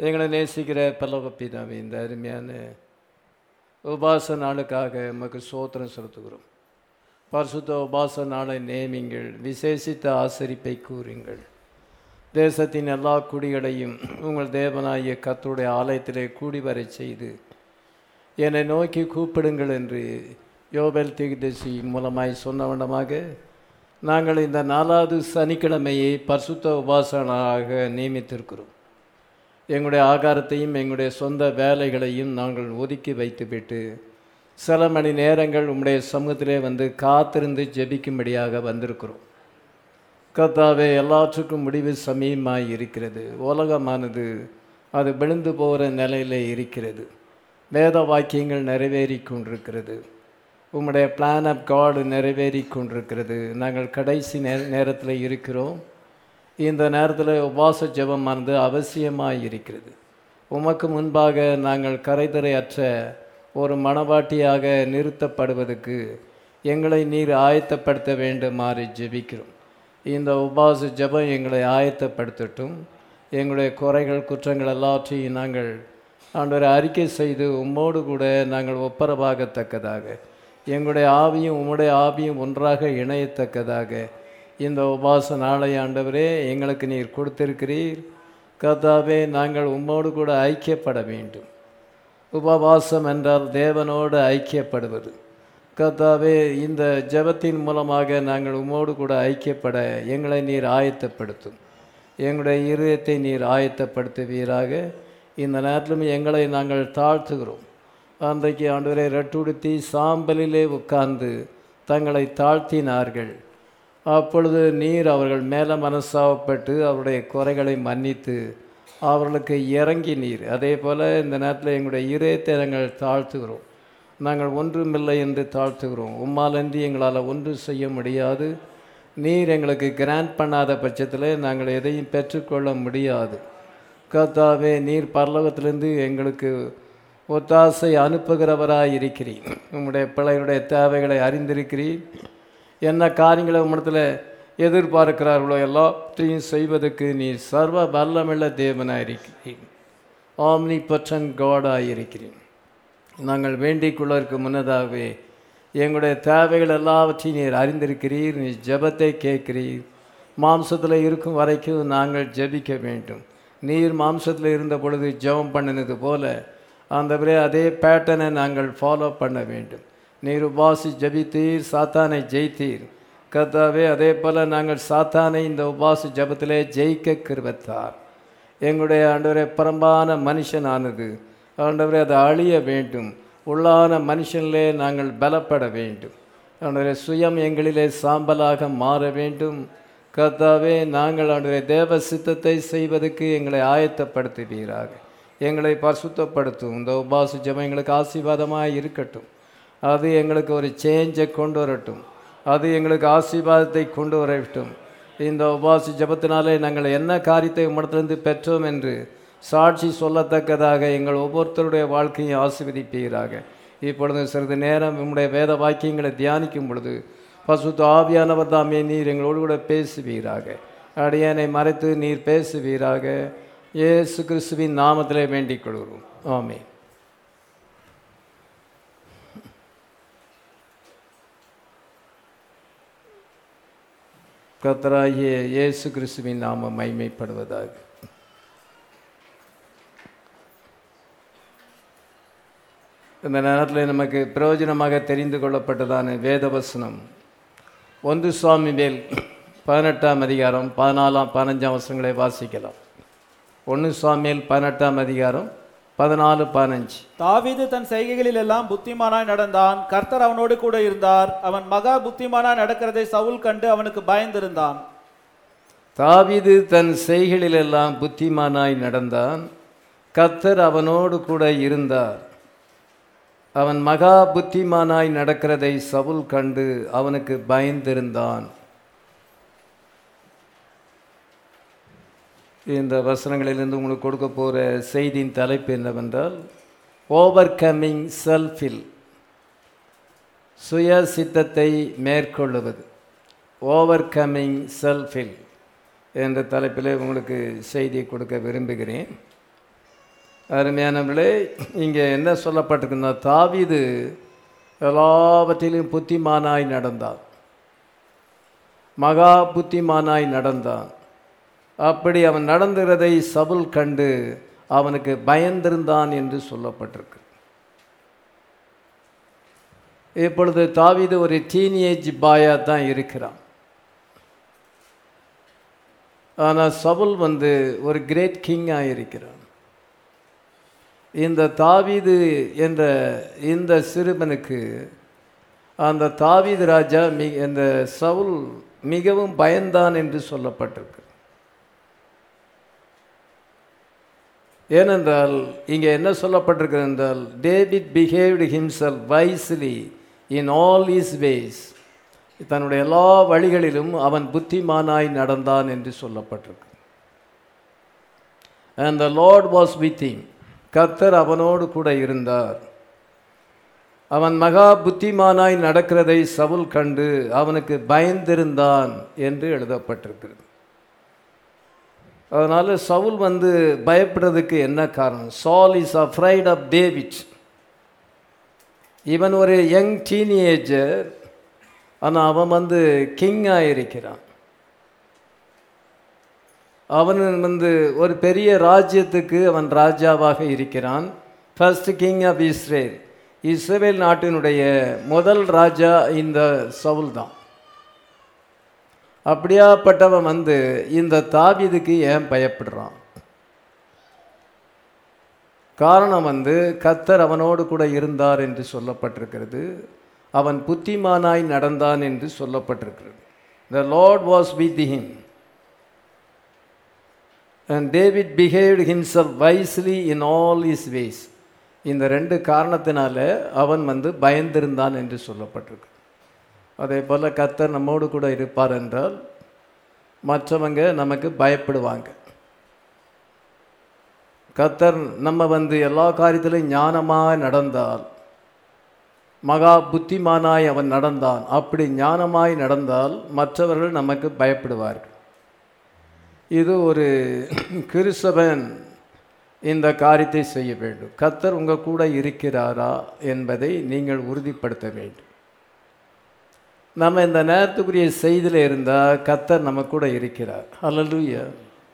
எங்களை நேசிக்கிற பல்லவ பிதாவே இந்த அருமையான உபாச நாளுக்காக நமக்கு சோத்திரம் செலுத்துகிறோம் பரிசுத்த உபாச நாளை நேமிங்கள் விசேஷித்த ஆசரிப்பை கூறுங்கள் தேசத்தின் எல்லா குடிகளையும் உங்கள் தேவனாகிய கர்த்தருடைய ஆலயத்திலே கூடி வரச் செய்து என்னை நோக்கி கூப்பிடுங்கள் என்று யோபல் திகுதசி மூலமாய் சொன்னவண்ணமாக நாங்கள் இந்த நாலாவது சனிக்கிழமையை பரிசுத்த உபாசனாக நியமித்திருக்கிறோம் எங்களுடைய ஆகாரத்தையும் எங்களுடைய சொந்த வேலைகளையும் நாங்கள் ஒதுக்கி வைத்துவிட்டு சில மணி நேரங்கள் உம்முடைய சமூகத்திலே வந்து காத்திருந்து ஜெபிக்கும்படியாக வந்திருக்கிறோம் கர்த்தாவே எல்லாற்றுக்கும் முடிவு சமயமாய் இருக்கிறது உலகமானது அது விழுந்து போகிற நிலையில் இருக்கிறது வேத வாக்கியங்கள் நிறைவேறி கொண்டிருக்கிறது உம்முடைய பிளான் ஆஃப் காடு நிறைவேறி கொண்டிருக்கிறது நாங்கள் கடைசி நே நேரத்தில் இருக்கிறோம் இந்த நேரத்தில் உபாச ஜெபமானது அவசியமாக இருக்கிறது உமக்கு முன்பாக நாங்கள் கரைதரையற்ற ஒரு மணவாட்டியாக நிறுத்தப்படுவதற்கு எங்களை நீர் ஆயத்தப்படுத்த வேண்டுமாறு ஜெபிக்கிறோம் இந்த உபாச ஜெபம் எங்களை ஆயத்தப்படுத்தட்டும் எங்களுடைய குறைகள் குற்றங்கள் எல்லாவற்றையும் நாங்கள் ஆண்டவரை அறிக்கை செய்து உம்மோடு கூட நாங்கள் ஒப்பரவாகத்தக்கதாக எங்களுடைய ஆவியும் உம்முடைய ஆவியும் ஒன்றாக இணையத்தக்கதாக இந்த உபாச நாளை ஆண்டவரே எங்களுக்கு நீர் கொடுத்திருக்கிறீர் கர்த்தாவே நாங்கள் உம்மோடு கூட ஐக்கியப்பட வேண்டும் உபவாசம் என்றால் தேவனோடு ஐக்கியப்படுவது கர்த்தாவே இந்த ஜெபத்தின் மூலமாக நாங்கள் உம்மோடு கூட ஐக்கியப்பட எங்களை நீர் ஆயத்தப்படுத்தும் எங்களுடைய இருதயத்தை நீர் ஆயத்தப்படுத்துவீராக இந்த நேரத்திலும் எங்களை நாங்கள் தாழ்த்துகிறோம் அன்றைக்கு ஆண்டவரை ரெட்டுடுத்தி சாம்பலிலே உட்கார்ந்து தங்களை தாழ்த்தினார்கள் அப்பொழுது நீர் அவர்கள் மேலே மனசாவப்பட்டு அவருடைய குறைகளை மன்னித்து அவர்களுக்கு இறங்கி நீர் அதே போல் இந்த நேரத்தில் எங்களுடைய இதயத்தை நாங்கள் தாழ்த்துகிறோம் நாங்கள் ஒன்றுமில்லை என்று தாழ்த்துகிறோம் உம்மாலன்றி எங்களால் ஒன்றும் செய்ய முடியாது நீர் எங்களுக்கு கிராண்ட் பண்ணாத பட்சத்தில் நாங்கள் எதையும் பெற்றுக்கொள்ள முடியாது கர்த்தாவே நீர் பரலோகத்திலிருந்து எங்களுக்கு ஒத்தாசை அனுப்புகிறவராய் இருக்கிறீர் உம்முடைய பிள்ளைகளுடைய தேவைகளை அறிந்திருக்கிறீர் என்ன காரியங்களை உம்மிடத்தில் எதிர்பார்க்கிறார்களோ எல்லாத்தையும் செய்வதற்கு நீர் சர்வ வல்லமுள்ள தேவனாக இருக்கிறீர் ஆம்னி பற்றன் காடாக இருக்கிறீர் நாங்கள் வேண்டிக் கொள்ளற்கு முன்னதாகவே எங்களுடைய தேவைகள் எல்லாவற்றையும் நீர் அறிந்திருக்கிறீர் நீ ஜெபத்தை கேட்கிறீர் மாம்சத்தில் இருக்கும் வரைக்கும் நாங்கள் ஜெபிக்க வேண்டும் நீர் மாம்சத்தில் இருந்த பொழுது ஜெபம் பண்ணினது போல அந்த அதே பேட்டர்னை நாங்கள் ஃபாலோ பண்ண வேண்டும் நீர் உபாசி ஜபித்தீர் சாத்தானை ஜெயித்தீர் கர்த்தாவே அதே போல் நாங்கள் சாத்தானை இந்த உபாசி ஜபத்திலே ஜெயிக்க கிருபத்தார் எங்களுடைய ஆண்டவரே பரம்பான மனுஷனானது ஆண்டவரே அதை அழிய வேண்டும் உள்ளான மனுஷனிலே நாங்கள் பலப்பட வேண்டும் ஆண்டவரே சுயம் எங்களிலே சாம்பலாக மாற வேண்டும் கர்த்தாவே நாங்கள் ஆண்டவரே தேவ சித்தத்தை செய்வதற்கு எங்களை ஆயத்தப்படுத்துவீராக எங்களை பரிசுத்தப்படுத்தும் இந்த உபாச ஜபம் எங்களுக்கு ஆசீர்வாதமாக இருக்கட்டும் அது எங்களுக்கு ஒரு சேஞ்சை கொண்டு வரட்டும் அது எங்களுக்கு ஆசீர்வாதத்தை கொண்டு வரட்டும் இந்த உபாச ஜபத்தினாலே நாங்கள் என்ன காரியத்தை உம்மிடத்திலிருந்து பெற்றோம் என்று சாட்சி சொல்லத்தக்கதாக எங்கள் ஒவ்வொருத்தருடைய வாழ்க்கையை ஆசீர்வதிப்பீராக இப்பொழுது சிறிது நேரம் உம்முடைய வேத வாக்கியங்களை தியானிக்கும் பொழுது பசுத்த ஆவியானவர் தாமே நீர் எங்களோடு கூட பேசுவீராக அடியனை மறைத்து நீர் பேசுவீராக இயேசு கிறிஸ்துவின் நாமத்திலே வேண்டிக் கொள்கிறோம் ஆமே கத்தராகிய இயேசு கிறிஸ்துவின் நாம மைமைப்படுவதாக இந்த நேரத்தில் நமக்கு பிரயோஜனமாக தெரிந்து கொள்ளப்பட்டதான வேதவசனம் ஒன்று சுவாமி மேல் பதினெட்டாம் அதிகாரம் பதினாலாம் பதினஞ்சாம் வருஷங்களை வாசிக்கலாம் ஒன்று சுவாமியில் பதினெட்டாம் அதிகாரம் பதினாலு பதினஞ்சு தாவீது தன் செய்கைகளில் எல்லாம் புத்திமானாய் நடந்தான் கர்த்தர் அவனோடு கூட இருந்தார் அவன் மகா புத்திமானாய் நடக்கிறதை சவுல் கண்டு அவனுக்கு பயந்திருந்தான் தாவீது தன் செய்களிலெல்லாம் புத்திமானாய் நடந்தான் கர்த்தர் அவனோடு கூட இருந்தார் அவன் மகா புத்திமானாய் நடக்கிறதை சவுல் கண்டு அவனுக்கு பயந்திருந்தான் இந்த வசனங்களிலிருந்து உங்களுக்கு கொடுக்க போகிற செய்தியின் தலைப்பு என்னவென்றால் ஓவர் கம்மிங் செல்ஃபில் சுய சித்தத்தை மேற்கொள்ளுவது ஓவர் கம்மிங் செல்ஃபில் என்ற தலைப்பில் உங்களுக்கு செய்தி கொடுக்க விரும்புகிறேன் அருமையானவர்களே இங்கே என்ன சொல்லப்பட்டிருக்குன்னா தாவீது எல்லாவற்றிலும் புத்திமானாய் நடந்தான் மகா புத்திமானாய் நடந்தான் அப்படி அவன் நடந்துகிறதை சவுல் கண்டு அவனுக்கு பயந்திருந்தான் என்று சொல்லப்பட்டிருக்கு இப்பொழுது தாவீது ஒரு டீனேஜ் பாயா தான் இருக்கிறான் ஆனால் சவுல் வந்து ஒரு கிரேட் கிங்காக இருக்கிறான் இந்த தாவீது என்ற இந்த சிறுவனுக்கு அந்த தாவீது ராஜா மி இந்த சவுல் மிகவும் பயந்தான் என்று சொல்லப்பட்டிருக்கு ஏனென்றால் இங்கே என்ன சொல்லப்பட்டிருக்கிறது என்றால் David behaved himself wisely in all his ways தன்னுடைய எல்லா வழிகளிலும் அவன் புத்திமானாய் நடந்தான் என்று சொல்லப்பட்டிருக்கு and the Lord was with him கர்த்தர் அவனோடு கூட இருந்தார் அவன் மகா புத்திமானாய் நடக்கிறதை சவுல் கண்டு அவனுக்கு பயந்திருந்தான் என்று எழுதப்பட்டிருக்கிறது அதனால் சவுல் வந்து பயப்படுறதுக்கு என்ன காரணம் சால் இஸ் அஃப்ரைட் ஆஃப் டேவிட் இவன் ஒரு யங் டீனேஜர் ஆனால் அவன் வந்து கிங்காக இருக்கிறான் அவன் வந்து ஒரு பெரிய ராஜ்யத்துக்கு அவன் ராஜாவாக இருக்கிறான் first king of Israel Israel நாட்டினுடைய முதல் ராஜா இந்த சவுல் தான் அப்படியாப்பட்டவன் வந்து இந்த தாவீதுக்கு ஏன் பயப்படுறான் காரணம் வந்து கத்தர் அவனோடு கூட இருந்தார் என்று சொல்லப்பட்டிருக்கிறது அவன் புத்திமானாய் நடந்தான் என்று சொல்லப்பட்டிருக்கிறது the Lord was with him and David behaved himself wisely in all his ways இந்த ரெண்டு காரணத்தினால அவன் வந்து பயந்திருந்தான் என்று சொல்லப்பட்டிருக்கு அதே போல் கத்தர் நம்மோடு கூட இருப்பார் என்றால் மற்றவங்க நமக்கு பயப்படுவாங்க கத்தர் நம்ம வந்து எல்லா காரியத்திலும் ஞானமாக நடந்தால் மகா புத்திமானாய் அவன் நடந்தான் அப்படி ஞானமாய் நடந்தால் மற்றவர்கள் நமக்கு பயப்படுவார்கள் இது ஒரு கிறிஸ்தவன் இந்த காரியத்தை செய்ய வேண்டும் கத்தர் உங்கள் கூட இருக்கிறாரா என்பதை நீங்கள் உறுதிப்படுத்த வேண்டும் நம்ம இந்த நேரத்துக்குரிய செய்தியில் இருந்தால் கத்தர் நம்ம கூட இருக்கிறார் ஹalleluya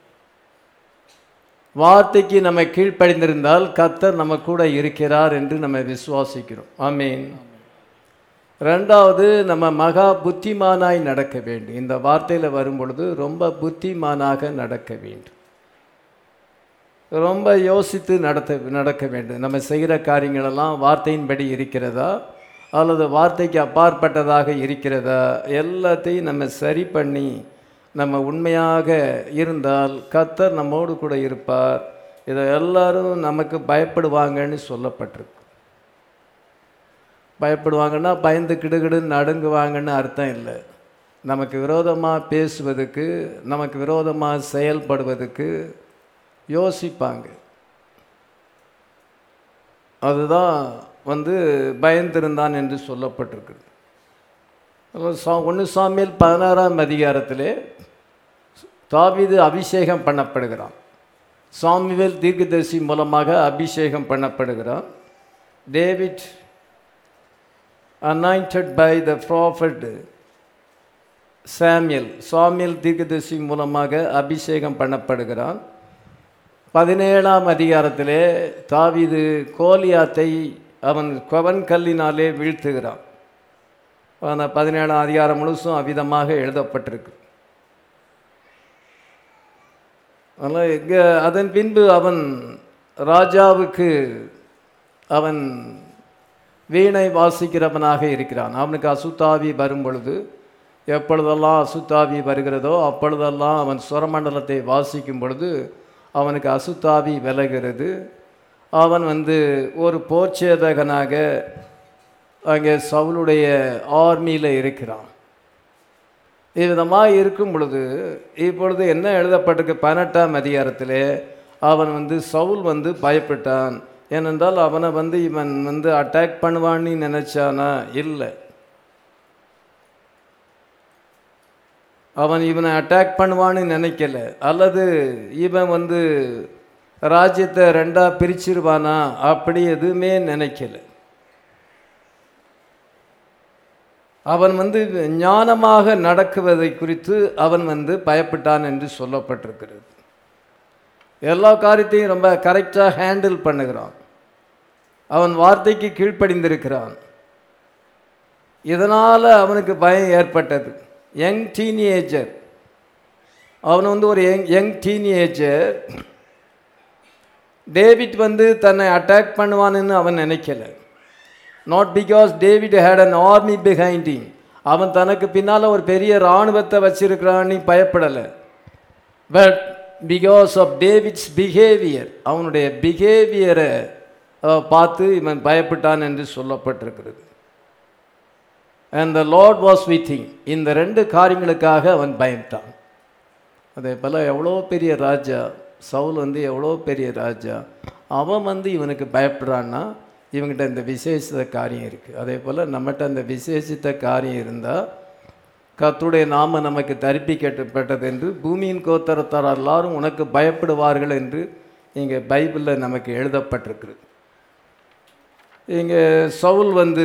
வார்த்தைக்கு நம்ம கீழ்ப்படிந்திருந்தால் கத்தர் நம்ம கூட இருக்கிறார் என்று நம்ம விசுவாசிக்கிறோம் ஆமீன் ரெண்டாவது நம்ம மகா புத்திமானாய் நடக்க வேண்டும் இந்த வார்த்தையில் வரும் பொழுது ரொம்ப புத்திமானாக நடக்க வேண்டும் ரொம்ப யோசித்து நடத்த நடக்க வேண்டும் நம்ம செய்கிற காரியங்களெல்லாம் வார்த்தையின்படி இருக்கிறதா அல்லது வார்த்தைக்கு அப்பாற்பட்டதாக இருக்கிறதா எல்லாத்தையும் நம்ம சரி பண்ணி நம்ம உண்மையாக இருந்தால் கத்தர் நம்மோடு கூட இருப்பார் இதை எல்லாரும் நமக்கு பயப்படுவாங்கன்னு சொல்லப்பட்டிருக்கு பயப்படுவாங்கன்னா பயந்து கிடுகிடுன்னு நடுங்குவாங்கன்னு அர்த்தம் இல்லை நமக்கு விரோதமாக பேசுவதுக்கு நமக்கு விரோதமாக செயல்படுவதுக்கு யோசிப்பாங்க அதுதான் வந்து பயந்திருந்தான் என்று சொல்லப்பட்டிருக்குது ஒன்று சாமியில் பதினாறாம் அதிகாரத்திலே தாவீது அபிஷேகம் பண்ணப்படுகிறான் சாமிவேல் தீர்க்கதரிசி மூலமாக அபிஷேகம் பண்ணப்படுகிறான் David anointed by the prophet Samuel Samuel தீர்க்கதரிசி மூலமாக அபிஷேகம் பண்ணப்படுகிறான் பதினேழாம் அதிகாரத்திலே தாவீது கோலியாத்தை அவன் கொவன் கல்லினாலே வீழ்த்துகிறான் ஆனால் பதினேழாம் அதிகாரம் முழுசும் அவ்விதமாக எழுதப்பட்டிருக்கு அதனால் இங்கே அதன் பின்பு அவன் ராஜாவுக்கு அவன் வீணை வாசிக்கிறவனாக இருக்கிறான் அவனுக்கு அசுத்தாவி வரும் பொழுது எப்பொழுதெல்லாம் அசுத்தாவி வருகிறதோ அப்பொழுதெல்லாம் அவன் சுரமண்டலத்தை வாசிக்கும் பொழுது அவனுக்கு அசுத்தாவி விலகிறது அவன் வந்து ஒரு போர்ச்சேதகனாக அங்கே சவுளுடைய ஆர்மியில் இருக்கிறான் இவ்விதமாக இருக்கும் பொழுது இப்பொழுது என்ன எழுதப்பட்டிருக்கு பதினெட்டாம் அதிகாரத்திலே அவன் வந்து சவுல் வந்து பயப்பட்டான் ஏனென்றால் அவனை வந்து இவன் வந்து அட்டாக் பண்ணுவான்னு நினைச்சானா இல்லை அவன் இவனை அட்டாக் பண்ணுவான்னு நினைக்கல அல்லது இவன் வந்து ராஜ்யத்தை ரெண்டாக பிரிச்சிருவானா அப்படி எதுவுமே நினைக்கல அவன் வந்து ஞானமாக நடக்குவதை குறித்து அவன் வந்து பயப்பட்டான் என்று சொல்லப்பட்டிருக்கிறது எல்லா காரியத்தையும் ரொம்ப கரெக்டாக ஹேண்டில் பண்ணுகிறான் அவன் வார்த்தைக்கு கீழ்ப்படிந்திருக்கிறான் இதனால் அவனுக்கு பயம் ஏற்பட்டது யங் டீனேஜர் அவன் வந்து ஒரு யங் யங் டீனேஜர் டேவிட் வந்து தன்னை அட்டாக் பண்ணுவான்னு அவன் நினைக்கல not because David had an army behind him அவன் தனக்கு பின்னால் ஒரு பெரிய இராணுவத்தை வச்சிருக்கிறான்னு பயப்படலை but because of David's behaviour அவனுடைய பிஹேவியரை பார்த்து இவன் பயப்பட்டான் என்று சொல்லப்பட்டிருக்கிறது and the Lord was with him இந்த ரெண்டு காரியங்களுக்காக அவன் பயந்தான் அதே போல் எவ்வளோ பெரிய ராஜா சவுல் வந்து எவ்வளோ பெரிய ராஜா அவன் வந்து இவனுக்கு பயப்படுறான்னா இவங்கிட்ட இந்த விசேஷித்த காரியம் இருக்குது அதே போல் நம்மகிட்ட அந்த விசேஷித்த காரியம் இருந்தால் கர்த்தருடைய நாம நமக்கு தரிப்பிக்கப்பட்டது என்று பூமியின் கோத்தரத்தார் எல்லாரும் உனக்கு பயப்படுவார்கள் என்று இங்கே பைபிளில் நமக்கு எழுதப்பட்டிருக்கிறது இங்கே சவுல் வந்து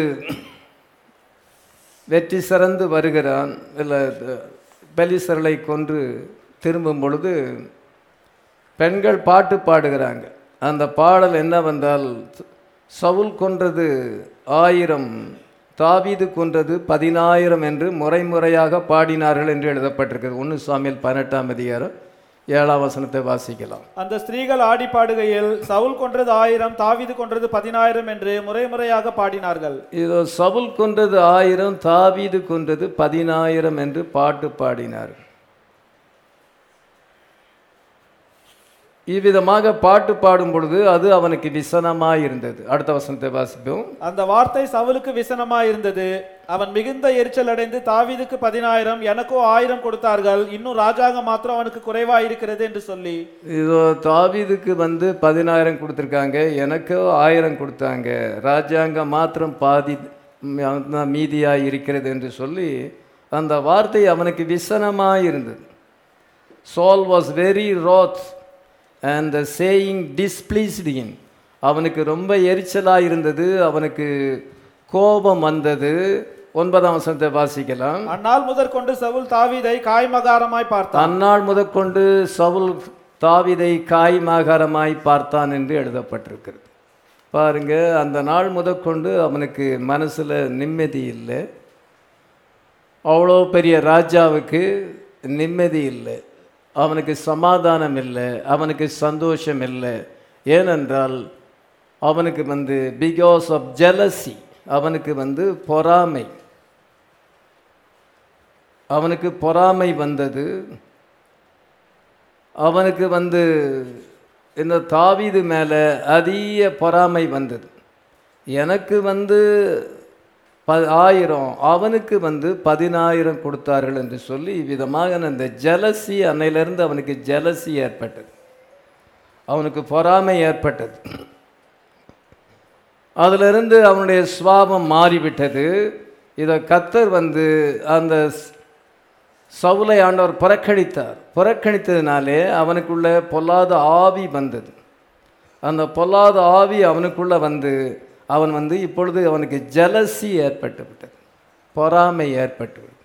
வெற்றி சிறந்து வருகிறான் இல்லை பெலிசரலை கொன்று திரும்பும் பொழுது பெண்கள் பாட்டு பாடுகிறாங்க அந்த பாடல் என்னவென்றால் சவுல் கொன்றது ஆயிரம் தாவீது கொன்றது பதினாயிரம் என்று முறைமுறையாக பாடினார்கள் என்று எழுதப்பட்டிருக்கிறது ஒன்று சாமியில் பதினெட்டாம் அதிகாரம் ஏழாம் வசனத்தை வாசிக்கலாம் அந்த ஸ்திரீகள் ஆடி பாடுகையில் சவுல் கொன்றது ஆயிரம் தாவீது கொன்றது பதினாயிரம் என்று முறை முறையாக பாடினார்கள் இதோ சவுல் கொன்றது ஆயிரம் தாவீது கொன்றது பதினாயிரம் என்று பாட்டு பாடினார்கள் இவ்விதமாக பாட்டு பாடும் பொழுது அது அவனுக்கு விசனமாய் இருந்தது அடுத்த வசனத்தை வாசிப்போம் அந்த வார்த்தை சவுலுக்கு விசனமாய் இருந்தது அவன் மிகுந்த எரிச்சல் அடைந்து தாவீதுக்கு பதினாயிரம் எனக்கோ ஆயிரம் கொடுத்தார்கள் இன்னும் ராஜாங்க மாத்திரம் அவனுக்கு குறைவா இருக்கிறது என்று சொல்லி இதோ தாவீதுக்கு வந்து பதினாயிரம் கொடுத்துருக்காங்க எனக்கு ஆயிரம் கொடுத்தாங்க ராஜாங்கம் மாத்திரம் பாதி மீதியாக இருக்கிறது என்று சொல்லி அந்த வார்த்தை அவனுக்கு விசனமாக இருந்தது Saul was very wroth and the saying displeased him அவனுக்கு ரொம்ப எரிச்சலாக இருந்தது அவனுக்கு கோபம் வந்தது ஒன்பதாம் வசனத்தை வாசிக்கலாம் அந்நாள் முதற்கொண்டு சவுல் தாவீதை காய்மகாரமாய் பார்த்தான் அந்நாள் முதற்கொண்டு சவுல் தாவிதை காய் மாகாரமாய் பார்த்தான் என்று எழுதப்பட்டிருக்கிறது பாருங்க அந்த நாள் முதற்கொண்டு அவனுக்கு மனசில் நிம்மதி இல்லை அவ்வளோ பெரிய ராஜாவுக்கு நிம்மதி இல்லை அவனுக்கு சமாதானம் இல்லை அவனுக்கு சந்தோஷம் இல்லை ஏனென்றால் அவனுக்கு வந்து பிகாஸ் ஆஃப் ஜெலசி அவனுக்கு வந்து பொறாமை அவனுக்கு பொறாமை வந்தது அவனுக்கு வந்து இந்த தாவீது மேலே அதிக பொறாமை வந்தது எனக்கு வந்து ப ஆயிரம் அவனுக்கு வந்து பதினாயிரம் கொடுத்தார்கள் என்று சொல்லி இவ்விதமாக அந்த ஜலசி அன்னையிலிருந்து அவனுக்கு ஜலசி ஏற்பட்டது அவனுக்கு பொறாமை ஏற்பட்டது அதிலிருந்து அவனுடைய சுவாபம் மாறிவிட்டது இதை கத்தர் வந்து அந்த சவுலை ஆண்டவர் புறக்கணித்தார் புறக்கணித்ததினாலே அவனுக்குள்ள பொல்லாத ஆவி வந்தது அந்த பொல்லாத ஆவி அவனுக்குள்ள வந்து அவன் வந்து இப்பொழுது அவனுக்கு ஜலசி ஏற்பட்டு விட்டது பொறாமை ஏற்பட்டு விட்டது.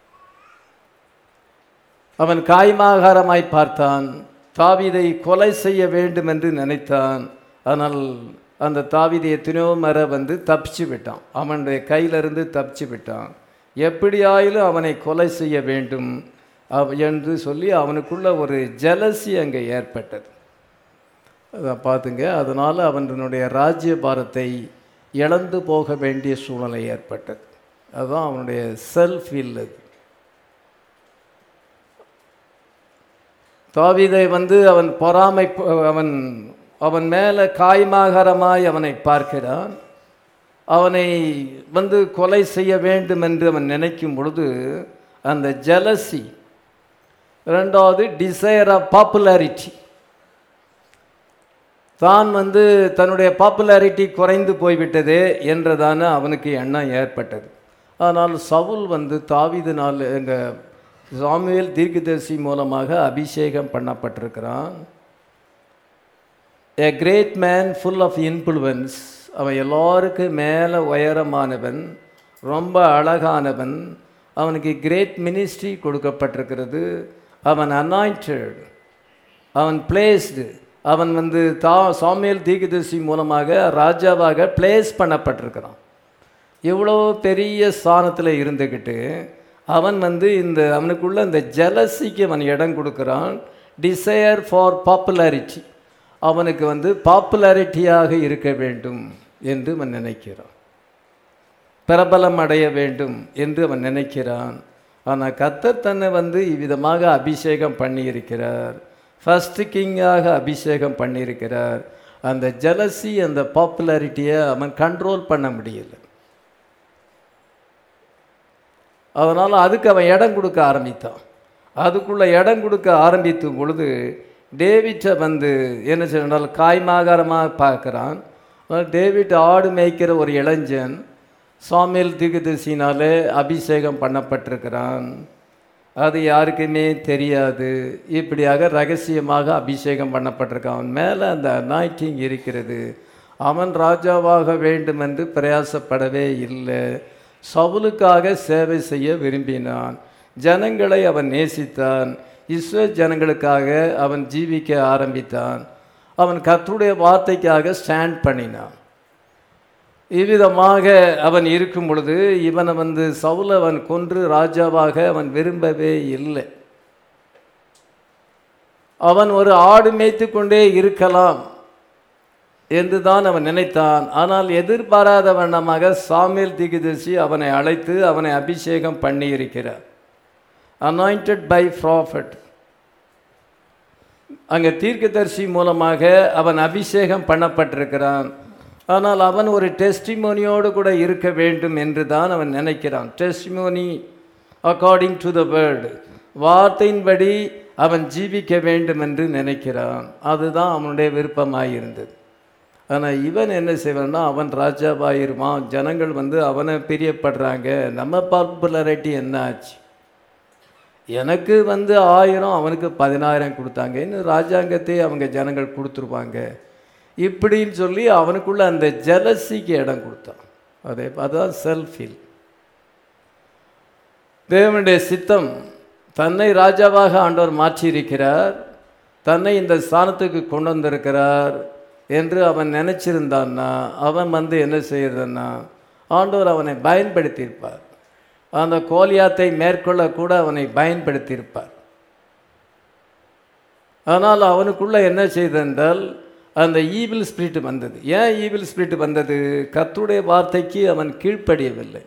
அவன் காய்மாகாரமாய் பார்த்தான் தாவீதை கொலை செய்ய வேண்டும் என்று நினைத்தான் ஆனால் அந்த தாவீதை எத்தனையோ மர வந்து தப்பிச்சு விட்டான் அவனுடைய கையிலிருந்து தப்பிச்சு விட்டான் எப்படியாயிலும் அவனை கொலை செய்ய வேண்டும் அவ- என்று சொல்லி அவனுக்குள்ள ஒரு ஜலசி அங்கே ஏற்பட்டது அதை பார்த்துங்க அதனால் அவனுடைய ராஜ்ய பாரத்தை இழந்து போக வேண்டிய சூழ்நிலை ஏற்பட்டது அதுதான் அவனுடைய செல்ஃப் இல்லது தாவீதை வந்து அவன் பொறாமை அவன் அவன் மேலே காய்மாகரமாய் அவனை பார்க்கிறான் அவனை வந்து கொலை செய்ய வேண்டும் என்று அவன் நினைக்கும் பொழுது அந்த ஜலசி ரெண்டாவது டிசைர் ஆஃப் பாப்புலாரிட்டி தான் வந்து தன்னுடைய பாப்புலாரிட்டி குறைந்து போய்விட்டதே என்றதான அவனுக்கு எண்ணம் ஏற்பட்டது ஆனால் சவுல் வந்து தாவீதினால் எங்கள் சாமுவேல் தீர்க்கதரிசி மூலமாக அபிஷேகம் பண்ணப்பட்டிருக்கிறான் a great man full of influence அவன் எல்லாருக்கும் மேலே உயரமானவன் ரொம்ப அழகானவன் அவனுக்கு கிரேட் மினிஸ்ட்ரி கொடுக்கப்பட்டிருக்கிறது அவன் அனாயிண்டட் அவன் பிளேஸ்டு அவன் வந்து தா சாமியல் தீர்க்கதரிசி மூலமாக ராஜாவாக பிளேஸ் பண்ணப்பட்டிருக்கிறான் இவ்வளோ பெரிய ஸ்தானத்தில் இருந்துக்கிட்டு அவன் வந்து இந்த அவனுக்குள்ள இந்த ஜலசிக்கு அவன் இடம் கொடுக்குறான் டிசையர் ஃபார் பாப்புலாரிட்டி அவனுக்கு வந்து பாப்புலாரிட்டியாக இருக்க வேண்டும் என்று அவன் நினைக்கிறான் பிரபலம் அடைய வேண்டும் என்று அவன் நினைக்கிறான் ஆனால் கத்தர் தன்னை வந்து இவ்விதமாக அபிஷேகம் பண்ணியிருக்கிறார் ஃபஸ்ட்டு கிங்காக அபிஷேகம் பண்ணியிருக்கிறார் அந்த ஜலசி அந்த பாப்புலாரிட்டியை அவன் கண்ட்ரோல் பண்ண முடியல அதனால் அதுக்கு அவன் இடம் கொடுக்க ஆரம்பித்தான் அதுக்குள்ளே இடம் கொடுக்க ஆரம்பித்தும் பொழுது டேவிட்டை வந்து என்ன சொன்னால் காய்மாகாரமாக பார்க்குறான் டேவிட் ஆடு மேய்க்கிற ஒரு இளைஞன் சாமியல் திகுதிசினாலே அபிஷேகம் பண்ணப்பட்டிருக்கிறான் அது யாருக்குமே தெரியாது இப்படியாக ரகசியமாக அபிஷேகம் பண்ணப்பட்டிருக்கான் அவன் மேலே அந்த அனாய்டிங் இருக்கிறது அவன் ராஜாவாக வேண்டும் என்று பிரயாசப்படவே இல்லை சவுலுக்காக சேவை செய்ய விரும்பினான் ஜனங்களை அவன் நேசித்தான் இஸ்ரோ ஜனங்களுக்காக அவன் ஜீவிக்க ஆரம்பித்தான் அவன் கர்த்தருடைய வார்த்தைக்காக ஸ்டாண்ட் பண்ணினான் இவ்விதமாக அவன் இருக்கும் பொழுது இவனை வந்து சவுல அவன் கொன்று ராஜாவாக அவன் விரும்பவே இல்லை அவன் ஒரு ஆடு மேய்த்து கொண்டே இருக்கலாம் என்று தான் அவன் நினைத்தான் ஆனால் எதிர்பாராத வண்ணமாக சாமியல் திகுதர்சி அவனை அழைத்து அவனை அபிஷேகம் பண்ணியிருக்கிறார் அனாயிண்டட் பை ப்ராஃபட் அங்கே தீர்க்கதரிசி மூலமாக அவன் அபிஷேகம் பண்ணப்பட்டிருக்கிறான் ஆனால் அவன் ஒரு டெஸ்டிமோனியோடு கூட இருக்க வேண்டும் என்று தான் அவன் நினைக்கிறான் testimony according to the word வார்த்தையின்படி அவன் ஜீவிக்க வேண்டும் என்று நினைக்கிறான் அதுதான் அவனுடைய விருப்பமாக இருந்தது ஆனால் இவன் என்ன செய்வான்னா அவன் ராஜாவாயிருவான் ஜனங்கள் வந்து அவனை பிரியப்படுறாங்க நம்ம பாப்புலாரிட்டி என்ன ஆச்சு எனக்கு வந்து ஆயிரம் அவனுக்கு பதினாயிரம் கொடுத்தாங்க இன்னும் ராஜாங்கத்தை அவங்க ஜனங்கள் கொடுத்துருவாங்க இப்படின்னு சொல்லி அவனுக்குள்ள அந்த ஜலசிக்கு இடம் கொடுத்தான் அதே அதுதான் செல்ஃபில் தேவனுடைய சித்தம் தன்னை ராஜாவாக ஆண்டவர் மாற்றியிருக்கிறார் தன்னை இந்த ஸ்தானத்துக்கு கொண்டு வந்திருக்கிறார் என்று அவன் நினச்சிருந்தான்னா அவன் வந்து என்ன செய்யறதுன்னா ஆண்டவர் அவனை பயன்படுத்தியிருப்பார் அந்த கோலியாத்தை மேற்கொள்ள கூட அவனை பயன்படுத்தியிருப்பார் ஆனால் அவனுக்குள்ள என்ன செய்தென்றால் அந்த ஈவில் ஸ்பிரிட் வந்தது ஏன் ஈவில் ஸ்பிரிட் வந்தது கத்துடைய வார்த்தைக்கு அவன் கீழ்ப்படியவில்லை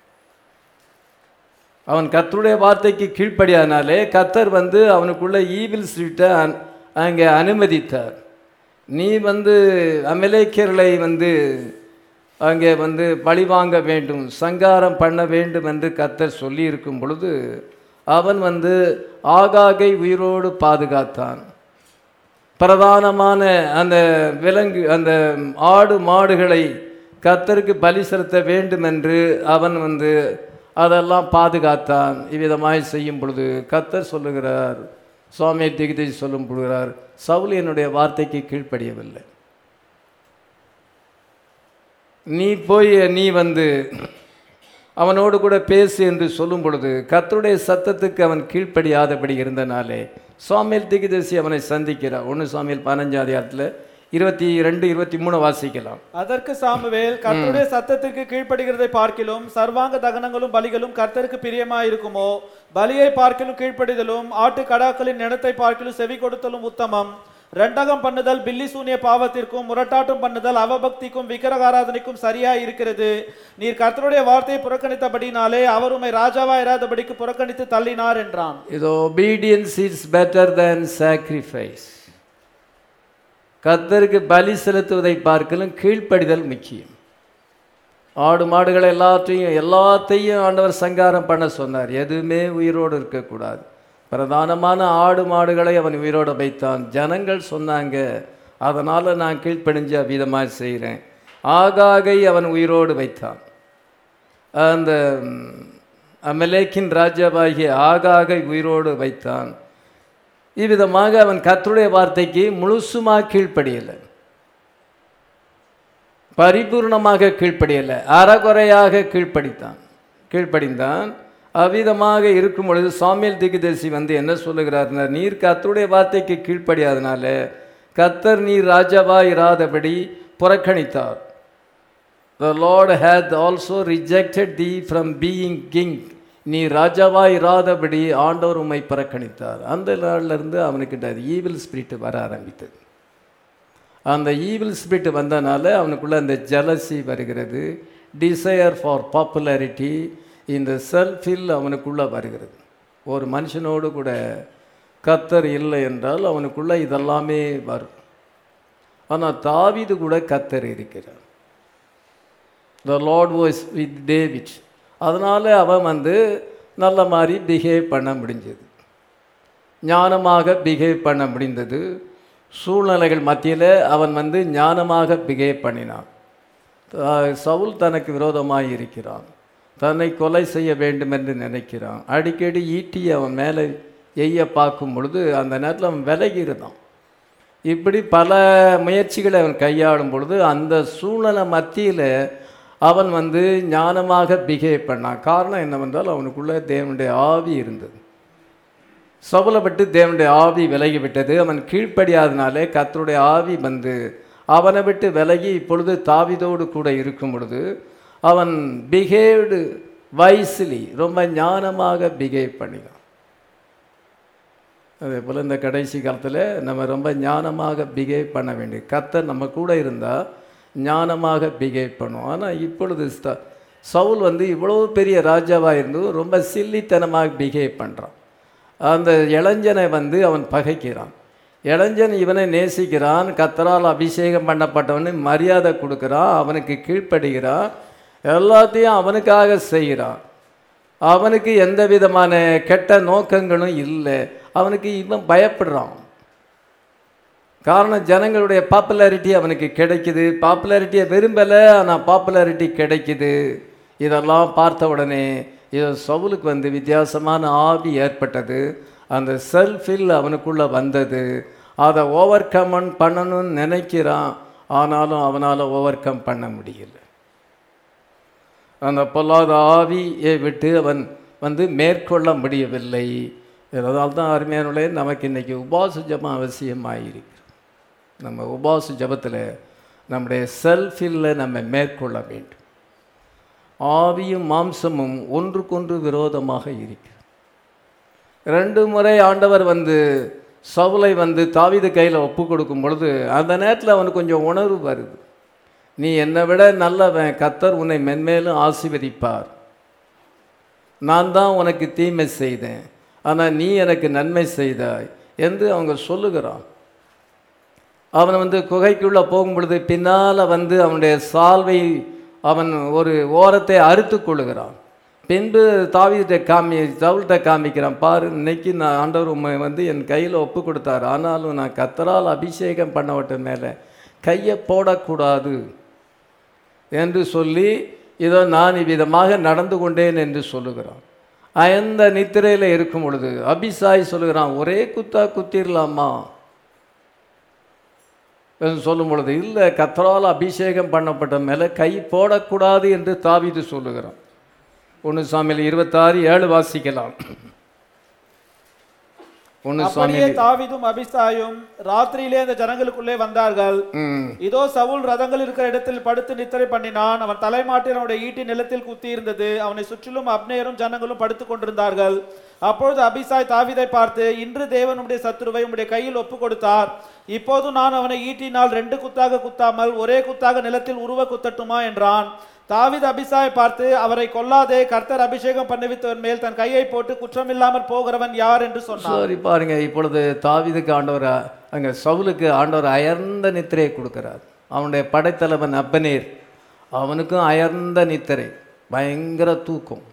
அவன் கத்தருடைய வார்த்தைக்கு கீழ்ப்படியானாலே கத்தர் வந்து அவனுக்குள்ள ஈவில் ஸ்பிரிட்டை அங்கே அனுமதித்தார் நீ வந்து அமலேக்கியர்களை வந்து அங்கே வந்து பழிவாங்க வேண்டும் சங்காரம் பண்ண வேண்டும் என்று கத்தர் சொல்லியிருக்கும் பொழுது அவன் வந்து ஆகாகை உயிரோடு பாதுகாத்தான் பிரதானமான அந்த விலங்கு அந்த ஆடு மாடுகளை கத்தருக்கு பலி செலுத்த வேண்டும் என்று அவன் வந்து அதெல்லாம் பாதுகாத்தான் இவ்விதமாய் செய்யும் பொழுது கத்தர் சொல்லுகிறார் சுவாமி திகிதை சொல்லும் பொழுகிறார் சவுல் என்னுடைய வார்த்தைக்கு கீழ்ப்படியவில்லை நீ போய் நீ வந்து அவனோடு கூட பேசு என்று சொல்லும் பொழுது கத்தருடைய சத்தத்துக்கு அவன் கீழ்ப்படியாதபடி இருந்தனாலே சுவாமியல் திகிதசி அவனை சந்திக்கிறார் ஒன்று சுவாமியல் பதினஞ்சாம் அதிகாரத்தில் இருபத்தி ரெண்டு இருபத்தி மூணு வாசிக்கலாம் அதற்கு சாமுவேல் கர்த்தருடைய சத்தத்திற்கு கீழ்ப்படுகிறதை பார்க்கிலும் சர்வாங்க தகனங்களும் பலிகளும் கர்த்தருக்கு பிரியமாயிருக்குமோ பலியை பார்க்கிலும் கீழ்ப்படிதலும் ஆட்டு கடாக்களின் நிலத்தை பார்க்கிலும் செவி கொடுத்தலும் உத்தமம் ரெண்டகம் பண்ணுதல் பில்லி சூனிய பாவத்திற்கும் முரட்டாட்டம் பண்ணுதல் அவபக்திக்கும் விக்கிரகாராதனைக்கும் சரியா இருக்கிறது நீர் கர்த்தருடைய வார்த்தையை புறக்கணித்தபடினாலே அவர் உம்மை ராஜாவா இராதபடிக்கு புறக்கணித்து தள்ளினார் என்றான் இது obedience is better than sacrifice கத்தருக்கு பலி செலுத்துவதை பார்க்கலும் கீழ்ப்படிதல் முக்கியம் ஆடு மாடுகளை எல்லாத்தையும் எல்லாத்தையும் ஆண்டவர் சங்காரம் பண்ண சொன்னார் எதுவுமே உயிரோடு இருக்கக்கூடாது பிரதானமான ஆடு மாடுகளை அவன் உயிரோடு வைத்தான் ஜனங்கள் சொன்னாங்க அதனால் நான் கீழ்ப்படிஞ்சு அவ்விதமாக செய்கிறேன் ஆகாகை அவன் உயிரோடு வைத்தான் அந்த அமலேக்கின் ராஜாவாகிய ஆகாகை உயிரோடு வைத்தான் இவ்விதமாக அவன் கர்த்தருடைய வார்த்தைக்கு முழுசுமாக கீழ்ப்படியலை பரிபூர்ணமாக கீழ்ப்படியலை அறகுறையாக கீழ்ப்படித்தான் கீழ்ப்படிந்தான் அவ்விதமாக இருக்கும் பொழுது சாமியல் திகுதேசி வந்து என்ன சொல்லுகிறார்னா நீர் கர்த்தருடைய வார்த்தைக்கு கீழ்ப்படியாதனால கத்தர் நீர் ராஜாவா இராதபடி புறக்கணித்தார் the Lord hath also rejected thee from being king நீ ராஜாவா இராதபடி ஆண்டவர் உம்மை புறக்கணித்தார் அந்த நாள்ல இருந்து அவனுக்கிட்ட அது ஈவில் ஸ்பிரிட் வர ஆரம்பித்தது அந்த ஈவில் ஸ்பிரிட் வந்தனால அவனுக்குள்ள அந்த ஜலசி வருகிறது டிசையர் ஃபார் பாப்புலாரிட்டி இந்த செல்ஃபில் அவனுக்குள்ள வருகிறது ஒரு மனுஷனோடு கூட கத்தர் இல்லை என்றால் அவனுக்குள்ள இதெல்லாமே வரும் ஆனால் தாவீது கூட கத்தர் இருக்கிறார் the Lord was with David அதனால் அவன் வந்து நல்ல மாதிரி பிஹேவ் பண்ண முடிஞ்சது ஞானமாக பிஹேவ் பண்ண முடிந்தது சூழ்நிலைகள் மத்தியில் அவன் வந்து ஞானமாக பிஹேவ் பண்ணினான் த- சவுல் தனக்கு விரோதமாக இருக்கிறான் தன்னை கொலை செய்ய வேண்டும் என்று நினைக்கிறான் அடிக்கடி ஈட்டி அவன் மேலே எய்ய பார்க்கும் பொழுது அந்த நேரத்தில் அவன் விலகி இருந்தான் இப்படி பல முயற்சிகளை அவன் கையாளும் பொழுது அந்த சூழ்நிலை மத்தியில் அவன் வந்து ஞானமாக பிஹேவ் பண்ணான் காரணம் என்னவென்றால் அவனுக்குள்ள தேவனுடைய ஆவி இருந்தது சபலை விட்டு தேவனுடைய ஆவி விலகி விட்டது அவன் கீழ்ப்படியாதனாலே கர்த்தருடைய ஆவி வந்து அவனை விட்டு விலகி இப்பொழுது தாவிதோடு கூட இருக்கும் பொழுது அவன் பிஹேவ்டு வைஸ்லி ரொம்ப ஞானமாக பிஹேவ் பண்ணினான் அதே போல் இந்த கடைசி காலத்தில் நம்ம ரொம்ப ஞானமாக பிஹேவ் பண்ண வேண்டியது கர்த்தர் நம்ம கூட இருந்தால் ஞானமாக பிஹேவ் பண்ணுவோம் ஆனால் இப்பொழுது ஸ்த- சவுல் வந்து இவ்வளோ பெரிய ராஜாவாக இருந்தும் ரொம்ப சில்லித்தனமாக பிஹேவ் பண்ணுறான் அந்த இளைஞனை வந்து அவன் பகைக்கிறான் இளைஞன் இவனை நேசிக்கிறான் கத்தரால் அபிஷேகம் பண்ணப்பட்டவனு மரியாதை கொடுக்குறான் அவனுக்கு கீழ்ப்படுகிறான் எல்லாத்தையும் அவனுக்காக செய்கிறான் அவனுக்கு எந்த விதமான கெட்ட நோக்கங்களும் இல்லை அவனுக்கு இவன் பயப்படுறான் காரணம் ஜனங்களுடைய பாப்புலாரிட்டி அவனுக்கு கிடைக்குது பாப்புலாரிட்டியை விரும்பலை ஆனால் பாப்புலாரிட்டி கிடைக்குது இதெல்லாம் பார்த்த உடனே இது சவுலுக்கு வந்து வித்தியாசமான ஆவி ஏற்பட்டது அந்த செல்ஃபில் அவனுக்குள்ளே வந்தது அதை ஓவர் கம் பண்ணணும்னு நினைக்கிறான் ஆனாலும் அவனால் ஓவர் கம் பண்ண முடியல அந்த பொல்லாத ஆவியை விட்டு அவன் வந்து மேற்கொள்ள முடியவில்லை அதனால தான் அருமையானுடைய நமக்கு இன்றைக்கி உபாச ஜபம் அவசியமாயிருக்கு நம்ம உபாச ஜபத்தில் நம்முடைய செல்ஃபில் நம்ம மேற்கொள்ள வேண்டும் ஆவியும் மாம்சமும் ஒன்றுக்கொன்று விரோதமாக இருக்கிறது ரெண்டு முறை ஆண்டவர் வந்து சவுலை வந்து தாவீது கையில் ஒப்பு கொடுக்கும் பொழுது அந்த நேரத்தில் அவனுக்கு கொஞ்சம் உணர்வு வருது நீ என்னை விட நல்லவன் கத்தர் உன்னை மென்மேலும் ஆசீர்வதிப்பார் நான் தான் உனக்கு தீமை செய்தேன் ஆனால் நீ எனக்கு நன்மை செய்தாய் என்று அவங்க சொல்லுகிறான் அவன் வந்து குகைக்குள்ளே போகும் பொழுது பின்னால் வந்து அவனுடைய சால்வை அவன் ஒரு ஓரத்தை அறுத்து கொள்ளுகிறான் பின்பு தாவீதை காமி சவுல்கிட்ட காமிக்கிறான் பாரு இன்னைக்கு நான் ஆண்டவர் உண்மை வந்து என் கையில் ஒப்பு கொடுத்தார் ஆனாலும் நான் கத்தரால் அபிஷேகம் பண்ணவட்ட மேலே கையை போடக்கூடாது என்று சொல்லி இதோ நான் இவ்விதமாக நடந்து கொண்டேன் என்று சொல்லுகிறான் அந்த நித்திரையில் இருக்கும் பொழுது அபிசாய் சொல்லுகிறான் ஒரே குத்தா குத்திரலாமா என்று சொல்லும் பொழுது இல்லை கத்தரால் அபிஷேகம் பண்ணப்பட்ட மேலே கை போடக்கூடாது என்று தாவீது சொல்லுகிறான் ஒன்று சாமியில் இருபத்தாறு ஏழு வாசிக்கலாம் ஒன்று அப்படியே சாமியில் தாவீதும் அபிசாயும் ராத்திரியிலே அந்த ஜனங்களுக்குள்ளே வந்தார்கள் ம் இதோ சவுல் ரதங்கள் இருக்கிற இடத்தில் படுத்து நித்திரை பண்ணினான் அவன் தலைமாட்டில் அவனுடைய ஈட்டி நிலத்தில் குத்தி இருந்தது அவனை சுற்றிலும் அப்னேரும் ஜனங்களும் படுத்துக் கொண்டிருந்தார்கள் அப்பொழுது அபிசாய் தாவீதை பார்த்து இன்று தேவன் உம்முடைய சத்துருவை உம்முடைய கையில் ஒப்பு கொடுத்தார் இப்போது நான் அவனை ஈட்டினால் ரெண்டு குத்தாக குத்தாமல் ஒரே குத்தாக நிலத்தில் உருவ குத்தட்டுமா என்றான் தாவீது அபிசாயை பார்த்து அவரை கொல்லாதே கர்த்தர் அபிஷேகம் பண்ணுவித்தவன் மேல் தன் கையை போட்டு குற்றமில்லாமற் போகிறவன் யார் என்று சொன்னான் சரி பாருங்க இப்பொழுது தாவீதுக்கு ஆண்டவர் அங்கே சவுலுக்கு ஆண்டவர் அயர்ந்த நித்திரையை கொடுக்கிறார் அவனுடைய படைத்தலைவன் அப்பனேர் அவனுக்கும் அயர்ந்த நித்திரை பயங்கர தூக்கம்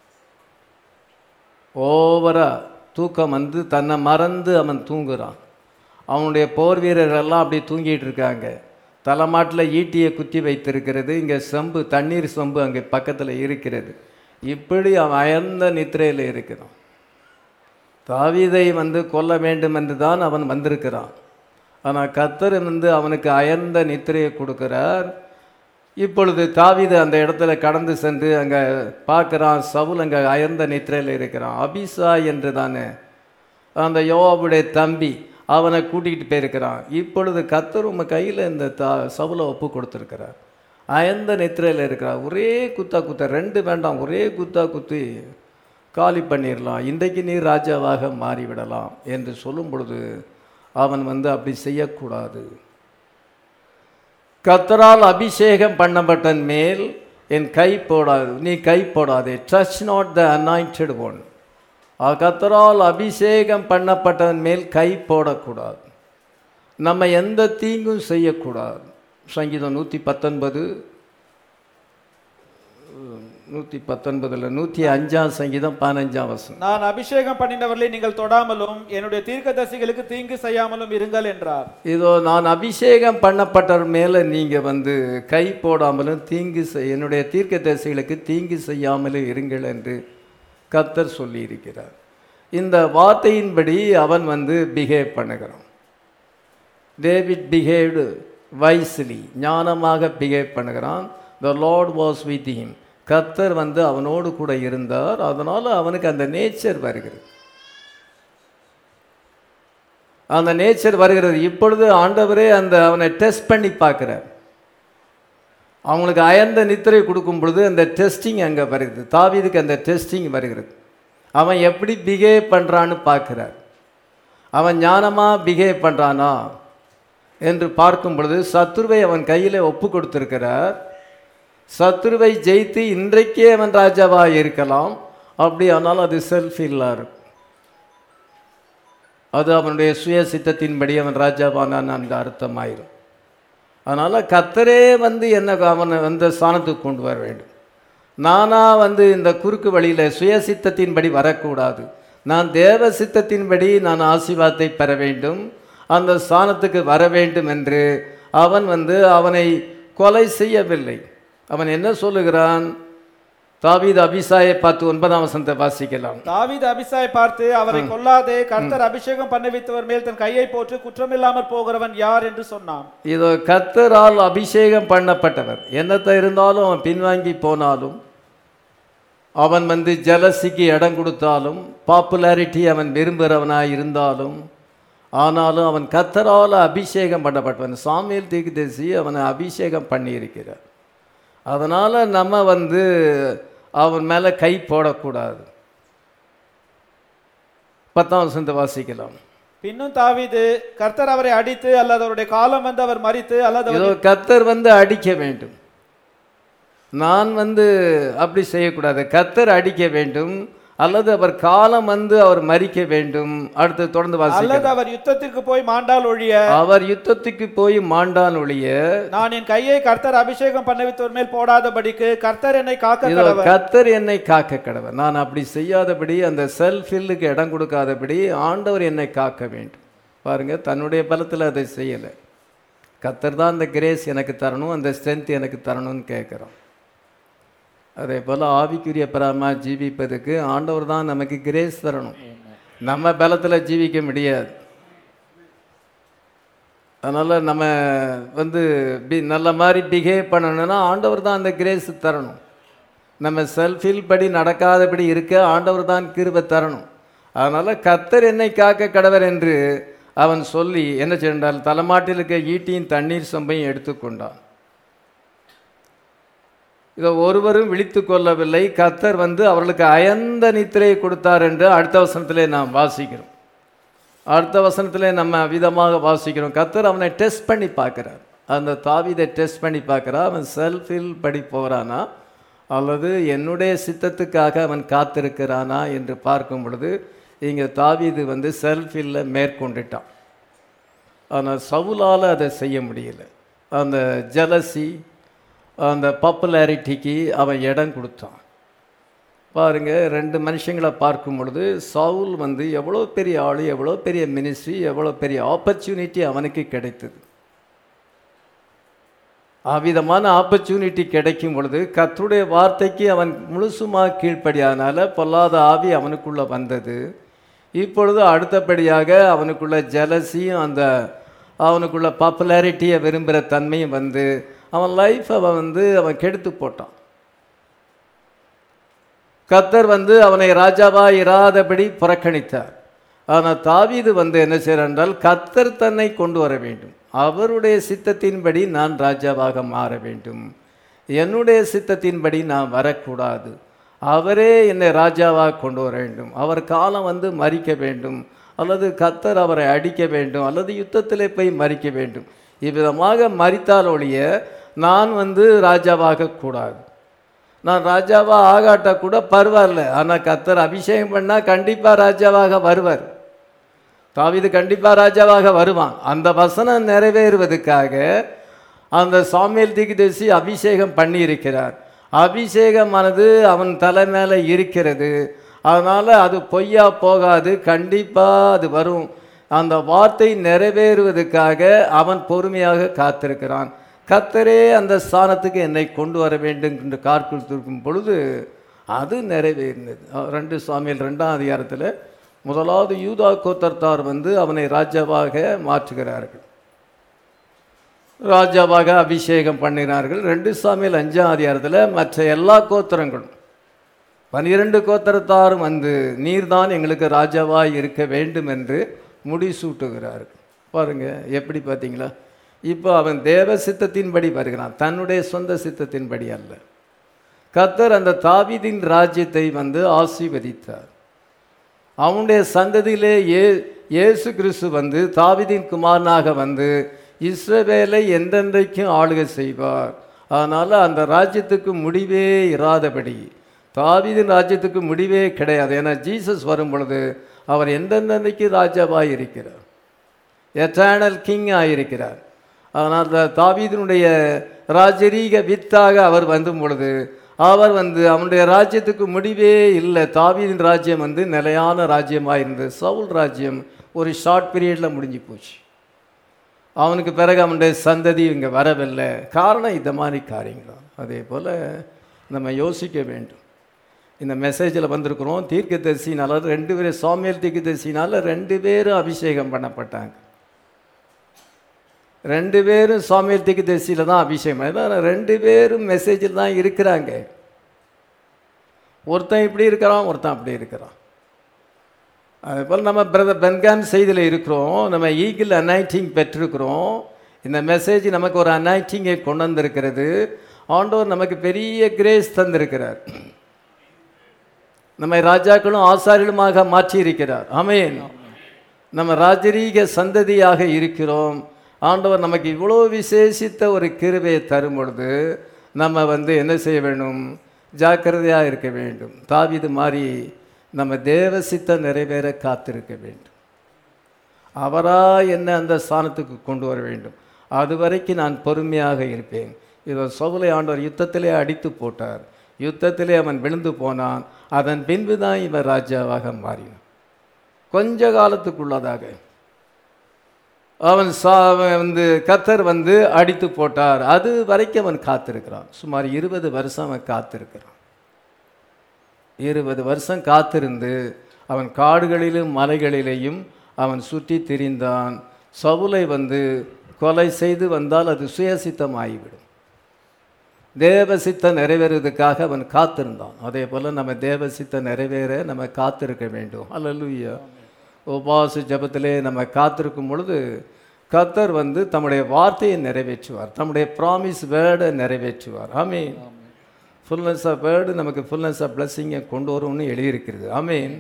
ஓவரா தூக்கம் வந்து தன்னை மறந்து அவன் தூங்குறான் அவனுடைய போர் வீரர்கள் எல்லாம் அப்படி தூங்கிட்டு இருக்காங்க தலைமாட்டில் ஈட்டியை குத்தி வைத்திருக்கிறது இங்கே செம்பு தண்ணீர் செம்பு அங்கே பக்கத்தில் இருக்கிறது இப்படி அவன் அயர்ந்த நித்திரையில் இருக்கிறான் தாவீதை வந்து கொல்ல வேண்டும் என்று தான் அவன் வந்திருக்கிறான் ஆனால் கத்தர் வந்து அவனுக்கு அயர்ந்த நித்திரையை கொடுக்கிறார் இப்பொழுது தாவீது அந்த இடத்துல கடந்து சென்று அங்கே பார்க்குறான் சவுல் அங்கே அயர்ந்த நித்திரையில் இருக்கிறான் அபிசா என்று தானே அந்த யோவாவுடைய தம்பி அவனை கூட்டிகிட்டு போயிருக்கிறான் இப்பொழுது கத்தர் உங்கள் கையில் இந்த தா சவுலை ஒப்பு கொடுத்துருக்கிறார் அயர்ந்த நித்திரையில் இருக்கிறார் ஒரே குத்தா குத்த ரெண்டு வேண்டாம் ஒரே குத்தா குத்தி காலி பண்ணிடலாம் இன்றைக்கு நீ ராஜாவாக மாறிவிடலாம் என்று சொல்லும் பொழுது அவன் வந்து அப்படி செய்யக்கூடாது கத்தரால் அபிஷேகம் பண்ணப்பட்டன் மேல் என் கை போடாது நீ கை போடாதே touch not the anointed one கத்தரால் அபிஷேகம் பண்ணப்பட்டவன் மேல் கை போடக்கூடாது நம்ம எந்த தீங்கும் செய்யக்கூடாது சங்கீதம் நூற்றி பத்தொன்பது நூற்றி பத்தொன்பதில் நூற்றி அஞ்சாம் சங்கீதம் பதினஞ்சாம் வசனம் நான் அபிஷேகம் பண்ணினவர்களை நீங்கள் தொடாமலும் என்னுடைய தீர்க்கதரிசிகளுக்கு தீங்கு செய்யாமலும் இருங்கள் என்றார் இதோ நான் அபிஷேகம் பண்ணப்பட்டவர் மேலே நீங்கள் வந்து கை போடாமலும் தீங்கு செய் என்னுடைய தீர்க்கதரிசிகளுக்கு தீங்கு செய்யாமலும் இருங்கள் என்று கத்தர் சொல்லியிருக்கிறார் இந்த வார்த்தையின்படி அவன் வந்து பிஹேவ் பண்ணுகிறான் டேவிட் பிஹேவ்டு வைஸ்லி ஞானமாக பிஹேவ் பண்ணுகிறான் the Lord was with him கத்தர் வந்து அவனோடு கூட இருந்தார் அதனால் அவனுக்கு அந்த நேச்சர் வருகிறது அந்த நேச்சர் வருகிறது இப்பொழுது ஆண்டவரே அந்த அவனை டெஸ்ட் பண்ணி பார்க்குறார் அவங்களுக்கு அயர்ந்த நித்திரை கொடுக்கும் பொழுது அந்த டெஸ்டிங் அங்கே வருகிறது தாவீதுக்கு அந்த டெஸ்டிங் வருகிறது அவன் எப்படி பிஹேவ் பண்ணுறான்னு பார்க்குறார் அவன் ஞானமாக பிஹேவ் பண்ணுறானா என்று பார்க்கும் பொழுது சத்துருவை அவன் கையில் ஒப்பு கொடுத்துருக்கிறார் சத்துருவை ஜெயித்து இன்றைக்கே அவன் ராஜாவாக இருக்கலாம் அப்படி ஆனால் அது செல்ஃப் இல்லா இருக்கும் அது அவனுடைய சுய சித்தத்தின்படி அவன் ராஜாவானான் அந்த அர்த்தமாயிரும் அதனால் கத்தரே வந்து என்ன அவனை வந்து ஸ்தானத்துக்கு கொண்டு வர வேண்டும் நானா வந்து இந்த குறுக்கு வழியில் சுய சித்தத்தின்படி வரக்கூடாது நான் தேவ சித்தத்தின்படி நான் ஆசீர்வாதத்தை பெற வேண்டும் அந்த ஸ்தானத்துக்கு வர வேண்டும் என்று அவன் வந்து அவனை கொலை செய்யவில்லை அவன் என்ன சொல்லுகிறான் தாவீது அபிசாயை பார்த்து ஒன்பதாம் வசனத்தை வாசிக்கலாம் தாவீது அபிசாயை பார்த்து அவரை கொல்லாதே கர்த்தர் அபிஷேகம் பண்ணிவித்தவர் மேல் தன் கையை போட்டு குற்றமில்லாமற் போகிறவன் யார் என்று சொன்னான் இதோ கத்தரால் அபிஷேகம் பண்ணப்பட்டவர் என்னத்தை இருந்தாலும் அவன் பின்வாங்கி போனாலும் அவன் வந்து ஜலசிக்கு இடம் கொடுத்தாலும் பாப்புலாரிட்டி அவன் விரும்புகிறவனாக இருந்தாலும் ஆனாலும் அவன் கத்தரால் அபிஷேகம் பண்ணப்பட்டவன் சாமியல் தீர்க்கதரிசி அவனை அபிஷேகம் பண்ணியிருக்கிறார் அதனால் நம்ம வந்து அவன் மேலே கை போடக்கூடாது பத்தாம் வசனத்தை வாசிக்கலாம் பின்னும் தாவீது கர்த்தர் அவரை அடித்து அல்லது அவருடைய காலம் வந்து அவர் மறித்து அல்லது அவர் ஏதோ கத்தர் வந்து அடிக்க வேண்டும் நான் வந்து அப்படி செய்யக்கூடாது கத்தர் அடிக்க வேண்டும் அல்லது அவர் காலம் வந்து அவர் மறிக்க வேண்டும் அடுத்து தொடர்ந்து அல்லது வாசிக்கலாம் அவர் யுத்தத்திற்கு போய் மாண்டால் ஒழிய அவர் யுத்தத்துக்கு போய் மாண்டான் ஒழிய நான் என் கையை கர்த்தர் அபிஷேகம் பண்ணிவித்தவர் மேல் போடாதபடிக்கு கர்த்தர் என்னை காக்க இதோ கடவர் கத்தர் என்னை காக்க கடவர் நான் அப்படி செய்யாதபடி அந்த செல்ஃப் ஃபில்லுக்கு இடம் கொடுக்காதபடி ஆண்டவர் என்னை காக்க வேண்டும் பாருங்க தன்னுடைய பலத்தில் அதை செய்யலை கத்தர் தான் அந்த கிரேஸ் எனக்கு தரணும் அந்த ஸ்ட்ரென்த் எனக்கு தரணும்னு கேட்குறோம் அதே போல் ஆவிக்குரிய பராமா ஜீவிப்பதுக்கு ஆண்டவர் தான் நமக்கு கிரேஸ் தரணும் நம்ம பலத்தில் ஜீவிக்க முடியாது அதனால் நம்ம வந்து பி நல்ல மாதிரி பிஹேவ் பண்ணணும்னா ஆண்டவர் தான் அந்த கிரேஸ் தரணும் நம்ம செல்ஃபில் படி நடக்காதபடி இருக்க ஆண்டவர் தான் கிருபை தரணும் அதனால் கத்தர் என்னை காக்க கடவர் என்று அவன் சொல்லி என்ன செய்தால் தலைமாட்டில் இருக்க ஈட்டியும் தண்ணீர் சொம்பையும் எடுத்துக்கொண்டான் இதை ஒருவரும் விழித்து கொள்ளவில்லை கத்தர் வந்து அவர்களுக்கு அயந்த நித்திரையை கொடுத்தார் என்று அடுத்த வசனத்திலே நாம் வாசிக்கிறோம் அடுத்த வசனத்திலே நம்ம விதமாக வாசிக்கிறோம் கத்தர் அவனை டெஸ்ட் பண்ணி பார்க்குறார் அந்த தாவிதை டெஸ்ட் பண்ணி பார்க்குறான் அவன் செல்ஃபில் படி போகிறானா அல்லது என்னுடைய சித்தத்துக்காக அவன் காத்திருக்கிறானா என்று பார்க்கும் பொழுது இங்கே தாவீது வந்து செல்ஃபில் மேற்கொண்டுட்டான் ஆனால் சவுலால் அதை செய்ய முடியல அந்த ஜலசி அந்த பாப்புலாரிட்டிக்கு அவன் இடம் கொடுத்தான் பாருங்க ரெண்டு மனுஷங்களை பார்க்கும் பொழுது சவுல் வந்து எவ்வளோ பெரிய ஆள் எவ்வளோ பெரிய மினிஸ்ட்ரி எவ்வளோ பெரிய ஆப்பர்ச்சுனிட்டி அவனுக்கு கிடைத்தது அவ்விதமான ஆப்பர்ச்சுனிட்டி கிடைக்கும் பொழுது கர்த்தருடைய வார்த்தைக்கு அவன் முழுசுமாக கீழ்ப்படியாதனால பொல்லாத ஆவி அவனுக்குள்ளே வந்தது இப்பொழுது அடுத்தபடியாக அவனுக்குள்ள ஜலசியும் அந்த அவனுக்குள்ள பாப்புலாரிட்டியை விரும்புகிற தன்மையும் வந்து அவன் லைஃப் அவன் வந்து அவன் கெடுத்து போட்டான் கத்தர் வந்து அவனை ராஜாவா இராதபடி புறக்கணித்தார் ஆனால் தாவீது வந்து என்ன செய்கிறார் என்றால் கத்தர் தன்னை கொண்டு வர வேண்டும் அவருடைய சித்தத்தின்படி நான் ராஜாவாக மாற வேண்டும் என்னுடைய சித்தத்தின்படி நான் வரக்கூடாது அவரே என்னை ராஜாவாக கொண்டு வர வேண்டும் அவர் காலம் வந்து மறிக்க வேண்டும் அல்லது கத்தர் அவரை அடிக்க வேண்டும் அல்லது யுத்தத்திலே போய் மறிக்க வேண்டும் இவ்விதமாக மறித்தால் ஒழிய நான் வந்து ராஜாவாக கூடாது நான் ராஜாவா ஆகாட்டா கூட பரவாயில்ல ஆனால் கத்தர் அபிஷேகம் பண்ணால் கண்டிப்பாக ராஜாவாக வருவார் தாவீது கண்டிப்பாக ராஜாவாக வருவான் அந்த வசனம் நிறைவேறுவதற்காக அந்த சாமியல் திகிதேசி அபிஷேகம் பண்ணியிருக்கிறார் அபிஷேகமானது அவன் தலை மேலே இருக்கிறது அதனால் அது பொய்யா போகாது கண்டிப்பாக அது வரும் அந்த வார்த்தை நிறைவேறுவதற்காக அவன் பொறுமையாக காத்திருக்கிறான் கத்தரே அந்த ஸ்தானத்துக்கு என்னை கொண்டு வர வேண்டும் என்று காத்திருக்கும் பொழுது அது நிறைவேறினது அஹ் ரெண்டு சுவாமியில் ரெண்டாம் அதிகாரத்தில் முதலாவது யூதா கோத்தர்த்தார் வந்து அவனை ராஜாவாக மாற்றுகிறார்கள் ராஜாவாக அபிஷேகம் பண்ணினார்கள் ரெண்டு சாமியில் அஞ்சாம் அதிகாரத்தில் மற்ற எல்லா கோத்திரங்களும் பனிரெண்டு கோத்திரத்தாரும் வந்து நீர்தான் எங்களுக்கு ராஜாவாய் இருக்க வேண்டும் என்று முடிசூட்டுகிறார்கள் பாருங்க எப்படி பார்த்தீங்களா இப்போ அவன் தேவ சித்தத்தின்படி வருகிறான் தன்னுடைய சொந்த சித்தத்தின்படி அல்ல கத்தர் அந்த தாவீதின் ராஜ்யத்தை வந்து ஆசீர்வதித்தார் அவனுடைய சந்ததியிலே ஏ இயேசு கிறிஸ்து வந்து தாவீதின் குமாரனாக வந்து இஸ்ரவேலை எந்தெந்தைக்கும் ஆளுகை செய்வார் அதனால் அந்த ராஜ்யத்துக்கு முடிவே இராதபடி தாவீதின் ராஜ்யத்துக்கு முடிவே கிடையாது ஏன்னா ஜீசஸ் வரும் பொழுது அவர் எந்தெந்தைக்கு ராஜாவாக இருக்கிறார் எட்டர்னல் கிங் ஆயிருக்கிறார் அதனால் அந்த தாவீதினுடைய ராஜரீக வித்தாக அவர் வந்தும் பொழுது அவர் வந்து அவனுடைய ராஜ்யத்துக்கு முடிவே இல்லை தாவீதின் ராஜ்யம் வந்து நிலையான ராஜ்யமாக இருந்தது சவுல் ராஜ்யம் ஒரு ஷார்ட் பீரியடில் முடிஞ்சு போச்சு அவனுக்கு பிறகு அவனுடைய சந்ததி இங்கே வரவில்லை காரணம் இந்த மாதிரி காரியங்கள் தான் அதே போல் நம்ம யோசிக்க வேண்டும் இந்த மெசேஜில் வந்திருக்கிறோம் தீர்க்கதரிசினால ரெண்டு பேரும் சாமியல் தீர்க்கதரிசினால ரெண்டு பேரும் அபிஷேகம் பண்ணப்பட்டாங்க ரெண்டு பேரும் சாமியல் தீர்க்கதரிசியில் தான் அபிஷேகம் பண்ண- ரெண்டு பேரும் மெசேஜில் தான் இருக்கிறாங்க ஒருத்தன் இப்படி இருக்கிறான் ஒருத்தன் அப்படி இருக்கிறான் அதுபோல் நம்ம பிரதர் பென்காம் செய்தியில் இருக்கிறோம் நம்ம ஈகிள் அனைட்டிங் பெற்றிருக்கிறோம் இந்த மெசேஜ் நமக்கு ஒரு அனைட்டிங்கை கொண்டு வந்திருக்கிறது ஆண்டவர் நமக்கு பெரிய கிரேஸ் தந்திருக்கிறார் நம்மை ராஜாக்களும் ஆசாரியலுமாக மாற்றி இருக்கிறார் ஆமென் நம்ம ராஜரீக சந்ததியாக இருக்கிறோம் ஆண்டவர் நமக்கு இவ்வளோ விசேஷித்த ஒரு கிருபையை தரும் பொழுது நம்ம வந்து என்ன செய்ய வேண்டும் ஜாக்கிரதையாக இருக்க வேண்டும் தாவீது மாதிரி நம்ம தேவ சித்தம் நிறைவேற காத்திருக்க வேண்டும் அவரா என்ன அந்த ஸ்தானத்துக்கு கொண்டு வர வேண்டும் அது வரைக்கும் நான் பொறுமையாக இருப்பேன் இதோ சவுலை ஆண்டவர் யுத்தத்திலே அடித்து போட்டார் யுத்தத்திலே அவன் விழுந்து போனான் அதன் பின்பு தான் இவன் ராஜாவாக மாறினான் கொஞ்ச காலத்துக்குள்ளதாக அவன் சா அவன் வந்து கத்தர் வந்து அடித்து போட்டார் அது வரைக்கும் அவன் காத்திருக்கிறான் சுமார் இருபது வருஷம் அவன் காத்திருக்கிறான் இருபது வருஷம் காத்திருந்து அவன் காடுகளிலும் மலைகளிலேயும் அவன் சுற்றி திரிந்தான் சவுலை வந்து கொலை செய்து வந்தால் அது சுயசித்தம் ஆகிவிடும் தேவ சித்தம் நிறைவேறுவதற்காக அவன் காத்திருந்தான் அதே போல் நம்ம தேவ சித்தம் நிறைவேற நம்ம காத்திருக்க வேண்டும் அல்லலுயா உபாச ஜபத்திலே நம்ம காத்திருக்கும் பொழுது கத்தர் வந்து தம்முடைய வார்த்தையை நிறைவேற்றுவார் தம்முடைய ப்ராமிஸ் வேர்டை நிறைவேற்றுவார் ஆமீன் ஃபுல்னஸ் ஆஃப் வேர்டு நமக்கு ஃபுல்னஸ் ஆஃப் பிளஸ்ஸிங்கை கொண்டு வரும்னு எழுதியிருக்கிறது ஆமீன்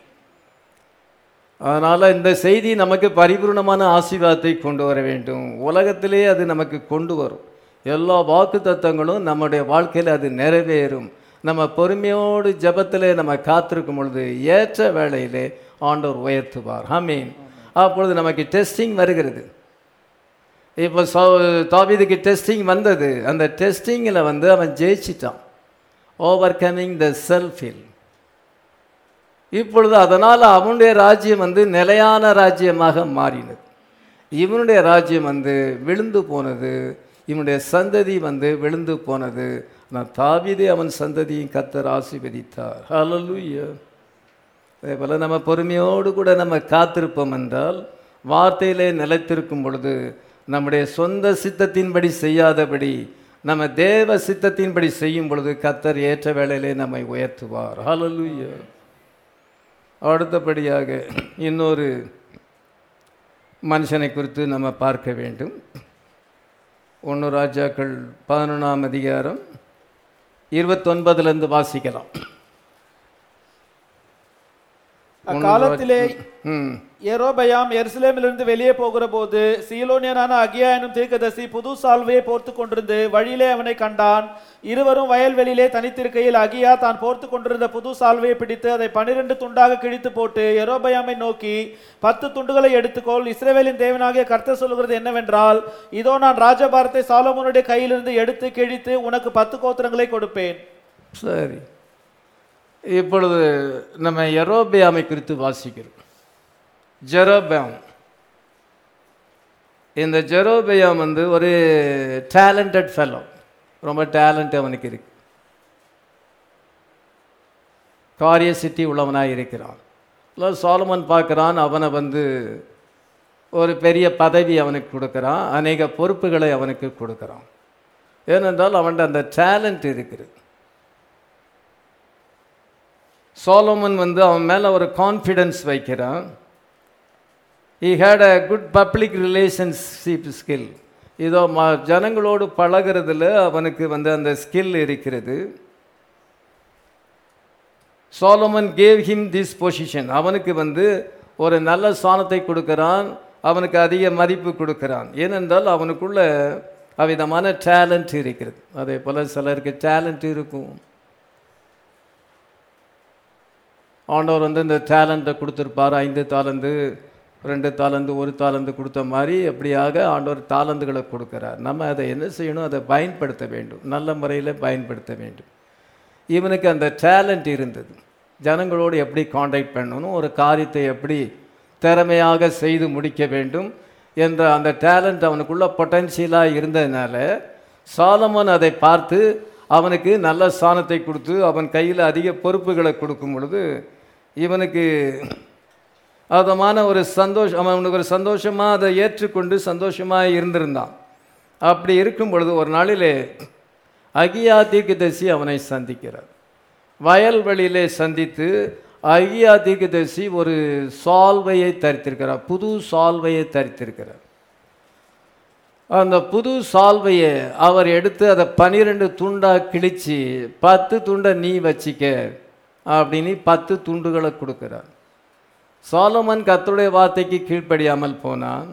அதனால் இந்த செய்தி நமக்கு பரிபூர்ணமான ஆசீர்வாதத்தை கொண்டு வர வேண்டும் உலகத்திலே அது நமக்கு கொண்டு வரும் எல்லா வாக்கு தத்தங்களும் நம்முடைய வாழ்க்கையில் அது நிறைவேறும் நம்ம பொறுமையோடு ஜெபத்திலே நம்ம காத்திருக்கும் பொழுது ஏற்ற வேளையிலே ஆண்டவர் உயர்த்துவார் ஆமீன் அப்பொழுது நமக்கு டெஸ்டிங் வருகிறது இப்போ சௌ தாவீதுக்கு டெஸ்டிங் வந்தது அந்த டெஸ்டிங்கில் வந்து அவன் ஜெயிச்சிட்டான் ஓவர் கமிங் த செல்ஃபில் இப்பொழுது அதனால் அவனுடைய ராஜ்யம் வந்து நிலையான ராஜ்யமாக மாறினது இவனுடைய ராஜ்யம் வந்து விழுந்து போனது இவனுடைய சந்ததி வந்து விழுந்து போனது நான் தாவீதே அவன் சந்ததியும் கத்தர் ஆசீர்வதித்தார் ஹalleluya அதே போல் நம்ம பொறுமையோடு கூட நம்ம காத்திருப்போம் என்றால் வார்த்தையிலே நிலைத்திருக்கும் பொழுது நம்முடைய சொந்த சித்தத்தின்படி செய்யாதபடி நம்ம தேவ சித்தத்தின்படி செய்யும் பொழுது கத்தர் ஏற்ற வேளையிலே நம்மை உயர்த்துவார் ஹalleluya அடுத்தபடியாக இன்னொரு மனுஷனை குறித்து நம்ம பார்க்க வேண்டும் ஒன்று ராஜாக்கள் பதினொன்றாம் அதிகாரம் இருபத்தொன்பதுலேருந்து வாசிக்கலாம் அக்காலத்திலே ம் எரோபயாம் எருசலேமிலிருந்து வெளியே போகிற போது சீலோனியனான அகியா எனும் தீர்க்கதரிசி புது சால்வையை போர்த்து கொண்டிருந்து வழியிலே அவனை கண்டான் இருவரும் வயல்வெளியிலே தனித்திருக்கையில் அகியா தான் போர்த்து கொண்டிருந்த புது சால்வையை பிடித்து அதை பனிரெண்டு துண்டாக கிழித்து போட்டு எரோபயாமை நோக்கி பத்து துண்டுகளை எடுத்துக்கொள் இஸ்ரவேலின் தேவனாகிய கர்த்தர் சொல்லுகிறது என்னவென்றால் இதோ நான் ராஜபாரத்தை சாலமோனுடைய கையிலிருந்து எடுத்து கிழித்து உனக்கு பத்து கோத்திரங்களை கொடுப்பேன் சரி இப்பொழுது நம்ம எரோபியாமை குறித்து வாசிக்கிறோம் ஜெரோபியாம் இந்த ஜெரோபியாம் வந்து ஒரு டேலண்டட் ஃபெலோ ரொம்ப டேலண்ட் அவனுக்கு இருக்கு காரிய சித்தி உள்ளவனாக இருக்கிறான் இல்லை சாலமன் பார்க்குறான் அவனை வந்து ஒரு பெரிய பதவி அவனுக்கு கொடுக்குறான் அநேக பொறுப்புகளை அவனுக்கு கொடுக்குறான் ஏனென்றால் அவன்கிட்ட அந்த டேலண்ட் இருக்குது சோலோமன் வந்து அவன் மேலே ஒரு கான்ஃபிடென்ஸ் வைக்கிறான் he had a good public relationship skill இதோ ம ஜனங்களோடு பழகிறதுல அவனுக்கு வந்து அந்த ஸ்கில் இருக்கிறது Solomon gave him this position அவனுக்கு வந்து ஒரு நல்ல சாணத்தை கொடுக்கிறான் அவனுக்கு அதிக மதிப்பு கொடுக்கிறான் ஏனென்றால் அவனுக்குள்ள அவ்விதமான டேலண்ட் இருக்கிறது அதே போல் சிலருக்கு டேலண்ட் இருக்கும் ஆண்டவர் வந்து இந்த டேலண்ட்டை கொடுத்துருப்பார் ஐந்து தாளந்து ரெண்டு தாளந்து ஒரு தாளந்து கொடுத்த மாதிரி அப்படியாக ஆண்டவர் தாளந்துகளை கொடுக்குறார் நம்ம அதை என்ன செய்யணும் அதை பயன்படுத்த வேண்டும் நல்ல முறையில் பயன்படுத்த வேண்டும் இவனுக்கு அந்த டேலண்ட் இருந்தது ஜனங்களோடு எப்படி காண்டாக்ட் பண்ணணும் ஒரு காரியத்தை எப்படி திறமையாக செய்து முடிக்க வேண்டும் என்ற அந்த டேலண்ட் அவனுக்குள்ள பொட்டன்ஷியலாக இருந்ததுனால சாலமன் அதை பார்த்து அவனுக்கு நல்ல ஸ்தானத்தை கொடுத்து அவன் கையில் அதிக பொறுப்புகளை கொடுக்கும் பொழுது இவனுக்கு அதமான ஒரு சந்தோஷம் அவனுக்கு ஒரு சந்தோஷமாக அதை ஏற்றுக்கொண்டு சந்தோஷமாக இருந்திருந்தான் அப்படி இருக்கும் பொழுது ஒரு நாளிலே அகியா தீர்க்கதரிசி அவனை சந்திக்கிறார் வயல்வெளியிலே சந்தித்து அகியா தீர்க்கதரிசி ஒரு சால்வையை தரித்திருக்கிறார் புது சால்வையை தரித்திருக்கிறார் அந்த புது சால்வையை அவர் எடுத்து அதை பனிரெண்டு துண்டாக கிழிச்சு பத்து துண்டை நீ வச்சிக்க அப்படின்னு பத்து துண்டுகளை கொடுக்கிறார் சாலமன் கர்த்தருடைய வார்த்தைக்கு கீழ்ப்படியாமல் போனான்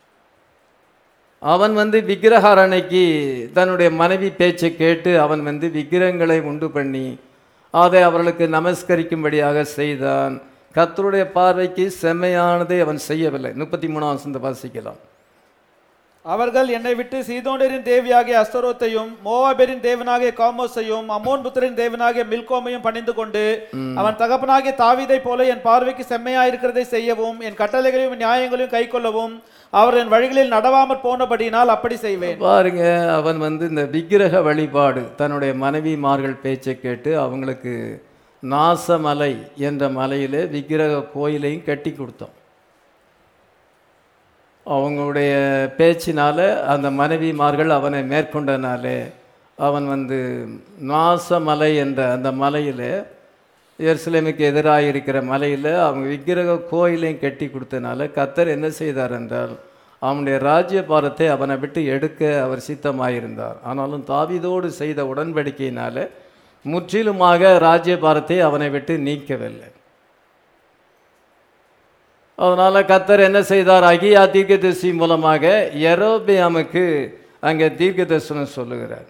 அவன் வந்து விக்கிரகாரணைக்கு தன்னுடைய மனைவி பேச்சை கேட்டு அவன் வந்து விக்கிரகங்களை உண்டு பண்ணி அதை அவர்களுக்கு நமஸ்கரிக்கும்படியாக செய்தான் கர்த்தருடைய பார்வைக்கு செம்மையானதை அவன் செய்யவில்லை முப்பத்தி மூணாம் வசந்த வாசிக்கலாம் அவர்கள் என்னை விட்டு சீதோனரின் தேவியாகிய அஸ்தரோத்தையும் மோவாபெரின் தேவனாகிய காமோஸையும் அம்மோன் புத்திரின் தேவனாகிய மில்கோமையும் பணிந்து கொண்டு அவன் தகப்பனாகிய தாவீதை போல என் பார்வைக்கு செம்மையாயிருக்கிறதை செய்யவும் என் கட்டளைகளையும் நியாயங்களையும் கைக்கொள்ளவும் அவர் என் வழிகளில் நடவாமற் போனபடியினால் அப்படி செய்வேன் பாருங்க அவன் வந்து இந்த விக்கிரக வழிபாடு தன்னுடைய மனைவிமார்கள் பேச்சை கேட்டு அவங்களுக்கு நாசமலை என்ற மலையிலே விக்கிரக கோயிலையும் கட்டி கொடுத்தான் அவங்களுடைய பேச்சினால அந்த மனைவிமார்கள் அவனை மேற்கொண்டனாலே அவன் வந்து நாசமலை என்ற அந்த மலையில் எருசலேமுக்கு எதிராக இருக்கிற மலையில் அவங்க விக்கிரக கோயிலையும் கட்டி கொடுத்தனால கத்தர் என்ன செய்தார் என்றால் அவனுடைய ராஜ்யபாரத்தை அவனை விட்டு எடுக்க அவர் சித்தமாயிருந்தார் ஆனாலும் தாவீதோடு செய்த உடன்படிக்கையினால முற்றிலுமாக ராஜ்யபாரத்தை அவனை விட்டு நீக்கவில்லை அதனால் கத்தர் என்ன செய்தார் அகியா தீர்க்கதரிசி மூலமாக எரோபியாமுக்கு அங்கே தீர்க்க தரிசனம் சொல்லுகிறார்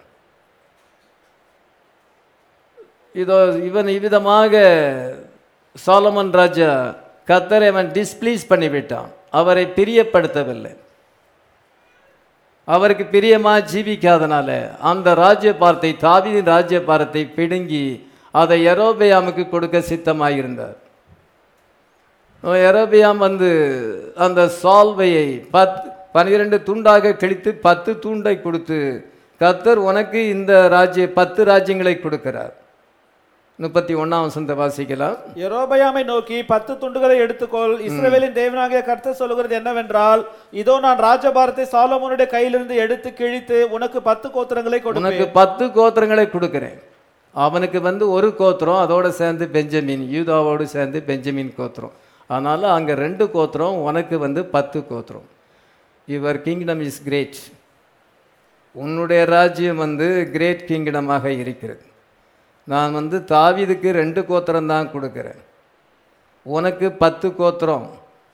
இதோ இவன் இவ்விதமாக சாலமன் ராஜா கத்தரை அவன் டிஸ்ப்ளீஸ் பண்ணிவிட்டான் அவரை பிரியப்படுத்தவில்லை அவருக்கு பிரியமாக ஜீவிக்காதனால அந்த ராஜ்யபாரத்தை தாவீதின் ராஜ்யபாரத்தை பிடுங்கி அதை எரோபியாமுக்கு கொடுக்க சித்தமாயிருந்தார் எரோபியாம் வந்து அந்த சால்வையை பத் பன்னிரண்டு துண்டாக கிழித்து பத்து துண்டை கொடுத்து கத்தர் உனக்கு இந்த ராஜ்ய பத்து ராஜ்யங்களை கொடுக்கிறார் முப்பத்தி ஒன்றாம் வசனத்தை வாசிக்கலாம் யெரொபெயாமை நோக்கி பத்து துண்டுகளை எடுத்துக்கொள் இஸ்ரவேலின் தேவனாகிய கர்த்தர் சொல்லுகிறது என்னவென்றால் இதோ நான் ராஜபாரத்தை சாலமோனுடைய கையிலிருந்து எடுத்து கிழித்து உனக்கு பத்து கோத்திரங்களை கொடுப்பேன் உனக்கு பத்து கோத்திரங்களை கொடுக்கிறேன் அவனுக்கு வந்து ஒரு கோத்திரம் அதோட சேர்ந்து பெஞ்சமின் யூதாவோடு சேர்ந்து பெஞ்சமின் கோத்திரம் அதனால் அங்கே ரெண்டு கோத்திரம் உனக்கு வந்து பத்து கோத்திரம் யுவர் கிங்டம் இஸ் கிரேட் உன்னுடைய ராஜ்யம் வந்து கிரேட் கிங்டமாக இருக்கிறது நான் வந்து தாவீதுக்கு ரெண்டு கோத்திரம் தான் கொடுக்குறேன் உனக்கு பத்து கோத்திரம்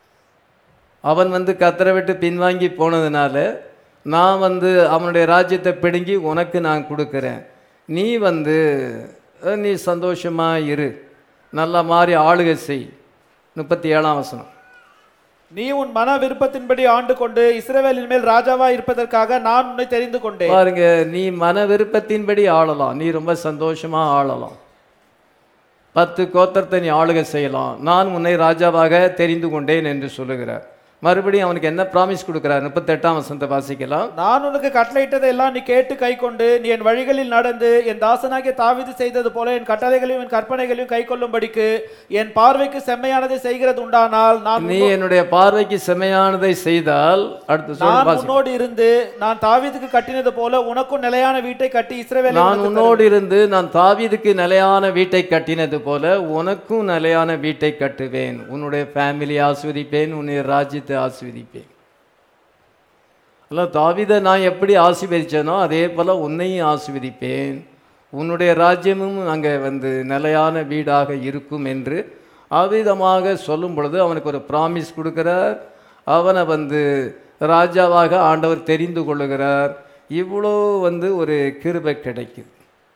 அவன் வந்து கத்தரை விட்டு பின்வாங்கி போனதுனால நான் வந்து அவனுடைய ராஜ்யத்தை பிடுங்கி உனக்கு நான் கொடுக்குறேன் நீ வந்து அஹ், நீ சந்தோஷமாக இரு நல்லா மாதிரி ஆளுகை செய் முப்பத்தி ஏழாம் வசனம் நீ உன் மன விருப்பத்தின்படி ஆண்டு கொண்டு இஸ்ரவேலின் மேல் ராஜாவா இருப்பதற்காக நான் உன்னை தெரிந்து கொண்டேன் பாருங்க நீ மன விருப்பத்தின்படி ஆளலாம் நீ ரொம்ப சந்தோஷமா ஆளலாம் பத்து கோத்திரத்தை நீ ஆளுகை செய்யலாம் நான் உன்னை ராஜாவாக தெரிந்து கொண்டேன் என்று சொல்லுகிறார் மறுபடியும் அவனுக்கு என்ன ப்ராமிஸ் கொடுக்குறார் முப்பத்தெட்டாம் வசனத்தை வாசிக்கலாம் நான் உனக்கு கட்டளையிட்டதை எல்லாம் நீ கேட்டு கை கொண்டு நீ என் வழிகளில் நடந்து என் தாசனாகிய தாவீது செய்தது போல என் கட்டளைகளையும் என் கற்பனைகளையும் கை கொள்ளும்படிக்கு என் பார்வைக்கு செம்மையானதை செய்கிறது உண்டானால் நான் நீ என்னுடைய பார்வைக்கு செமையானதை செய்தால் அடுத்து சொல்ல நான் வாசி உன்னோடு இருந்து நான் தாவீதுக்கு கட்டினது போல உனக்கும் நிலையான வீட்டை கட்டி இஸ்ரவேலை நான் உன்னோடு இருந்து நான் தாவீதுக்கு நிலையான வீட்டை கட்டினது போல உனக்கும் நிலையான வீட்டை கட்டுவேன் உன்னுடைய ஃபேமிலி ஆஸ்வதிப்பேன் உன்னுடைய ராஜ்யத்தை ஆஸ்வதிப்பேன் அல்ல தாவீதை நான் எப்படி ஆசீர்வதிச்சேனோ அதே போல உன்னையும் ஆசீர்வதிப்பேன் உன்னுடைய ராஜ்யமும் அங்கே வந்து நிலையான வீடாக இருக்கும் என்று அவ்விதமாக சொல்லும் பொழுது அவனுக்கு ஒரு ப்ராமிஸ் கொடுக்கிறார் அவனை வந்து ராஜாவாக ஆண்டவர் தெரிந்து கொள்ளுகிறார் இவ்வளோ வந்து ஒரு கிருபை கிடைக்குது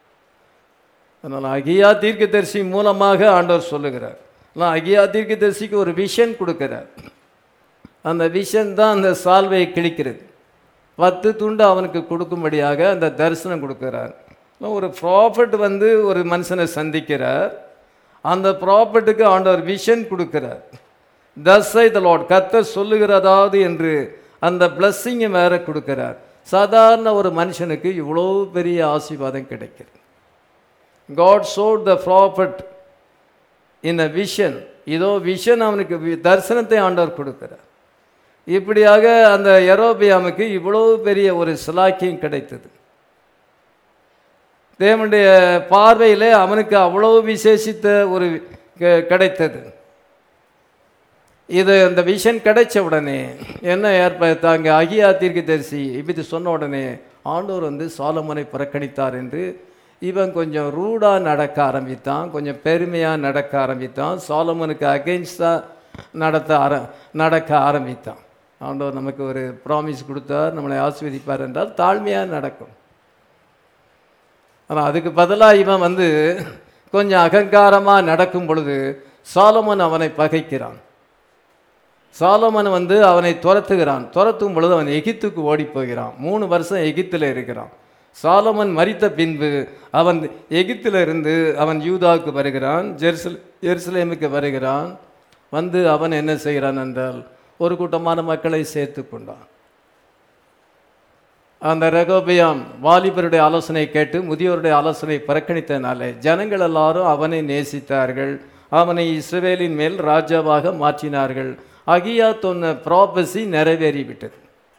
அதனால் அகியா தீர்க்கதரிசி மூலமாக ஆண்டவர் சொல்லுகிறார் ஆனால் அகியா தீர்க்கதரிசிக்கு ஒரு விஷன் கொடுக்கிறார் அந்த விஷன் தான் அந்த சால்வையை கிழிக்கிறது பத்து துண்டு அவனுக்கு கொடுக்கும்படியாக அந்த தரிசனம் கொடுக்கிறார் ஒரு ப்ராஃபட் வந்து ஒரு மனுஷனை சந்திக்கிறார் அந்த ப்ராஃபட்டுக்கு ஆண்டவர் விஷன் கொடுக்கிறார் தஸ்ஸை த லார்ட் கர்த்தர் சொல்லுகிறதாவது என்று அந்த பிளஸ்ஸிங்கை வேற கொடுக்கிறார் சாதாரண ஒரு மனுஷனுக்கு இவ்வளோ பெரிய ஆசீர்வாதம் கிடைக்கிறது God showed the prophet in a vision இதோ விஷன் அவனுக்கு வி- தரிசனத்தை ஆண்டவர் கொடுக்கிறார் இப்படியாக அந்த எரோபியாமுக்கு இவ்வளோ பெரிய ஒரு சிலாக்கியம் கிடைத்தது தேவனுடைய பார்வையில் அவனுக்கு அவ்வளோ விசேஷித்த ஒரு க- கிடைத்தது இது அந்த விஷன் கிடைச்ச உடனே என்ன ஏற்படுத்தாங்க அகியா தீர்க்கதரிசி இப்படி சொன்ன உடனே ஆண்டவர் வந்து சாலமோனை புறக்கணித்தார் என்று இவன் கொஞ்சம் ரூடாக நடக்க ஆரம்பித்தான் கொஞ்சம் பெருமையாக நடக்க ஆரம்பித்தான் சாலமோனுக்கு அகெயின்ஸ்டாக நடத்த ஆர நடக்க ஆரம்பித்தான் ஆண்டவர் நமக்கு ஒரு ப்ராமிஸ் கொடுத்தார் நம்மளை ஆசீர்வதிப்பார் என்றால் தாழ்மையாக நடக்கும் ஆனால் அதுக்கு பதிலாக இவன் வந்து கொஞ்சம் அகங்காரமாக நடக்கும் பொழுது சாலமன் அவனை பகைக்கிறான் சாலமன் வந்து அவனை துரத்துகிறான் துரத்தும் பொழுது அவன் எகிப்துக்கு ஓடி போகிறான் மூணு வருஷம் எகிப்தில் இருக்கிறான் சாலமன் மரித்த பின்பு அவன் எகிப்தில் இருந்து அவன் யூதாவுக்கு வருகிறான் ஜெருசல் எருசலேமுக்கு வருகிறான் வந்து அவன் என்ன செய்கிறான் என்றால் ஒரு கூட்டமான மக்களை சேர்த்து கொண்டான் அந்த ரெகோபியாம் வாலிபருடைய ஆலோசனை கேட்டு முதியோருடைய ஆலோசனை புறக்கணித்தனாலே ஜனங்கள் எல்லாரும் அவனை நேசித்தார்கள் அவனை இஸ்ரவேலின் மேல் ராஜாவாக மாற்றினார்கள் அகியா சொன்ன ப்ராபசி நிறைவேறிவிட்டது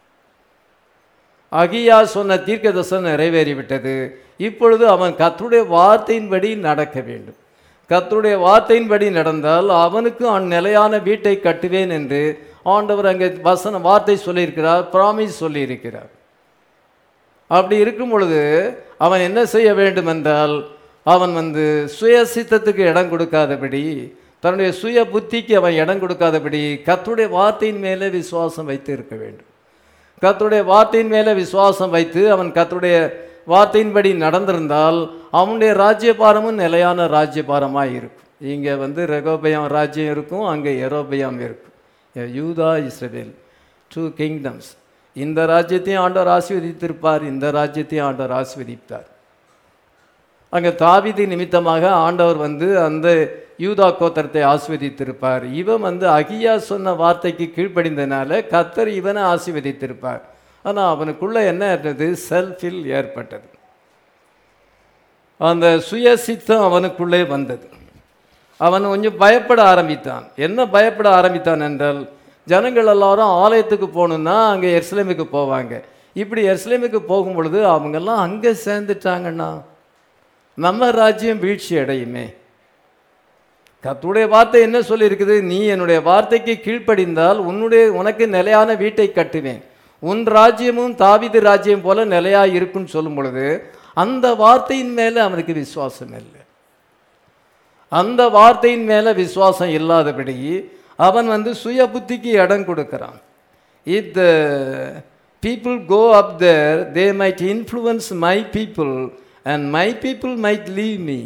அகியா சொன்ன தீர்க்கதர்சனம் நிறைவேறிவிட்டது இப்பொழுது அவன் கர்த்தருடைய வார்த்தையின்படி நடக்க வேண்டும் கர்த்தருடைய வார்த்தையின்படி நடந்தால் அவனுக்கு அவன் நிலையான வீட்டை கட்டுவேன் என்று ஆண்டவர் அங்கே வசன வார்த்தை சொல்லியிருக்கிறார் ப்ராமிஸ் சொல்லியிருக்கிறார் அப்படி இருக்கும் பொழுது அவன் என்ன செய்ய வேண்டும் என்றால் அவன் வந்து சுய சித்தத்துக்கு இடம் கொடுக்காதபடி தன்னுடைய சுய புத்திக்கு அவன் இடம் கொடுக்காதபடி கர்த்தருடைய வார்த்தையின் மேலே விசுவாசம் வைத்து இருக்க வேண்டும் கர்த்தருடைய வார்த்தையின் மேலே விசுவாசம் வைத்து அவன் கர்த்தருடைய வார்த்தையின்படி நடந்திருந்தால் அவனுடைய ராஜ்யபாரமும் நிலையான ராஜ்யபாரமாக இருக்கும் இங்கே வந்து ரெகோபயம் ராஜ்யம் இருக்கும் அங்கே எரோபயம் இருக்கும் யூதா இஸ்ரவேல் டூ கிங்டம்ஸ் இந்த ராஜ்யத்தையும் ஆண்டவர் ஆசீர்வதித்திருப்பார் இந்த ராஜ்யத்தையும் ஆண்டவர் ஆசீர்வதித்தார் அங்கே தாவீது நிமித்தமாக ஆண்டவர் வந்து அந்த யூதா கோத்திரத்தை ஆசீர்வதித்திருப்பார் இவன் வந்து அகியா சொன்ன வார்த்தைக்கு கீழ்ப்படிந்தனால கத்தர் இவனை ஆசீர்வதித்திருப்பார் ஆனால் அவனுக்குள்ள என்ன இருந்தது செல்ஃபில் ஏற்பட்டது அந்த சுயசித்தம் அவனுக்குள்ளே வந்தது அவன் கொஞ்சம் பயப்பட ஆரம்பித்தான் என்ன பயப்பட ஆரம்பித்தான் என்றால் ஜனங்கள் எல்லாரும் ஆலயத்துக்கு போகணுன்னா அங்கே எருசலேமுக்கு போவாங்க இப்படி எருசலேமுக்கு போகும் பொழுது அவங்கெல்லாம் அங்கே சேர்ந்துட்டாங்கன்னா நம்ம ராஜ்யம் வீழ்ச்சி அடையுமே கர்த்தருடைய வார்த்தை என்ன சொல்லியிருக்குது நீ என்னுடைய வார்த்தைக்கு கீழ்ப்படிந்தால் உன்னுடைய உனக்கு நிலையான வீட்டை கட்டுவேன் உன் ராஜ்யமும் தாவீது ராஜ்யம் போல நிலையா இருக்குன்னு சொல்லும் பொழுது அந்த வார்த்தையின் மேலே அவனுக்கு விசுவாசம் இல்லை அந்த வார்த்தையின் மேலே விசுவாசம் இல்லாதபடி அவன் வந்து சுய புத்திக்கு இடம் கொடுக்கிறான் if the people go up there they might influence my people and my people might leave me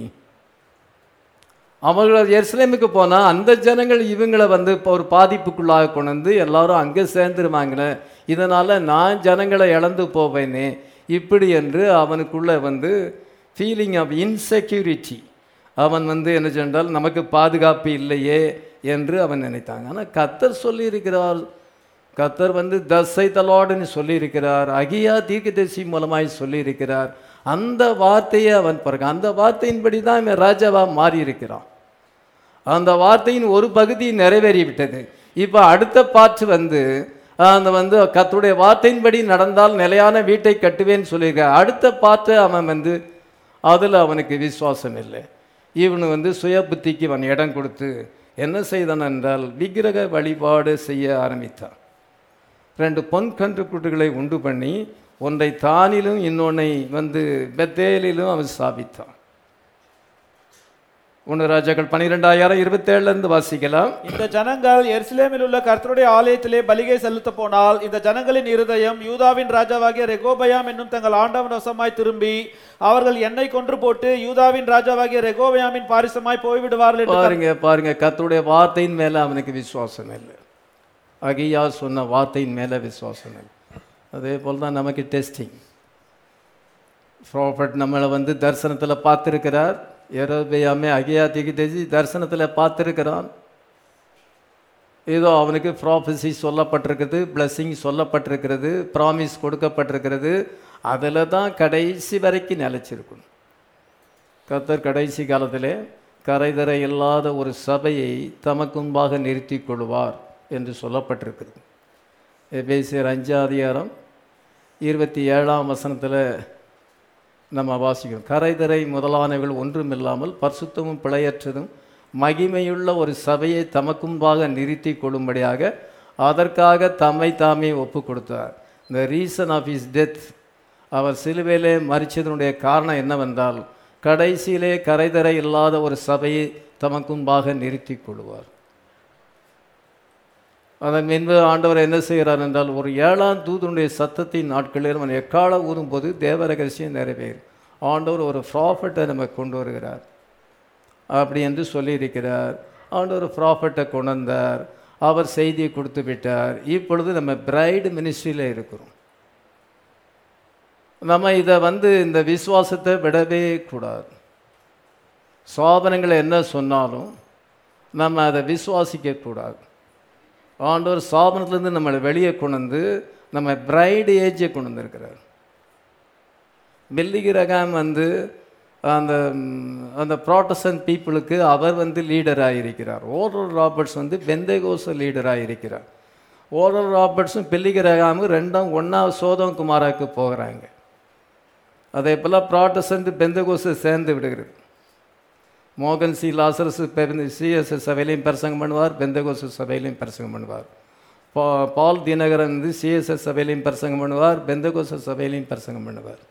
அவர்கள் எருசலேமுக்கு போனால் அந்த ஜனங்கள் இவங்களை வந்து இப்போ ஒரு பாதிப்புக்குள்ளாக கொண்டு வந்து எல்லாரும் அங்கே சேர்ந்துருவாங்களே இதனால் நான் ஜனங்களை இழந்து போவேனே இப்படி என்று அவனுக்குள்ள வந்து ஃபீலிங் ஆஃப் இன்செக்யூரிட்டி அவன் வந்து என்ன சொன்னால் நமக்கு பாதுகாப்பு இல்லையே என்று அவன் நினைத்தாங்க ஆனால் கத்தர் சொல்லியிருக்கிறார் கத்தர் வந்து தசை தலாடுன்னு சொல்லியிருக்கிறார் அகியா தீர்க்கதரிசி மூலமாய் சொல்லியிருக்கிறார் அந்த வார்த்தையை அவன் பிறகு அந்த வார்த்தையின்படி தான் இவன் ராஜாவாக மாறி இருக்கிறான் அந்த வார்த்தையின் ஒரு பகுதி நிறைவேறிவிட்டது இப்போ அடுத்த பாட்டு வந்து அந்த வந்து கர்த்தருடைய வார்த்தையின்படி நடந்தால் நிலையான வீட்டை கட்டுவேன்னு சொல்லியிருக்க அடுத்த பாட்டு அவன் வந்து அதில் அவனுக்கு விசுவாசம் இல்லை இவனு வந்து சுய புத்திக்கு அவன் இடம் கொடுத்து என்ன செய்தான் என்றால் விக்கிரக வழிபாடு செய்ய ஆரம்பித்தான் ரெண்டு பொன் கன்றுக்குட்டிகளை உண்டு பண்ணி ஒன்றை தானிலும் இன்னொன்னை வந்து பெத்தேலிலும் அவன் ஸ்தாபித்தான் ஒன்று ராஜாக்கள் பன்னிரெண்டாயிரம் இருபத்தேழுலேருந்து வாசிக்கலாம் இந்த ஜனங்கள் எருசலேமில் உள்ள கர்த்தருடைய ஆலயத்திலே பலிகை செலுத்த போனால் இந்த ஜனங்களின் இருதயம் யூதாவின் ராஜாவாகிய ரெகோபயாம் என்னும் தங்கள் ஆண்டவன் வசமாய் திரும்பி அவர்கள் என்னை கொன்று போட்டு யூதாவின் ராஜாவாகிய ரெகோபயாமின் பாரிசமாய் போய்விடுவார்கள் என்று பாருங்க பாருங்க கர்த்தருடைய வார்த்தையின் மேலே அவனுக்கு விசுவாசம் இல்லை அகியா சொன்ன வார்த்தையின் மேலே விசுவாசம் இல்லை அதே போல் தான் நமக்கு டெஸ்டிங் ப்ராஃபட் நம்மளை வந்து தரிசனத்தில் பார்த்துருக்கிறார் எரோபியாமே அகியா திகிதேசி தரிசனத்தில் பார்த்துருக்கிறான் ஏதோ அவனுக்கு ப்ராஃபஸி சொல்லப்பட்டிருக்குது blessing சொல்லப்பட்டிருக்கிறது ப்ராமிஸ் கொடுக்கப்பட்டிருக்கிறது அதில் தான் கடைசி வரைக்கும் நிலைச்சிருக்கணும் கர்த்தர் கடைசி காலத்திலே கரைதரை இல்லாத ஒரு சபையை தமக்கு முன்பாக நிறுத்தி கொள்வார் என்று சொல்லப்பட்டிருக்கிறது எபேசியர் அஞ்சாம் அதிகாரம் இருபத்தி ஏழாம் வசனத்தில் நம்ம வாசிக்கிறோம் கரைதரை முதலானவர்கள் ஒன்றுமில்லாமல் பரிசுத்தமும் பிழையற்றதும் மகிமையுள்ள ஒரு சபையை தமக்கு முன்பாக நிறுத்தி கொள்ளும்படியாக அதற்காக தம்மை தாமே ஒப்பு கொடுத்தார் the reason of his death அவர் சிலுவையிலே மறிச்சதனுடைய காரணம் என்னவென்றால் கடைசியிலே கரைதரை இல்லாத ஒரு சபையை தமக்கு முன்பாக நிறுத்தி கொள்வார் அதன் பின்பு ஆண்டவர் என்ன செய்கிறார் என்றால் ஒரு ஏழாம் தூதனுடைய சத்தத்தின் நாட்களில் அவன் எக்காலம் ஊதும்போது தேவ ரகசியம் நிறைவேறும் ஆண்டவர் ஒரு ப்ராஃபட்டை நம்ம கொண்டு வருகிறார் அப்படி என்று சொல்லியிருக்கிறார் ஆண்டவர் ப்ராஃபட்டை கொண்டு வந்தார் அவர் செய்தியை கொடுத்து விட்டார் இப்பொழுது நம்ம பிரைடு மினிஸ்ட்ரியில் இருக்கிறோம் நம்ம இதை வந்து இந்த விசுவாசத்தை விடவே கூடாது சாபனங்களை என்ன சொன்னாலும் நம்ம அதை விசுவாசிக்க கூடாது ஆண்டவர் சாபனத்துலேருந்து நம்மளை வெளியே கொண்டு வந்து நம்ம பிரைடு ஏஜை கொண்டு வந்திருக்கிறார் பில்லிகிரகாம் வந்து அந்த ம், அந்த ப்ராட்டஸ்டன்ட் பீப்புளுக்கு அவர் வந்து லீடராக இருக்கிறார் ஓரல் ராபர்ட்ஸ் வந்து பெந்தேகோச லீடராக இருக்கிறார் ஓரல் ராபர்ட்ஸும் பில்லிகிரகாமும் ரெண்டும் ஒன்றா சோதம் குமாராவுக்கு போகிறாங்க அதே போல் ப்ராட்டஸ்டன்ட் பெந்தகோஸை சேர்ந்து விடுகிறது மோகன் சி லாசரஸ் சிஎஸ்எஸ் சபையிலையும் பிரசங்கம் பண்ணுவார் பெந்தகோச சபையிலையும் பிரசங்கம் பண்ணுவார் பா பால் தினகரன் வந்து சிஎஸ்எஸ் சபையிலையும் பிரசங்கம் பண்ணுவார் பெந்தகோச சபையிலையும் பிரசங்கம் பண்ணுவார்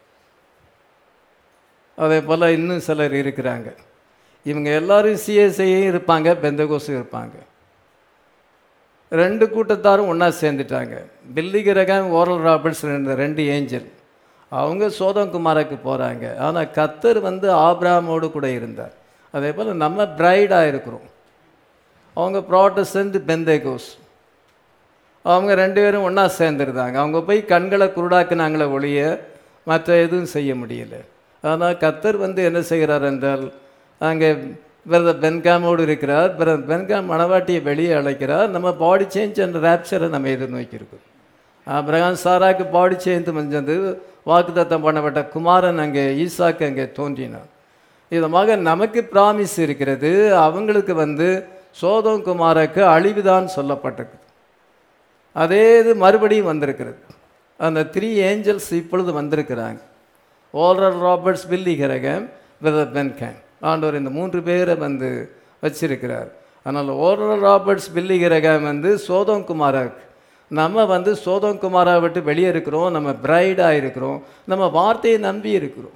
அதே போல் இன்னும் சிலர் இருக்கிறாங்க இவங்க எல்லாரும் சிஎஸ்ஐயும் இருப்பாங்க பெந்தகோஸும் இருப்பாங்க ரெண்டு கூட்டத்தாரும் ஒன்றா சேர்ந்துட்டாங்க பில்லிகிரகன் ஓரல் ராபர்ட்ஸ் ரெண்டு ரெண்டு ஏஞ்சல் அவங்க சோதங்குமாருக்கு போகிறாங்க ஆனால் கத்தர் வந்து ஆப்ராமோடு கூட இருந்தார் அதே போல் நம்ம பிரைடாக இருக்கிறோம் அவங்க ப்ராட்டஸ்டன்ட் பெந்தேகோஸ் அவங்க ரெண்டு பேரும் ஒன்றா சேர்ந்துருந்தாங்க அவங்க போய் கண்களை குருடாக்குனாங்களே ஒழிய மற்ற எதுவும் செய்ய முடியல ஆனால் கத்தர் வந்து என்ன செய்கிறார் என்றால் அங்கே பிரதர் பென்காமோடு இருக்கிறார் பிரதர் பென்காம் மணவாட்டியை வெளியே அழைக்கிறார் நம்ம பாடி சேஞ்ச் அண்ட் ரேப்சரை நம்ம எதிர்நோக்கியிருக்கோம் அப்ரஹாம் சாராக்கு பாடி சேஞ்ச் வந்தது வாக்குத்தத்தம் பண்ணப்பட்ட குமாரன் அங்கே ஈசாக்கு அங்கே தோன்றினான் இதமாக நமக்கு பிராமிஸ் இருக்கிறது அவங்களுக்கு வந்து சோதம் குமாரக்கு அழிவுதான் சொல்லப்பட்டிருக்கு அதே இது மறுபடியும் வந்திருக்கிறது அந்த த்ரீ ஏஞ்சல்ஸ் இப்பொழுது வந்திருக்கிறாங்க ஓல்ரல் ராபர்ட்ஸ் பில்லி கிரகம் வித பென்கேம் ஆண்டவர் இந்த மூன்று பேரை வந்து வச்சிருக்கிறார் அதனால் ஓல்ரல் ராபர்ட்ஸ் பில்லி கிரகம் வந்து சோதம் குமாரக்கு நம்ம வந்து சோதம் குமாரை விட்டு வெளியே இருக்கிறோம் நம்ம பிரைடாக இருக்கிறோம் நம்ம வார்த்தையை நம்பி இருக்கிறோம்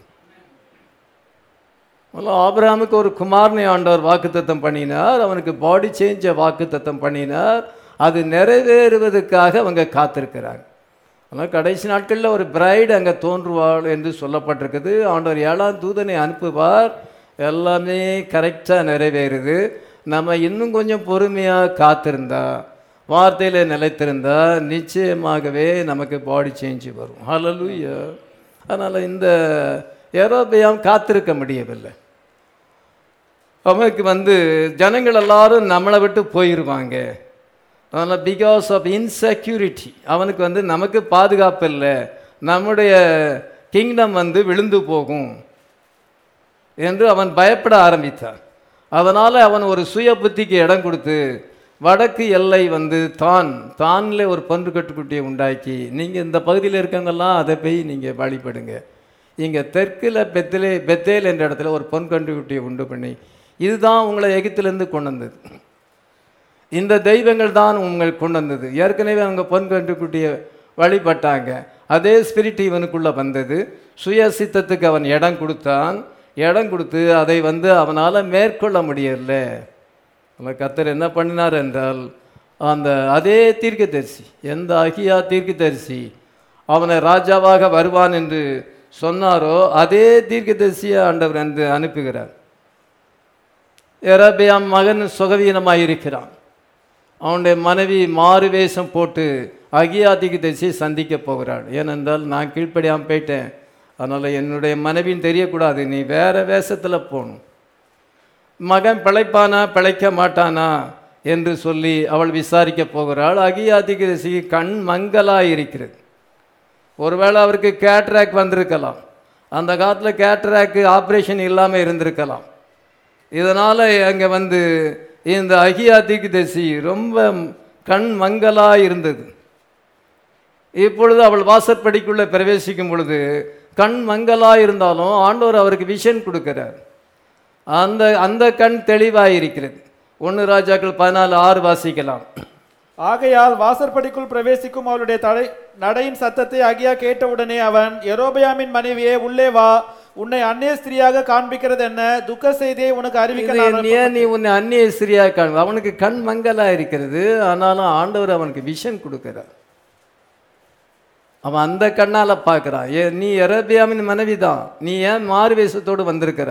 முதல்ல ஆபிரகாமுக்கு ஒரு குமாரனை ஆண்டவர் வாக்குத்தத்தம் பண்ணினார் அவனுக்கு பாடி சேஞ்சை வாக்குத்தத்தம் பண்ணினார் அது நிறைவேறுவதற்காக அவங்க காத்திருக்கிறாங்க ஆனால் கடைசி நாட்களில் ஒரு பிரைடு அங்கே தோன்றுவாள் என்று சொல்லப்பட்டிருக்குது ஆண்டவர் ஏழாம் தூதனை அனுப்புவார் எல்லாமே கரெக்டாக நிறைவேறுது நம்ம இன்னும் கொஞ்சம் பொறுமையாக காத்திருந்தா வார்த்தையில் நிலைத்திருந்தா நிச்சயமாகவே நமக்கு பாடி சேஞ்சு வரும் ஹalleluya அதனால் இந்த ஏரோபியாம் காத்திருக்க முடியவில்லை அவனுக்கு வந்து ஜனங்கள் எல்லாரும் நம்மளை விட்டு போயிடுவாங்க அதனால் பிகாஸ் ஆஃப் இன்செக்யூரிட்டி அவனுக்கு வந்து நமக்கு பாதுகாப்பு இல்லை நம்முடைய கிங்டம் வந்து விழுந்து போகும் என்று அவன் பயப்பட ஆரம்பித்தான் அதனால் அவன் ஒரு சுய புத்திக்கு இடம் கொடுத்து வடக்கு எல்லை வந்து தான் தானில் ஒரு பன்று கட்டுக்குட்டியை உண்டாக்கி நீங்கள் இந்த பகுதியில் இருக்கவங்கெல்லாம் அதை போய் நீங்கள் வழிபடுங்க இங்கே தெற்கில் பெத்திலே பெத்தேல் என்ற இடத்துல ஒரு பொன் கண்டுக்குட்டியை உண்டு பண்ணி இதுதான் உங்களை எகிப்திலேருந்து கொண்டு வந்தது இந்த தெய்வங்கள் தான் உங்களை கொண்டு வந்தது ஏற்கனவே அவங்க பொன் கண்டுக்குட்டியை வழிபட்டாங்க அதே ஸ்பிரிட் இவனுக்குள்ளே வந்தது சுய சித்தத்துக்கு அவன் இடம் கொடுத்தான் இடம் கொடுத்து அதை வந்து அவனால் மேற்கொள்ள முடியல அவன் கத்தர் என்ன பண்ணினார் என்றால் அந்த அதே தீர்க்கதரிசி எந்த அகியா தீர்க்கதரிசி அவனை ராஜாவாக வருவான் என்று சொன்னாரோ அதே தீர்க்கதரிசியை ஆண்டவர் என்று அனுப்புகிறார் எரபியாம் மகன் சுகவீனமாக இருக்கிறான் அவனுடைய மனைவி மாறு வேஷம் போட்டு அகியாதிக்கு திசையை சந்திக்க போகிறாள் ஏனென்றால் நான் கீழ்ப்படியாமல் போயிட்டேன் அதனால் என்னுடைய மனைவின்னு தெரியக்கூடாது நீ வேற வேஷத்தில் போகணும் மகன் பிழைப்பானா பிழைக்க மாட்டானா என்று சொல்லி அவள் விசாரிக்க போகிறாள் அகியாதிக்கு திசைக்கு கண் மங்கலாக இருக்கிறது ஒருவேளை அவருக்கு கேட்ராக் வந்திருக்கலாம் அந்த காலத்தில் கேட்ராக்கு ஆப்ரேஷன் இல்லாமல் இருந்திருக்கலாம் இதனால் அங்கே வந்து இந்த அகியாதிக்கு தசி ரொம்ப கண் மங்கலாக இருந்தது இப்பொழுது அவள் வாசற்படிக்குள்ளே பிரவேசிக்கும் பொழுது கண் மங்கலாக இருந்தாலும் ஆண்டவர் அவருக்கு விஷன் கொடுக்கிறார் அந்த அந்த கண் தெளிவாக இருக்கிறது ஒன்று ராஜாக்கள் பதினாலு ஆறு வாசிக்கலாம் ஆகையால் வாசற்படிக்குள் பிரவேசிக்கும் அவளுடைய தடை நடையின் சத்தத்தை அகியா கேட்டவுடனே அவன் எரோபயாமின் மனைவியே உள்ளே வா உன்னை அந்நிய ஸ்திரியாக காண்பிக்கிறது என்ன துக்க செய்தியை உனக்கு அறிவிக்க இது நான் ஏன் நீ உன்னை அந்நிய ஸ்திரியா காண அவனுக்கு கண் மங்கலா இருக்கிறது ஆனாலும் ஆண்டவர் அவனுக்கு விஷன் கொடுக்கிறார் அவன் அந்த கண்ணால பார்க்கறான் ஏ நீ எரபியாமின் மனைவி தான் நீ ஏன் மாறு வேஷத்தோடு வந்திருக்கிற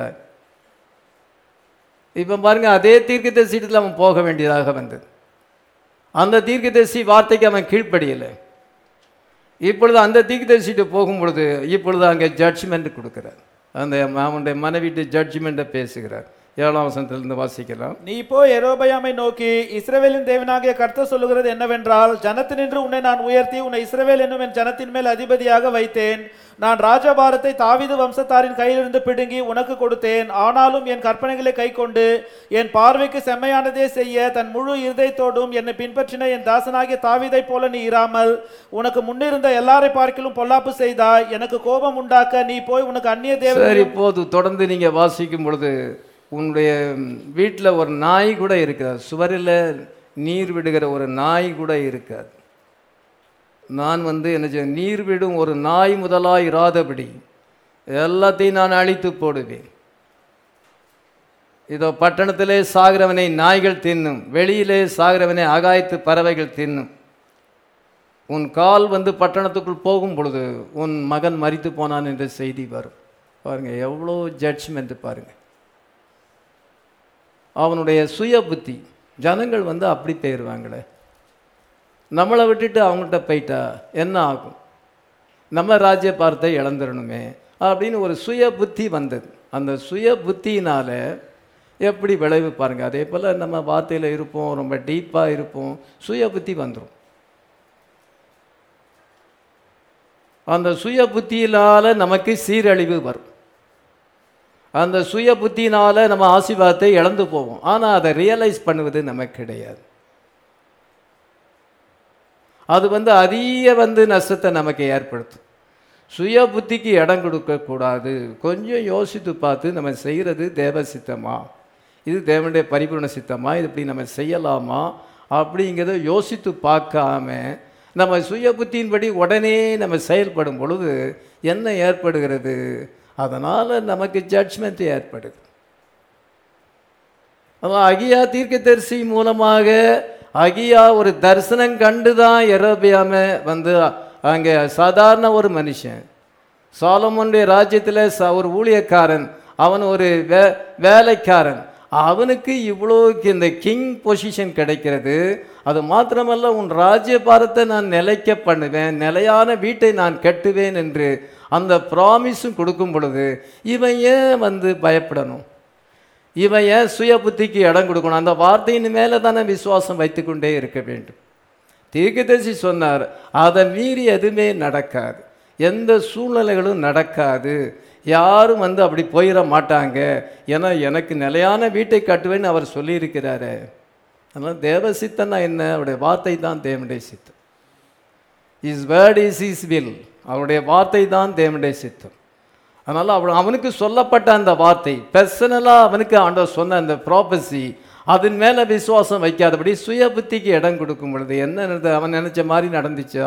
இப்போ பாருங்க அதே தீர்க்கதரிசிடத்தில் அவன் போக வேண்டியதாக வந்தது அந்த தீர்க்கதரிசி வார்த்தைக்கு அவன் கீழ்ப்படியலை இப்பொழுது அந்த தீர்க்கதரிசிட்டு போகும் பொழுது இப்பொழுது அங்கே ஜட்ஜ்மெண்ட் கொடுக்கிறார் அந்த அவனுடைய மனைவிட்டு ஜட்ஜ்மெண்ட்டை பேசுகிறார் ஏழாம் வசனத்திலிருந்து வாசிக்கலாம் நீ போய் எரோபயாமை நோக்கி இஸ்ரவேலின் தேவனாகிய கர்த்தர் சொல்லுகிறது என்னவென்றால் ஜனத்தினின்று உன்னை நான் உயர்த்தி உன்னை இஸ்ரவேல் என்னும் என் ஜனத்தின் மேல் அதிபதியாக வைத்தேன் நான் ராஜபாரத்தை தாவீது வம்சத்தாரின் கையிலிருந்து பிடுங்கி உனக்கு கொடுத்தேன் ஆனாலும் என் கற்பனைகளை கைக்கொண்டு என் பார்வைக்கு செம்மையானதே செய்ய தன் முழு இருதயத்தோடும் என்னை பின்பற்றின என் தாசனாகிய தாவீதைப் போல நீ இராமல் உனக்கு முன்னிருந்த எல்லாரை பார்க்கிலும் பொல்லாப்பு செய்தாய் எனக்கு கோபம் உண்டாக்க நீ போய் உனக்கு அந்நிய தேவ சரி போது தொடர்ந்து நீங்கள் வாசிக்கும் பொழுது உன்னுடைய வீட்டில் ஒரு நாய் கூட இருக்காது சுவரில் நீர் விடுகிற ஒரு நாய் கூட இருக்காது நான் வந்து என்ன செய்ய நீர் விடும் ஒரு நாய் முதலாய் இராதபடி எல்லாத்தையும் நான் அழித்து போடுவேன் இதோ பட்டணத்திலே சாகிறவனை நாய்கள் தின்னும் வெளியிலே சாகிறவனை ஆகாயத்து பறவைகள் தின்னும் உன் கால் வந்து பட்டணத்துக்குள் போகும் பொழுது உன் மகன் மரித்து போனான் என்ற செய்தி வரும் பாருங்க எவ்வளோ ஜட்ஜ்மெண்ட் பாருங்க அவனுடைய சுய புத்தி ஜனங்கள் வந்து அப்படி போயிடுவாங்களே நம்மளை விட்டுட்டு அவங்கள்ட்ட போயிட்டா என்ன ஆகும் நம்ம ராஜ்ய பார்த்தை இழந்துடணுமே அப்படின்னு ஒரு சுய புத்தி வந்தது அந்த சுய புத்தியினால எப்படி விளைவு பாருங்க அதே போல் நம்ம வார்த்தையில் இருப்போம் ரொம்ப டீப்பாக இருப்போம் சுய புத்தி வந்துடும் அந்த சுய புத்தியினால் நமக்கு சீரழிவு வரும் அந்த சுய புத்தினால நம்ம ஆசீர்வாதத்தை இழந்து போவோம் ஆனால் அதை ரியலைஸ் பண்ணுவது நமக்கு கிடையாது அது வந்து அதிக வந்து நஷ்டத்தை நமக்கு ஏற்படுத்தும் சுய புத்திக்கு இடம் கொடுக்கக்கூடாது கொஞ்சம் யோசித்து பார்த்து நம்ம செய்கிறது தேவ சித்தமா இது தேவனுடைய பரிபூர்ண சித்தமா இது இப்படி நம்ம செய்யலாமா அப்படிங்கிறத யோசித்து பார்க்காம நம்ம சுய புத்தியின்படி உடனே நம்ம செயல்படும் பொழுது என்ன ஏற்படுகிறது அதனால் நமக்கு ஜட்ஜ்மெண்ட் ஏற்படுது அதான் அகியா தீர்க்கதரிசி மூலமாக அகியா ஒரு தரிசனம் கண்டு தான் எரோபியாம வந்து அங்கே சாதாரண ஒரு மனுஷன் சாலமோனுடைய ராஜ்யத்தில் ச ஒரு ஊழியக்காரன் அவன் ஒரு வே வேலைக்காரன் அவனுக்கு இவ்வளோ இந்த கிங் பொசிஷன் கிடைக்கிறது அது மாத்திரமல்ல உன் ராஜ்யபாரத்தை நான் நிலைக்க பண்ணுவேன் நிலையான வீட்டை நான் கட்டுவேன் என்று அந்த ப்ராமிஸும் கொடுக்கும் பொழுது இவன் ஏன் வந்து பயப்படணும் இவன் ஏன் சுய புத்திக்கு இடம் கொடுக்கணும் அந்த வார்த்தையின் மேலே தானே விசுவாசம் வைத்துக்கொண்டே இருக்க வேண்டும் தீர்க்கதரிசி சொன்னார் அதை மீறி எதுவுமே நடக்காது எந்த சூழ்நிலைகளும் நடக்காது யாரும் வந்து அப்படி போயிட மாட்டாங்க ஏன்னா எனக்கு நிலையான வீட்டை கட்டுவேன்னு அவர் சொல்லியிருக்கிறாரு அதனால் தேவ சித்தன்னா என்ன அவருடைய வார்த்தை தான் தேவனுடைய சித்தம் is word is is will அவருடைய வார்த்தை தான் தேவனுடைய சித்தம் அதனால் அவன் அவனுக்கு சொல்லப்பட்ட அந்த வார்த்தை பர்சனலாக அவனுக்கு ஆண்டவர் சொன்ன அந்த ப்ராப்பசி அதன் மேலே விசுவாசம் வைக்காதபடி சுய புத்திக்கு இடம் கொடுக்கும் பொழுது என்ன நடந்தது? அவன் நினச்ச மாதிரி நடந்துச்சா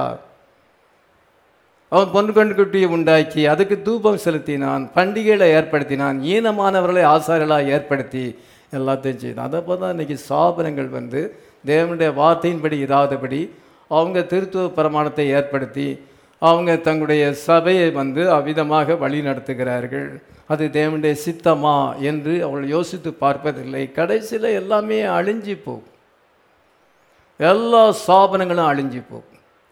அவன் பொன் கண் குட்டியை உண்டாக்கி அதுக்கு தூபம் செலுத்தினான் பண்டிகைகளை ஏற்படுத்தினான் ஈனமானவர்களை ஆசாரியலாக ஏற்படுத்தி எல்லாத்தையும் செய்தான் அதை போல தான் இன்றைக்கி சாபனங்கள் வந்து தேவனுடைய வார்த்தையின்படி இராதபடி அவங்க திருத்துவ பிரமாணத்தை ஏற்படுத்தி அவங்க தங்களுடைய சபையை வந்து அவ்விதமாக வழி நடத்துகிறார்கள் அது தேவனுடைய சித்தமா என்று அவள் யோசித்து பார்ப்பதில்லை கடைசியில் எல்லாமே அழிஞ்சு போகும் எல்லா சாபனங்களும் அழிஞ்சு போகும்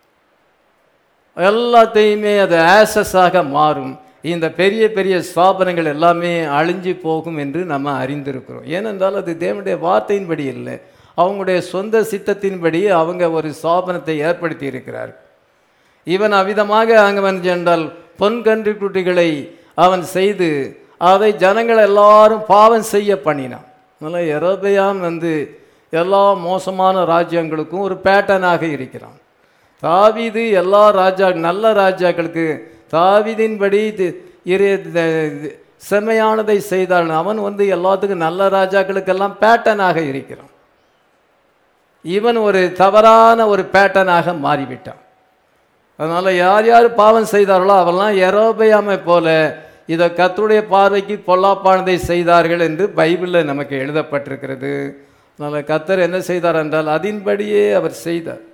எல்லாத்தையுமே அது ஆசஸாக மாறும் இந்த பெரிய பெரிய ஸ்தாபனங்கள் எல்லாமே அழிஞ்சு போகும் என்று நம்ம அறிந்திருக்கிறோம் ஏனென்றால் அது தேவனுடைய வார்த்தையின்படி இல்லை அவங்களுடைய சொந்த சித்தத்தின்படி அவங்க ஒரு ஸ்தாபனத்தை ஏற்படுத்தி இருக்கிறார் இவன் அவ்விதமாக அங்கவன் சென்றால் பொன் கன்றுக்குட்டிகளை அவன் செய்து அதை ஜனங்கள் எல்லாரும் பாவம் செய்ய பண்ணினான் அதனால் எரோபயாம் வந்து எல்லா மோசமான ராஜ்யங்களுக்கும் ஒரு பேட்டர்னாக இருக்கிறான் தாவீது எல்லா ராஜா நல்ல ராஜாக்களுக்கு தாவீதின்படி தி- இரு த- செம்மையானதை செய்தான் அவன் வந்து எல்லாத்துக்கும் நல்ல ராஜாக்களுக்கெல்லாம் பேட்டர்னாக இருக்கிறான் இவன் ஒரு தவறான ஒரு பேட்டர்னாக மாறிவிட்டான் அதனால் யார் யார் பாவம் செய்தார்களோ அவெல்லாம் எரோபயாமை போல இதை கர்த்தருடைய பார்வைக்கு பொல்லாப்பானதை செய்தார்கள் என்று பைபிளில் நமக்கு எழுதப்பட்டிருக்கிறது அதனால் கத்தர் என்ன செய்தார் என்றால் அதின்படியே அவர் செய்தார்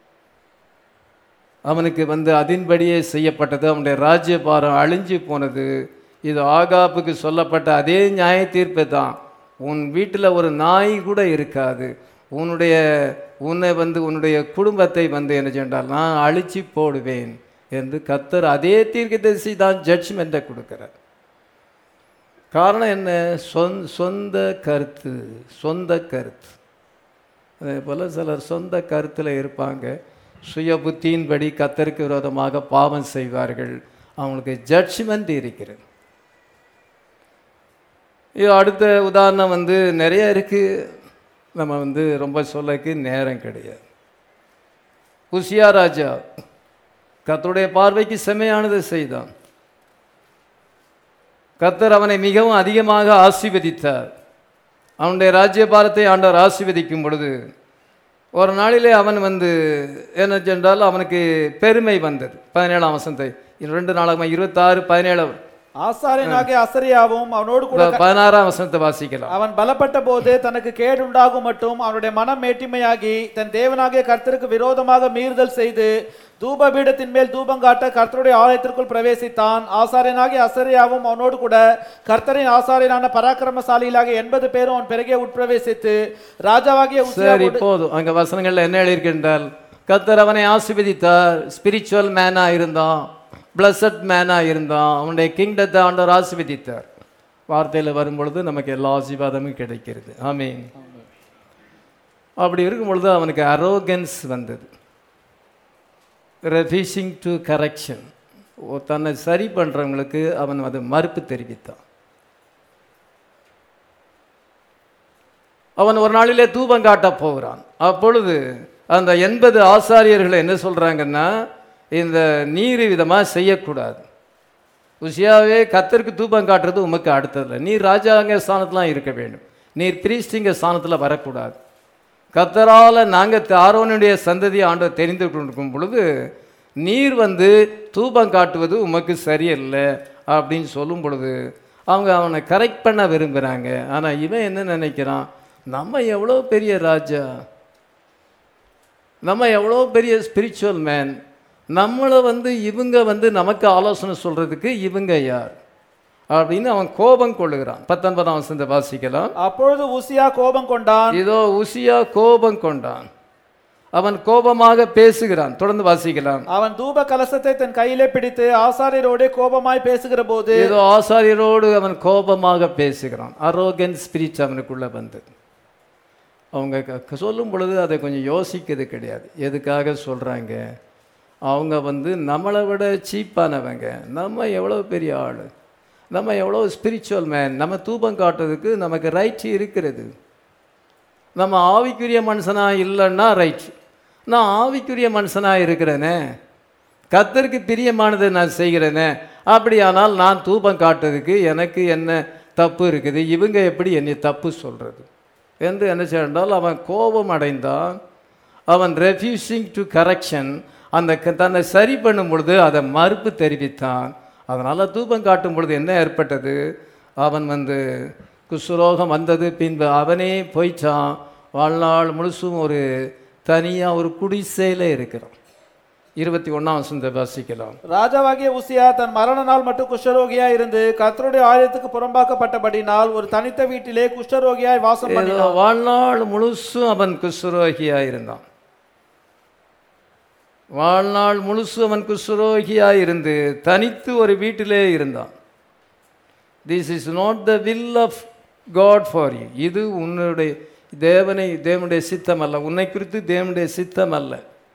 அவனுக்கு வந்து அதின்படியே செய்யப்பட்டது அவனுடைய ராஜ்யபாரம் அழிஞ்சு போனது இது ஆகாப்புக்கு சொல்லப்பட்ட அதே நியாய தீர்ப்பு தான் உன் வீட்டில் ஒரு நாய் கூட இருக்காது உன்னுடைய உன்னை வந்து உன்னுடைய குடும்பத்தை வந்து என்ன சென்றால் நான் அழிச்சு போடுவேன் என்று கத்தர் அதே தீர்க்கதரிசி தான் ஜட்ஜ்மெண்ட்டை கொடுக்கிறார் காரணம் என்ன சொந் சொந்த கருத்து சொந்த கருத்து அதே போல் சிலர் சொந்த கருத்தில் இருப்பாங்க சுய புத்தியின்படி கத்தருக்கு விரோதமாக பாவம் செய்வார்கள் அவங்களுக்கு ஜட்ஜ்மெண்ட் இருக்கிறது இது அடுத்த உதாரணம் வந்து நிறைய இருக்குது நம்ம வந்து ரொம்ப சொல்லக்கு நேரம் கிடையாது உசியா ராஜா கர்த்தருடைய பார்வைக்கு செம்மையானதை செய்தான் கர்த்தர் அவனை மிகவும் அதிகமாக ஆசீர்வதித்தார் அவனுடைய ராஜ்யபாரத்தை ஆண்டவர் ஆசீர்வதிக்கும் பொழுது ஒரு நாளிலே அவன் வந்து என்ன சென்றால் அவனுக்கு பெருமை வந்தது பதினேழாம் வசந்தை ரெண்டு நாளாக இருபத்தாறு பதினேழு ஆசாரியனாகிய அசரியாவும் அவனோடு கூட பதினாறாம் வசனத்தை வாசிக்கலாம் அவன் பலப்பட்ட போது தனக்கு கேடு உண்டாகும் மட்டும் அவனுடைய மனம் மேட்டிமையாகி தன் தேவனாகிய கர்த்தருக்கு விரோதமாக மீறுதல் செய்து தூப பீடத்தின் மேல் தூபம் காட்ட கர்த்தருடைய ஆலயத்திற்குள் பிரவேசித்தான் ஆசாரியனாகிய அசரியாவும் அவனோடு கூட கர்த்தரின் ஆசாரியனான பராக்கிரமசாலிகளாகிய எண்பது பேரும் அவன் பிறகே உட்பிரவேசித்து ராஜாவாகிய உசியா சரி இப்போதும் அங்க வசனங்கள்ல என்ன எழுதியிருக்கின்றால் கத்தர் அவனை ஆசீர்வதித்தார் ஸ்பிரிச்சுவல் மேனா இருந்தான் பிளஸட் மேனா இருந்தான் அவனுடைய கிங்டத்தை ஆண்டவர் ஆசீர்வதித்தார் வார்த்தையில் வரும்பொழுது நமக்கு எல்லா ஆசீர்வாதமும் கிடைக்கிறது ஆமீன் அப்படி இருக்கும் பொழுது அவனுக்கு அரோகன்ஸ் வந்தது ரெஃப்யூசிங் டு கரெக்ஷன் தன்னை சரி பண்ணுறவங்களுக்கு அவன் அது மறுப்பு தெரிவித்தான் அவன் ஒரு நாளிலே தூபம் காட்டப் போகிறான் அப்பொழுது அந்த எண்பது ஆசாரியர்கள் என்ன சொல்றாங்கன்னா இந்த நீர் விதமாக செய்யக்கூடாது உசியாவே கத்தருக்கு தூபம் காட்டுறது உமக்கு அடுத்ததில்லை நீர் ராஜாங்க ஸ்தானத்துலாம் இருக்க வேண்டும் நீர் பிரீஸ்டிங்க ஸ்தானத்தில் வரக்கூடாது கத்தரால் நாங்கள் ஆரோனுடைய சந்ததி ஆண்டவர் தெரிந்து கொண்டிருக்கும் பொழுது நீர் வந்து தூபம் காட்டுவது உமக்கு சரியில்லை அப்படின்னு சொல்லும் பொழுது அவங்க அவனை கரெக்ட் பண்ண விரும்புகிறாங்க ஆனால் இவன் என்ன நினைக்கிறான் நம்ம எவ்வளோ பெரிய ராஜா நம்ம எவ்வளோ பெரிய ஸ்பிரிச்சுவல் மேன் நம்மளை வந்து இவங்க வந்து நமக்கு ஆலோசனை சொல்கிறதுக்கு இவங்க யார் அப்படின்னு அவன் கோபம் கொள்ளுகிறான் பத்தொன்பதாம் வசந்த வாசிக்கலாம் அப்பொழுது உசியா கோபம் கொண்டான் இதோ உசியா கோபம் கொண்டான் அவன் கோபமாக பேசுகிறான் தொடர்ந்து வாசிக்கலாம் அவன் தூப கலசத்தை தன் கையிலே பிடித்து ஆசாரியரோடே கோபமாய் பேசுகிற போது ஏதோ ஆசாரியரோடு அவன் கோபமாக பேசுகிறான் அரோகன் ஸ்பிரிட் அவனுக்குள்ள வந்தது அவங்க க- க- சொல்லும் பொழுது அதை கொஞ்சம் யோசிக்கிறது கிடையாது எதுக்காக சொல்கிறாங்க அவங்க வந்து நம்மளை விட சீப்பானவங்க நம்ம எவ்வளோ பெரிய ஆள் நம்ம எவ்வளோ ஸ்பிரிச்சுவல் மேன் நம்ம தூபம் காட்டுறதுக்கு நமக்கு ரைட் இருக்கிறது நம்ம ஆவிக்குரிய மனுஷனாக இல்லைன்னா ரைட் நான் ஆவிக்குரிய மனுஷனாக இருக்கிறேனே கத்தருக்கு பிரியமானதை நான் செய்கிறேனே அப்படியானால் நான் தூபம் காட்டுறதுக்கு எனக்கு என்ன தப்பு இருக்குது இவங்க எப்படி என்னை தப்பு சொல்கிறது என்று என்ன செய்தால் அவன் கோபம் அடைந்தான் அவன் ரெஃப்யூசிங் டு கரெக்ஷன் அந்த க- தன்னை சரி பண்ணும் பொழுது அதை மறுப்பு தெரிவித்தான் அதனால் தூபம் காட்டும் பொழுது என்ன ஏற்பட்டது அவன் வந்து குஷ்ரோகம் வந்தது பின்பு அவனே போயிட்டான் வாழ்நாள் முழுசும் ஒரு தனியாக ஒரு குடிசையில் இருக்கிறான் இருபத்தி ஒன்றாம் வசந்த வாசிக்கலாம் ராஜாவாகிய உசியா தன் மரண நாள் மட்டும் குஷ்டரோகியாய் இருந்து கர்த்தருடைய ஆலயத்துக்கு புறம்பாக்கப்பட்டபடினால் ஒரு தனித்த வீட்டிலே குஷ்டரோகியாய் வாசம் ஏதோ பண்ணினான் வாழ்நாள் முழுசும் அவன் குஷ்ரோகியாக இருந்தான் வாழ்நாள் முழுசும் அவன் குஷ்ரோகியாக இருந்து தனித்து ஒரு வீட்டிலே இருந்தான் this is not the will of God for you இது உன்னுடைய தேவனை தேவனுடைய சித்தம் அல்ல உன்னை குறித்து தேவனுடைய சித்தம் அல்ல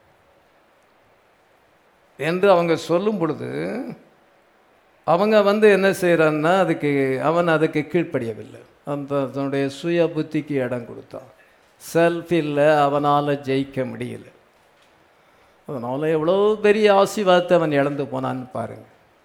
என்று அவங்க சொல்லும் பொழுது அவங்க வந்து என்ன செய்கிறான்னா அதுக்கு அவன் அதுக்கு கீழ்ப்படியவில்லை அந்த தன்னுடைய சுய புத்திக்கு இடம் கொடுத்தான் செல்ஃப் இல்லை அவனால் ஜெயிக்க முடியல அதனால் எவ்வளோ பெரிய ஆசீர்வாதத்தை அவன் இழந்து போனான்னு பாருங்க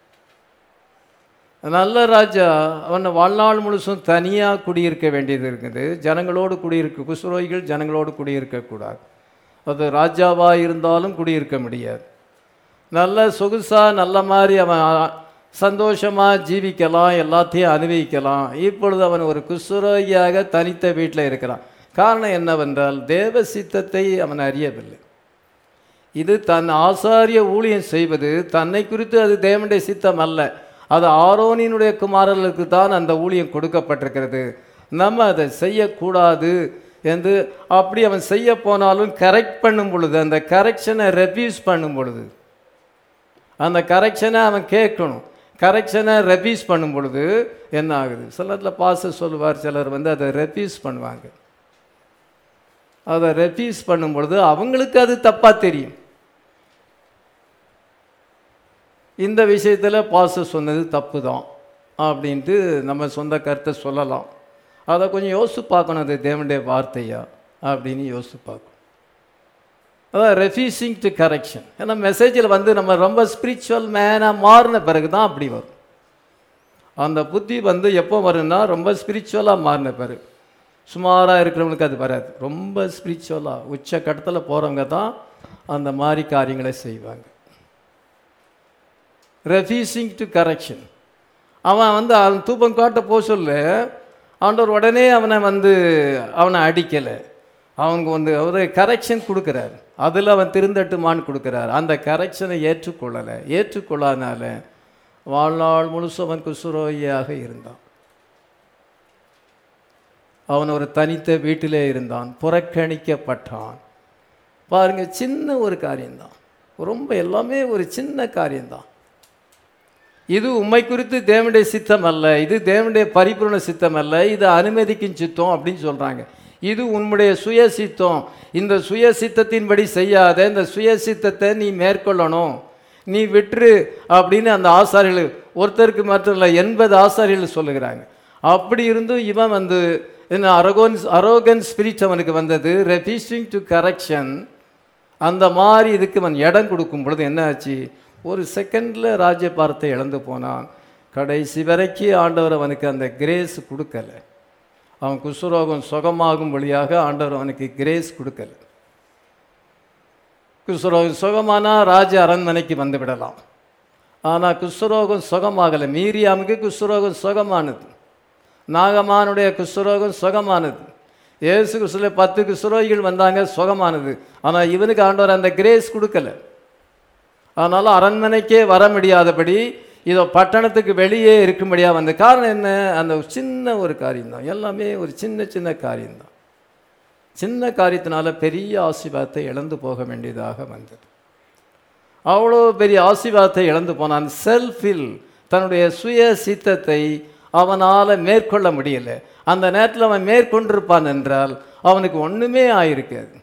நல்ல ராஜா அவன் வாழ்நாள் முழுசும் தனியாக குடியிருக்க வேண்டியது இருக்குது ஜனங்களோடு குடியிருக்க குசுரோகிகள் ஜனங்களோடு குடியிருக்கக்கூடாது அது ராஜாவாக இருந்தாலும் குடியிருக்க முடியாது நல்ல சொகுசா நல்ல மாதிரி அவன் சந்தோஷமாக ஜீவிக்கலாம் எல்லாத்தையும் அனுபவிக்கலாம் இப்பொழுது அவன் ஒரு குசுரோகியாக தனித்த வீட்டில் இருக்கிறான் காரணம் என்னவென்றால் தேவ சித்தத்தை அவன் அறியவில்லை இது தன் ஆசாரிய ஊழியம் செய்வது தன்னை குறித்து அது தேவனுடைய சித்தம் அல்ல அது ஆரோனினுடைய குமாரர்களுக்கு தான் அந்த ஊழியம் கொடுக்கப்பட்டிருக்கிறது நம்ம அதை செய்யக்கூடாது என்று அப்படி அவன் செய்ய போனாலும் கரெக்ட் பண்ணும் பொழுது அந்த கரெக்ஷனை ரெஃப்யூஸ் பண்ணும் பொழுது அந்த கரெக்ஷனை அவன் கேட்கணும் கரெக்ஷனை ரெஃப்யூஸ் பண்ணும் பொழுது என்ன ஆகுது சிலரில் பாச சொல்லுவார் சிலர் வந்து அதை ரெஃப்யூஸ் பண்ணுவாங்க அதை ரெஃப்யூஸ் பண்ணும் பொழுது அவங்களுக்கு அது தப்பாக தெரியும் இந்த விஷயத்தில் பாச சொன்னது தப்பு தான் அப்படின்ட்டு நம்ம சொந்த கருத்தை சொல்லலாம் அதை கொஞ்சம் யோசித்து பார்க்கணும் அது தேவனுடைய வார்த்தையா அப்படின்னு யோசித்து பார்க்கணும் அதான் ரெஃப்யூசிங் டு கரெக்ஷன் ஏன்னா மெசேஜில் வந்து நம்ம ரொம்ப ஸ்பிரிச்சுவல் மேனாக மாறின பிறகு தான் அப்படி வரும் அந்த புத்தி வந்து எப்போ வரும்னா ரொம்ப ஸ்பிரிச்சுவலாக மாறின பிறகு சுமாராக இருக்கிறவங்களுக்கு அது வராது ரொம்ப ஸ்பிரிச்சுவலாக உச்ச கட்டத்தில் போகிறவங்க தான் அந்த மாதிரி காரியங்களை செய்வாங்க ரெஃப்யூசிங் டு கரெக்ஷன் அவன் வந்து அவன் தூபம் காட்ட போக சொல்ல ஆண்டவர் உடனே அவனை வந்து அவனை அடிக்கலை அவங்க வந்து அவர் கரெக்ஷன் கொடுக்குறார் அதில் அவன் திருந்தட்டுமான்னு கொடுக்குறார் அந்த கரெக்ஷனை ஏற்றுக்கொள்ளலை ஏற்றுக்கொள்ளாதனால வாழ்நாள் முழுசும் அவன் குசுரோகியாக இருந்தான் அவன் ஒரு தனித்த வீட்டிலே இருந்தான் புறக்கணிக்கப்பட்டான் பாருங்க சின்ன ஒரு காரியம்தான் ரொம்ப எல்லாமே ஒரு சின்ன காரியம்தான் இது உண்மை குறித்து தேவனுடைய சித்தம் அல்ல இது தேவனுடைய பரிபூர்ண சித்தம் அல்ல இது அனுமதிக்கும் சித்தம் அப்படின்னு சொல்கிறாங்க இது உன்னுடைய சுய சித்தம் இந்த சுய சித்தத்தின்படி செய்யாத இந்த சுய சித்தத்தை நீ மேற்கொள்ளணும் நீ விட்டுரு அப்படின்னு அந்த ஆசாரிகள் ஒருத்தருக்கு மட்டும் இல்லை எண்பது ஆசாரிகள் சொல்லுகிறாங்க அப்படி இருந்தும் இவன் வந்து என்ன அரகோன்ஸ் அரோகன் ஸ்பிரிட் அவனுக்கு வந்தது ரெஃபியூசிங் டு கரெக்ஷன் அந்த மாதிரி இதுக்கு அவன் இடம் கொடுக்கும் பொழுது என்ன ஆச்சு ஒரு செகண்டில் ராஜ்யபாரத்தை இழந்து போனான் கடைசி வரைக்கும் ஆண்டவர் அவனுக்கு அந்த கிரேஸ் கொடுக்கல அவன் குஷ்ரோகம் சுகமாகும் வழியாக ஆண்டவர் அவனுக்கு கிரேஸ் கொடுக்கல குஷ்ரோகம் சுகமானா ராஜ அரண்மனைக்கு வந்து விடலாம் ஆனால் குஷ்ரோகம் சுகமாகலை மீரியாமுக்கு குஷ்ரோகம் சுகமானது நாகமானுடைய குஷ்ரோகம் சுகமானது இயேசு கிறிஸ்துல பத்து குஷ்ரோகிகள் வந்தாங்க சுகமானது ஆனால் இவனுக்கு ஆண்டவர் அந்த கிரேஸ் கொடுக்கல அதனால் அரண்மனைக்கே வர முடியாதபடி இதோ பட்டணத்துக்கு வெளியே இருக்கும்படியாக வந்த காரணம் என்ன அந்த ஒரு சின்ன ஒரு காரியம்தான் எல்லாமே ஒரு சின்ன சின்ன காரியம்தான் சின்ன காரியத்தினால பெரிய ஆசீர்வாதத்தை இழந்து போக வேண்டியதாக வந்தது அவ்வளோ பெரிய ஆசீர்வாதத்தை இழந்து போனான் செல்ஃபில் தன்னுடைய சுய சித்தத்தை அவனால் மேற்கொள்ள முடியல அந்த நேரத்தில் அவன் மேற்கொண்டிருப்பான் என்றால் அவனுக்கு ஒன்றுமே ஆயிருக்காது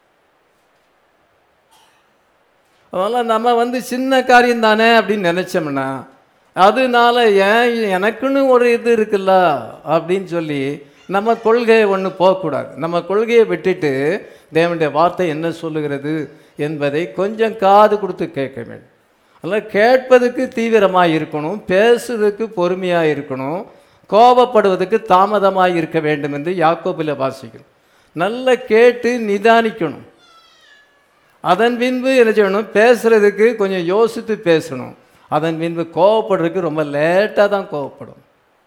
அதனால் நம்ம வந்து சின்ன காரியம் தானே அப்படின்னு நினச்சோம்னா அதனால ஏன் எனக்குன்னு ஒரு இது இருக்குல்ல அப்படின்னு சொல்லி நம்ம கொள்கையை ஒன்று போகக்கூடாது நம்ம கொள்கையை விட்டுட்டு தேவனுடைய வார்த்தை என்ன சொல்லுகிறது என்பதை கொஞ்சம் காது கொடுத்து கேட்க வேண்டும் அதனால் கேட்பதுக்கு தீவிரமாக இருக்கணும் பேசுறதுக்கு பொறுமையாக இருக்கணும் கோபப்படுவதற்கு தாமதமாக இருக்க வேண்டும் என்று யாக்கோபில் வாசிக்கணும் நல்லா கேட்டு நிதானிக்கணும் அதன் பின்பு என்ன செய்யணும் பேசுறதுக்கு கொஞ்சம் யோசித்து பேசணும் அதன் பின்பு கோவப்படுறதுக்கு ரொம்ப லேட்டாக தான் கோவப்படும்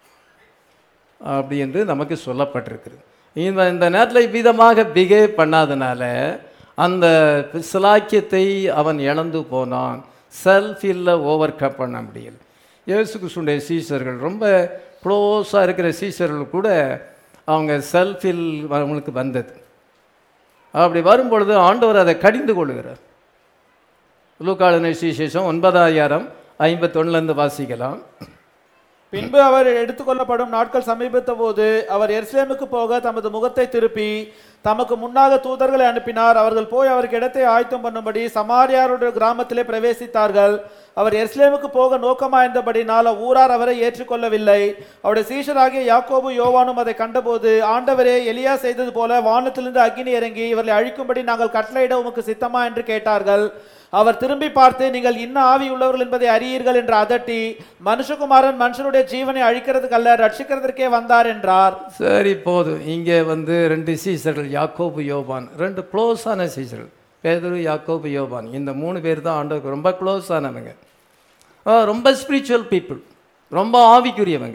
அப்படி என்று நமக்கு சொல்லப்பட்டிருக்கிறது இந்த இந்த நேரத்தில் இவ்விதமாக பிஹேவ் பண்ணாதனால அந்த சிலாக்கியத்தை அவன் இழந்து போனான் செல்ஃபில் ஓவர் கம் பண்ண முடியல இயேசு கிறிஸ்துடைய சீசர்கள் ரொம்ப க்ளோஸாக இருக்கிற சீசர்கள் கூட அவங்க செல்ஃபில் அவங்களுக்கு வந்தது அப்படி வரும்பொழுது ஆண்டவர் அதை கடிந்து கொள்கிறார் லூக்காளனை சுவிசேஷம் ஒன்பதாயிரம் ஐம்பத்தொன்னுலேருந்து வாசிக்கலாம் பின்பு அவர் எடுத்துக்கொள்ளப்படும் நாட்கள் சமீபித்த போது அவர் எருசலேமுக்கு போக தமது முகத்தை திருப்பி தமக்கு முன்னாக தூதர்களை அனுப்பினார் அவர்கள் போய் அவருக்கு இடத்தை ஆயத்தம் பண்ணும்படி சமாரியாருடைய கிராமத்திலே பிரவேசித்தார்கள் அவர் எருசலேமுக்கு போக நோக்கமாயிருந்தபடினால் ஊரார் அவரை ஏற்றுக்கொள்ளவில்லை அவருடைய சீஷராகிய யாக்கோபு யோவானும் அதை கண்டபோது ஆண்டவரே எலியா செய்தது போல வானத்திலிருந்து அக்கினி இறங்கி இவர்களை அழிக்கும்படி நாங்கள் கட்டளையிட உமக்கு சித்தமா என்று கேட்டார்கள் அவர் திரும்பி பார்த்து நீங்கள் இன்ன ஆவி உள்ளவர்கள் என்பதை அறியீர்கள் என்று அதட்டி மனுஷகுமாரன் மனுஷனுடைய ஜீவனை அழிக்கிறதுக்கு அல்ல ரட்சிக்கிறதற்கே வந்தார் என்றார் சரி போதும் இங்கே வந்து ரெண்டு சீசர்கள் யாக்கோபு யோபான் ரெண்டு க்ளோஸான சீசர்கள் பேதுரு யாக்கோபு யோபான் இந்த மூணு பேர் தான் ஆண்டவருக்கு ரொம்ப க்ளோஸ் ஆனவங்க ஆ, ரொம்ப ஸ்பிரிச்சுவல் பீப்புள் ரொம்ப ஆவிக்குரியவங்க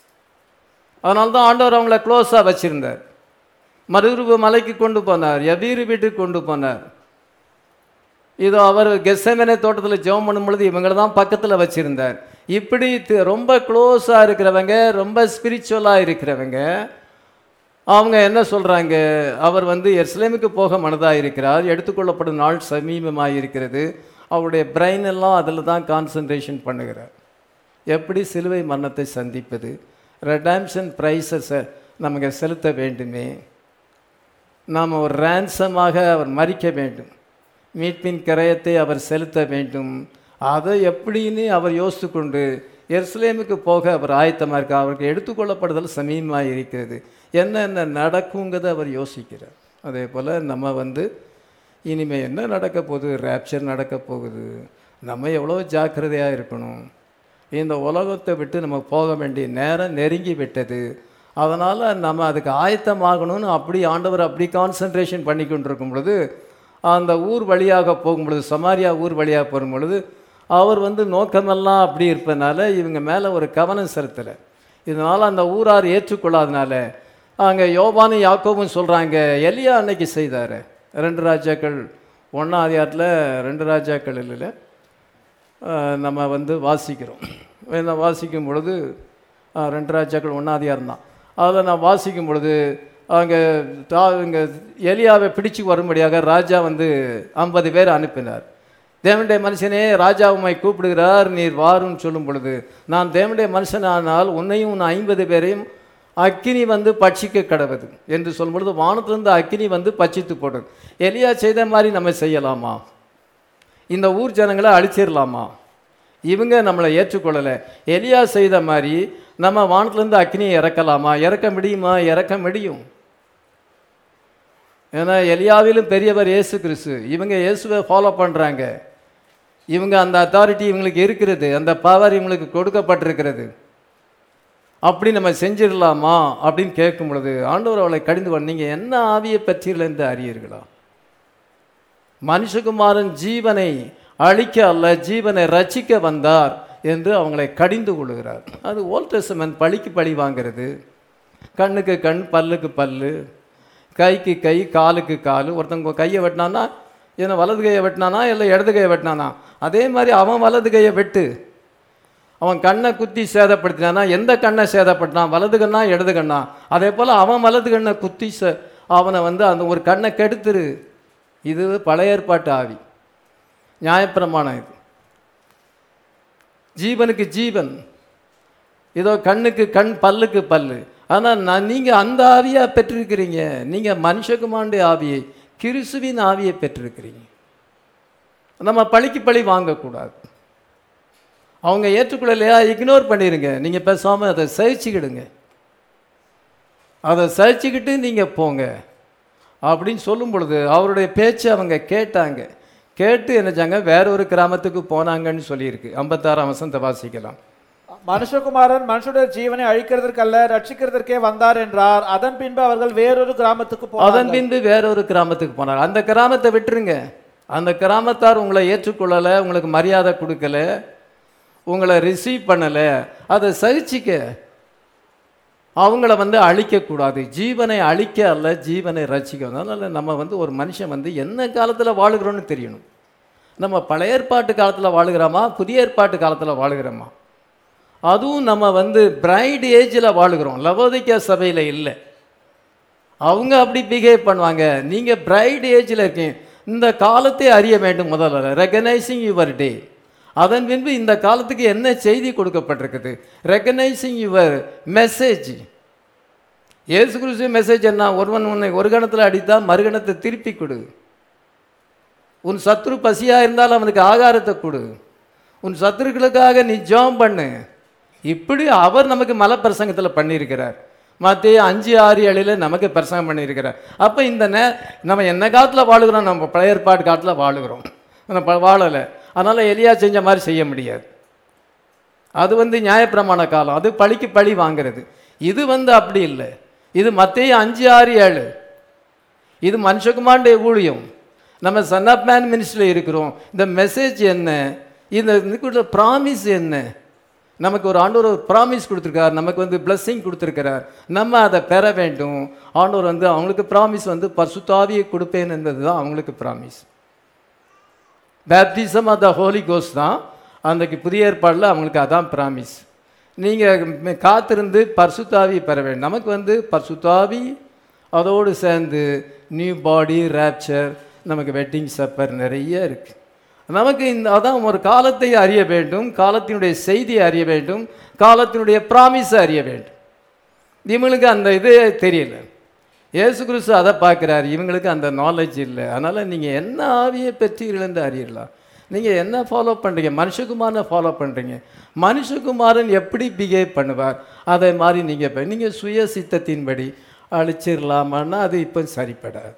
அதனால தான் ஆண்டவர் அவங்கள க்ளோஸாக வச்சுருந்தார் மருதுருவு மலைக்கு கொண்டு போனார் எபீரு வீட்டுக்கு கொண்டு போனார் இதோ அவர் கெஸ்ஸமேனே தோட்டத்தில் ஜெபம் பண்ணும் பொழுது இவங்களை தான் பக்கத்தில் வச்சுருந்தார் இப்படி தி- ரொம்ப க்ளோஸாக இருக்கிறவங்க ரொம்ப ஸ்பிரிச்சுவலாக இருக்கிறவங்க அவங்க என்ன சொல்கிறாங்க அவர் வந்து எருசலேமுக்கு போக மனதாக இருக்கிறார் எடுத்துக்கொள்ளப்படும் நாள் சமீபமாக இருக்கிறது அவருடைய பிரெயின் எல்லாம் அதில் தான் கான்சன்ட்ரேஷன் பண்ணுகிறார் எப்படி சிலுவை மரணத்தை சந்திப்பது ரெடாம்ஷன் ப்ரைஸஸை நமக்கு செலுத்த வேண்டுமே நாம் ஒரு ransom-ஆக அவர் மறிக்க வேண்டும் மீட்பின் கிரயத்தை அவர் செலுத்த வேண்டும் அதை எப்படின்னு அவர் யோசித்து கொண்டு எருசலேமுக்கு போக அவர் ஆயத்தமாக இருக்கார் அவருக்கு எடுத்துக்கொள்ளப்படுதல் சமீபமாக இருக்கிறது என்னென்ன நடக்குங்கிறத அவர் யோசிக்கிறார் அதே போல் நம்ம வந்து இனிமேல் என்ன நடக்க போகுது ரேப்சர் நடக்க போகுது நம்ம எவ்வளோ ஜாக்கிரதையாக இருக்கணும் இந்த உலகத்தை விட்டு நம்ம போக வேண்டிய நேரம் நெருங்கி விட்டது அதனால் நம்ம அதுக்கு ஆயத்தமாகணும்னு அப்படி ஆண்டவர் அப்படி கான்சன்ட்ரேஷன் பண்ணி கொண்டிருக்கும் பொழுது அந்த ஊர் வழியாக போகும் பொழுது சமாரியா ஊர் வழியாக போகும் பொழுது அவர் வந்து நோக்கமெல்லாம் அப்படி இருப்பதனால இவங்க மேலே ஒரு கவனம் செலுத்தலை இதனால் அந்த ஊரார் ஏற்றுக்கொள்ளாதனால அங்கே யோபானும் யாக்கோவும் சொல்கிறாங்க எலியா அன்னைக்கு செய்தார் ரெண்டு ராஜாக்கள் ஒன்றாம் அதிகாரத்தில் ரெண்டு ராஜாக்கள் இல்லைல்ல ஆஹ் நம்ம வந்து வாசிக்கிறோம் இந்த வாசிக்கும் பொழுது ஆஹ் ரெண்டு ராஜாக்கள் ஒன்றாதியார் தான் அதில் நான் வாசிக்கும் பொழுது அங்கே தா இங்கே எலியாவை பிடிச்சு வரும்படியாக ராஜா வந்து ஐம்பது பேர் அனுப்பினார் தேவனுடைய மனுஷனே ராஜா உம்மை கூப்பிடுகிறார் நீர் வாருன்னு சொல்லும் பொழுது நான் தேவனுடைய மனுஷனானால் உன்னையும் உன் ஐம்பது பேரையும் அக்கினி வந்து பட்சிக்க கடவுது என்று சொல்லும் பொழுது வானத்திலிருந்து அக்கினி வந்து பட்சித்து போடுது எலியா செய்த மாதிரி நம்ம செய்யலாமா இந்த ஊர் ஜனங்களை அழிச்சிடலாமா இவங்க நம்மளை ஏற்றுக்கொள்ளலை எலியா செய்த மாதிரி நம்ம வானத்திலேருந்து அக்னியை இறக்கலாமா இறக்க முடியுமா இறக்க முடியும் ஏன்னா எலியாவிலும் பெரியவர் இயேசு கிறிஸ்து இவங்க இயேசுவை ஃபாலோ பண்ணுறாங்க இவங்க அந்த அத்தாரிட்டி இவங்களுக்கு இருக்கிறது அந்த பவர் இவங்களுக்கு கொடுக்கப்பட்டிருக்கிறது அப்படி நம்ம செஞ்சிடலாமா அப்படின்னு கேட்கும் பொழுது ஆண்டவர் அவளை கடிந்து கொண்டு நீங்கள் என்ன ஆவியை பற்றியில் என்று அறியீர்களா மனுஷகுமாரன் ஜீவனை அழிக்க அல்ல ஜீவனை ரட்சிக்க வந்தார் என்று அவங்களை கடிந்து கொள்கிறார் அது ஓல்ட் டெஸ்டமென்ட் பழிக்கு பழி வாங்கிறது கண்ணுக்கு கண் பல்லுக்கு பல்லு கைக்கு கை காலுக்கு கால் ஒருத்தங்க கையை வெட்டினானா என்ன வலது கையை வெட்டினானா இல்லை இடது கையை வெட்டினானா அதே மாதிரி அவன் வலது கையை வெட்டு அவன் கண்ணை குத்தி சேதப்படுத்தினானா எந்த கண்ணை சேதப்படுத்தினான் வலது கண்ணா இடது கண்ணா அதே போல் அவன் வலது கண்ணை குத்தி ச அவனை வந்து அந்த ஒரு கண்ணை கெடுத்துரு இது பழைய ஏற்பாட்டு ஆவி நியாயப்பிரமாணம் இது ஜீவனுக்கு ஜீவன் இதோ கண்ணுக்கு கண் பல்லுக்கு பல்லு ஆனால் நான் நீங்கள் அந்த ஆவியை பெற்றிருக்கிறீங்க நீங்கள் மனுஷகுமாண்ட ஆவியை கிறிஸ்துவின் ஆவியை பெற்றிருக்கிறீங்க நம்ம பழிக்கு பழி வாங்கக்கூடாது அவங்க ஏற்றுக்கொள்ளலையா இக்னோர் பண்ணிடுங்க நீங்கள் பேசாமல் அதை சகிச்சுக்கிடுங்க அதை சகிச்சுக்கிட்டு நீங்கள் போங்க அப்படின்னு சொல்லும் பொழுது அவருடைய பேச்சை அவங்க கேட்டாங்க கேட்டு என்னச்சாங்க வேற ஒரு கிராமத்துக்கு போனாங்கன்னு சொல்லியிருக்கு ஐம்பத்தாறாம் வசந்த வாசிக்கலாம் மனுஷகுமாரன் மனுஷனுடைய ஜீவனை அழிக்கிறதற்கல்ல ரட்சிக்கிறதற்கே வந்தார் என்றார் அதன் பின்பு அவர்கள் வேறொரு கிராமத்துக்கு அதன் போனார்கள் பின்பு வேற ஒரு கிராமத்துக்கு போனார் அந்த கிராமத்தை விட்டுருங்க அந்த கிராமத்தார் உங்களை ஏற்றுக்கொள்ளலை உங்களுக்கு மரியாதை கொடுக்கல உங்களை ரிசீவ் பண்ணலை அதை சகிச்சிக்க அவங்கள வந்து அழிக்கக்கூடாது ஜீவனை அழிக்க அல்ல ஜீவனை ரசிக்க அதனால் நம்ம வந்து ஒரு மனுஷன் வந்து என்ன காலத்தில் வாழுகிறோன்னு தெரியணும் நம்ம பழைய ஏற்பாட்டு காலத்தில் வாழுகிறோமா புதிய ஏற்பாட்டு காலத்தில் வாழுகிறோமா அதுவும் நம்ம வந்து பிரைட் ஏஜில் வாழுகிறோம் லவோதிக்கா சபையில் இல்லை அவங்க அப்படி பிஹேவ் பண்ணுவாங்க நீங்கள் பிரைட் ஏஜில் இருக்கீங்க இந்த காலத்தை அறிய வேண்டும் முதல்ல ரெகனைசிங் யுவர் டே அதன் பின்பு இந்த காலத்துக்கு என்ன செய்தி கொடுக்கப்பட்டிருக்குது ரெகனைசிங் யுவர் மெசேஜ் இயேசு கிறிஸ்து மெசேஜ் என்ன ஒருவன் உன்னை ஒரு கணத்தில் அடித்தா மறுகணத்தை திருப்பி கொடு உன் சத்துரு பசியாக இருந்தால் அவனுக்கு ஆகாரத்தை கொடு உன் சத்துருக்களுக்காக நீ ஜெபம் பண்ணு இப்படி அவர் நமக்கு மலை பிரசங்கத்தில் பண்ணியிருக்கிறார் மத்திய அஞ்சு ஆறு ஏழில் நமக்கு பிரசங்கம் பண்ணியிருக்கிறார் அப்போ இந்த நே நம்ம என்ன காலத்தில் வாழுகிறோம் நம்ம பழைய ஏற்பாடு காலத்தில் வாழுகிறோம் நம்ம வாழலை அதனால் எலியா செஞ்ச மாதிரி செய்ய முடியாது அது வந்து நியாயப்பிரமாண காலம் அது பழிக்கு பழி வாங்குறது இது வந்து அப்படி இல்லை இது மத்திய அஞ்சு ஆறு ஏழு இது மனுஷகுமாருடைய ஊழியம் நம்ம சன் ஆஃப் மேன் மினிஸ்டரில் இருக்கிறோம் இந்த மெசேஜ் என்ன இந்த ப்ராமிஸ் என்ன நமக்கு ஒரு ஆண்டவர் ஒரு ப்ராமிஸ் கொடுத்துருக்கார் நமக்கு வந்து பிளஸ்ஸிங் கொடுத்துருக்கிறார் நம்ம அதை பெற வேண்டும் ஆண்டவர் வந்து அவங்களுக்கு ப்ராமிஸ் வந்து பசுத்தாவியை கொடுப்பேன் என்பது தான் அவங்களுக்கு promise baptism of the Holy கோஸ் தான் அன்றைக்கு புதிய ஏற்பாடில் அவங்களுக்கு அதான் ப்ராமிஸ் நீங்கள் காத்திருந்து பர்சுத்தாவி பெற வேண்டும் நமக்கு வந்து பர்சுத்தாவி அதோடு சேர்ந்து நியூ பாடி ரேப்சர் நமக்கு வெட்டிங் சப்பர் நிறைய இருக்குது நமக்கு இந்த அதான் ஒரு காலத்தை அறிய வேண்டும் காலத்தினுடைய செய்தியை அறிய வேண்டும் காலத்தினுடைய ப்ராமிஸை அறிய வேண்டும் இவங்களுக்கு அந்த இது தெரியல இயேசு கிறிஸ்து அதை பார்க்குறாரு இவங்களுக்கு அந்த நாலேஜ் இல்லை அதனால் நீங்கள் என்ன ஆவியை பெற்றீர்கள் என்று அறியலாம் நீங்கள் என்ன ஃபாலோ பண்ணுறீங்க மனுஷகுமாரனை ஃபாலோ பண்ணுறீங்க மனுஷகுமாரன் எப்படி பிஹேவ் பண்ணுவார் அதை மாதிரி நீங்கள் நீங்கள் சுய சித்தத்தின்படி அழிச்சிடலாமான்னா அது இப்போ சரிப்படாது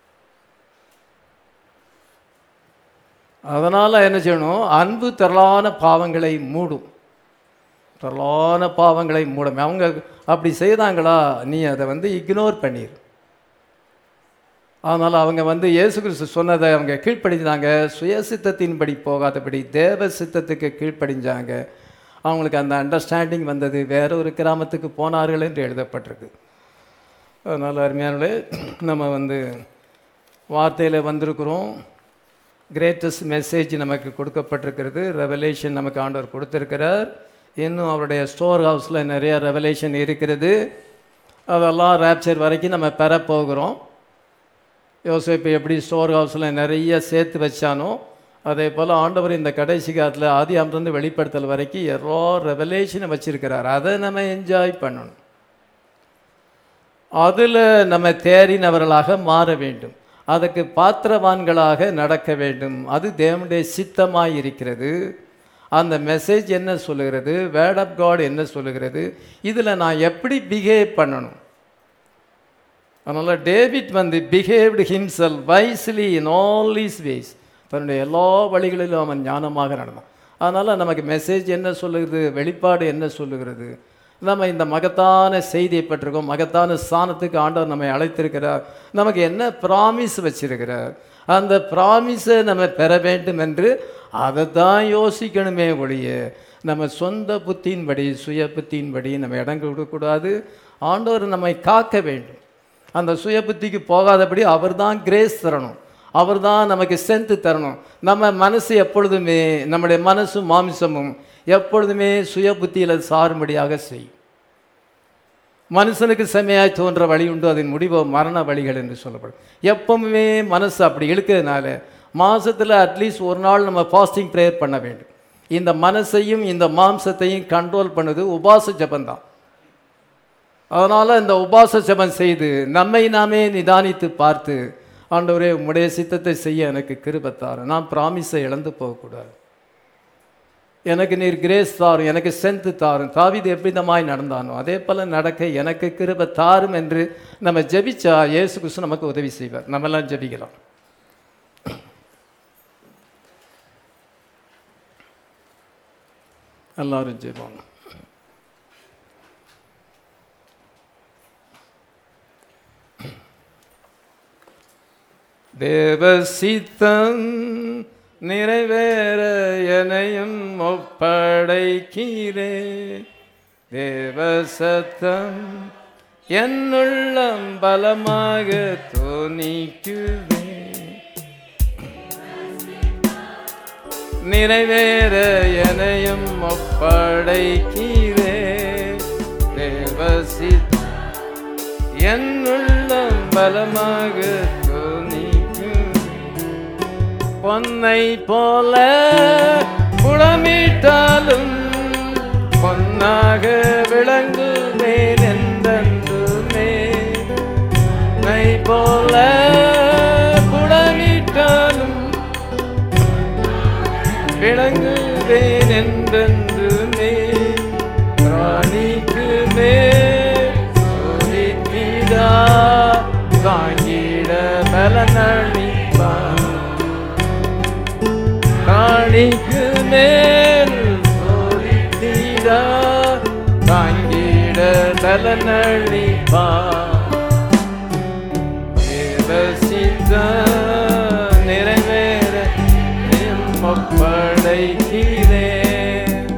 அதனால் என்ன செய்யணும் அன்பு திரளான பாவங்களை மூடும் திரளான பாவங்களை மூடும் அவங்க அப்படி செய்தாங்களா நீ அதை வந்து இக்னோர் பண்ணிடு அதனால் அவங்க வந்து இயேசு கிறிஸ்து சொன்னதை அவங்க கீழ்ப்படிஞ்சாங்க சுயசித்தத்தின்படி போகாதபடி தேவ சித்தத்துக்கு கீழ்ப்படிஞ்சாங்க அவங்களுக்கு அந்த அண்டர்ஸ்டாண்டிங் வந்தது வேற ஒரு கிராமத்துக்கு போனார்கள் என்று எழுதப்பட்டிருக்கு அதனால் அருமையானே நம்ம வந்து வார்த்தையில் வந்திருக்கிறோம் கிரேட்டஸ்ட் மெசேஜ் நமக்கு கொடுக்கப்பட்டிருக்கிறது ரெவலேஷன் நமக்கு ஆண்டவர் கொடுத்துருக்கிறார் இன்னும் அவருடைய ஸ்டோர் ஹவுஸில் நிறைய ரெவலேஷன் இருக்கிறது அதெல்லாம் ரேப்சர் வரைக்கும் நம்ம பெற போகிறோம் யோசிப்பு எப்படி ஸ்டோர் ஹவுஸில் நிறைய சேர்த்து வச்சானோ அதே போல் ஆண்டவர் இந்த கடைசி காலத்தில் ஆதி ஆண்டிலிருந்து வெளிப்படுத்தல் வரைக்கும் எவ்வளோ ரெவலேஷனை வச்சிருக்கிறார் அதை நம்ம என்ஜாய் பண்ணணும் அதில் நம்ம தேறினவர்களாக மாற வேண்டும் அதுக்கு பாத்திரவான்களாக நடக்க வேண்டும் அது தேவனுடைய சித்தமாய் இருக்கிறது அந்த மெசேஜ் என்ன சொல்லுகிறது வேர்ட் ஆஃப் காட் என்ன சொல்லுகிறது இதில் நான் எப்படி பிஹேவ் பண்ணணும் அதனால் டேவிட் வந்து behaved himself wisely in all his ways தன்னுடைய எல்லா வழிகளிலும் அவன் ஞானமாக நடந்தான் அதனால் நமக்கு மெசேஜ் என்ன சொல்லுகிறது வெளிப்பாடு என்ன சொல்லுகிறது நம்ம இந்த மகத்தான செய்தியை பெற்றிருக்கோம் மகத்தான ஸ்தானத்துக்கு ஆண்டவர் நம்மை அழைத்திருக்கிறார் நமக்கு என்ன ப்ராமிஸ் வச்சிருக்கிறார் அந்த ப்ராமிஸை நம்ம பெற வேண்டும் என்று அதை தான் யோசிக்கணுமே ஒழிய நம்ம சொந்த புத்தியின்படி சுய புத்தியின்படி நம்ம இடம் கொடுக்கக்கூடாது ஆண்டவர் நம்மை காக்க வேண்டும் அந்த சுய புத்திக்கு போகாதபடி அவர் தான் கிரேஸ் தரணும் அவர் தான் நமக்கு சென்த்து தரணும் நம்ம மனசு எப்பொழுதுமே நம்முடைய மனசும் மாமிசமும் எப்பொழுதுமே சுய புத்தியில் சாரும்படியாக செய்யும் மனுஷனுக்கு செம்மையாய் தோன்ற வழி உண்டு அதன் முடிவோ மரண வழிகள் என்று சொல்லப்படும் எப்பவுமே மனசு அப்படி இழுக்கிறதுனால மாதத்தில் அட்லீஸ்ட் ஒரு நாள் நம்ம ஃபாஸ்டிங் ப்ரேயர் பண்ண வேண்டும் இந்த மனசையும் இந்த மாம்சத்தையும் கண்ட்ரோல் பண்ணுது உபாச ஜபந்தான் அதனால் இந்த உபாச ஜபம் செய்து நம்மை நாமே நிதானித்து பார்த்து ஆண்டவரே உம்முடைய சித்தத்தை செய்ய எனக்கு கிருபத்தாரு நான் ப்ராமிஸை இழந்து போகக்கூடாது எனக்கு நீர் கிரேஸ் தாரும் எனக்கு சென்த்து தாரும் தாவிது எவ்விதமாய் நடந்தானோ அதே போல் நடக்க எனக்கு கிருப தாரும் என்று நம்ம ஜெபிச்சா இயேசு கிறிஸ்து நமக்கு உதவி செய்வார் நம்மெல்லாம் ஜெபிக்கலாம் எல்லாரும் ஜெபிப்பாங்க தேவ சித்தம் நிறைவேற எனையும் ஒப்படைக்கிறே தேவ சத்தம் என்னுள்ளம் பலமாக தோணிக்குவே நிறைவேற எனையும் ஒப்படைக்கிறே தேவ சித்தம் என்னுள்ளம் பலமாக தோணிக்கும் பொன்னை போல புலமிட்டாலும் பொன்னாக விளங்குவேன் என்றென்றுமே பொன்னை போல புலமிட்டாலும் விளங்குவேன் என்றென்றுமே ராணிக்கு மேல் சோதித்தீரா தாங்கிட பலனளிப்பான் ராணிக்கு மேல் சோதித்தீரா தாங்கிட பலனளிப்பான் தேவ சித்தம் நிறைவேற ஒப்படைக்கிறேன்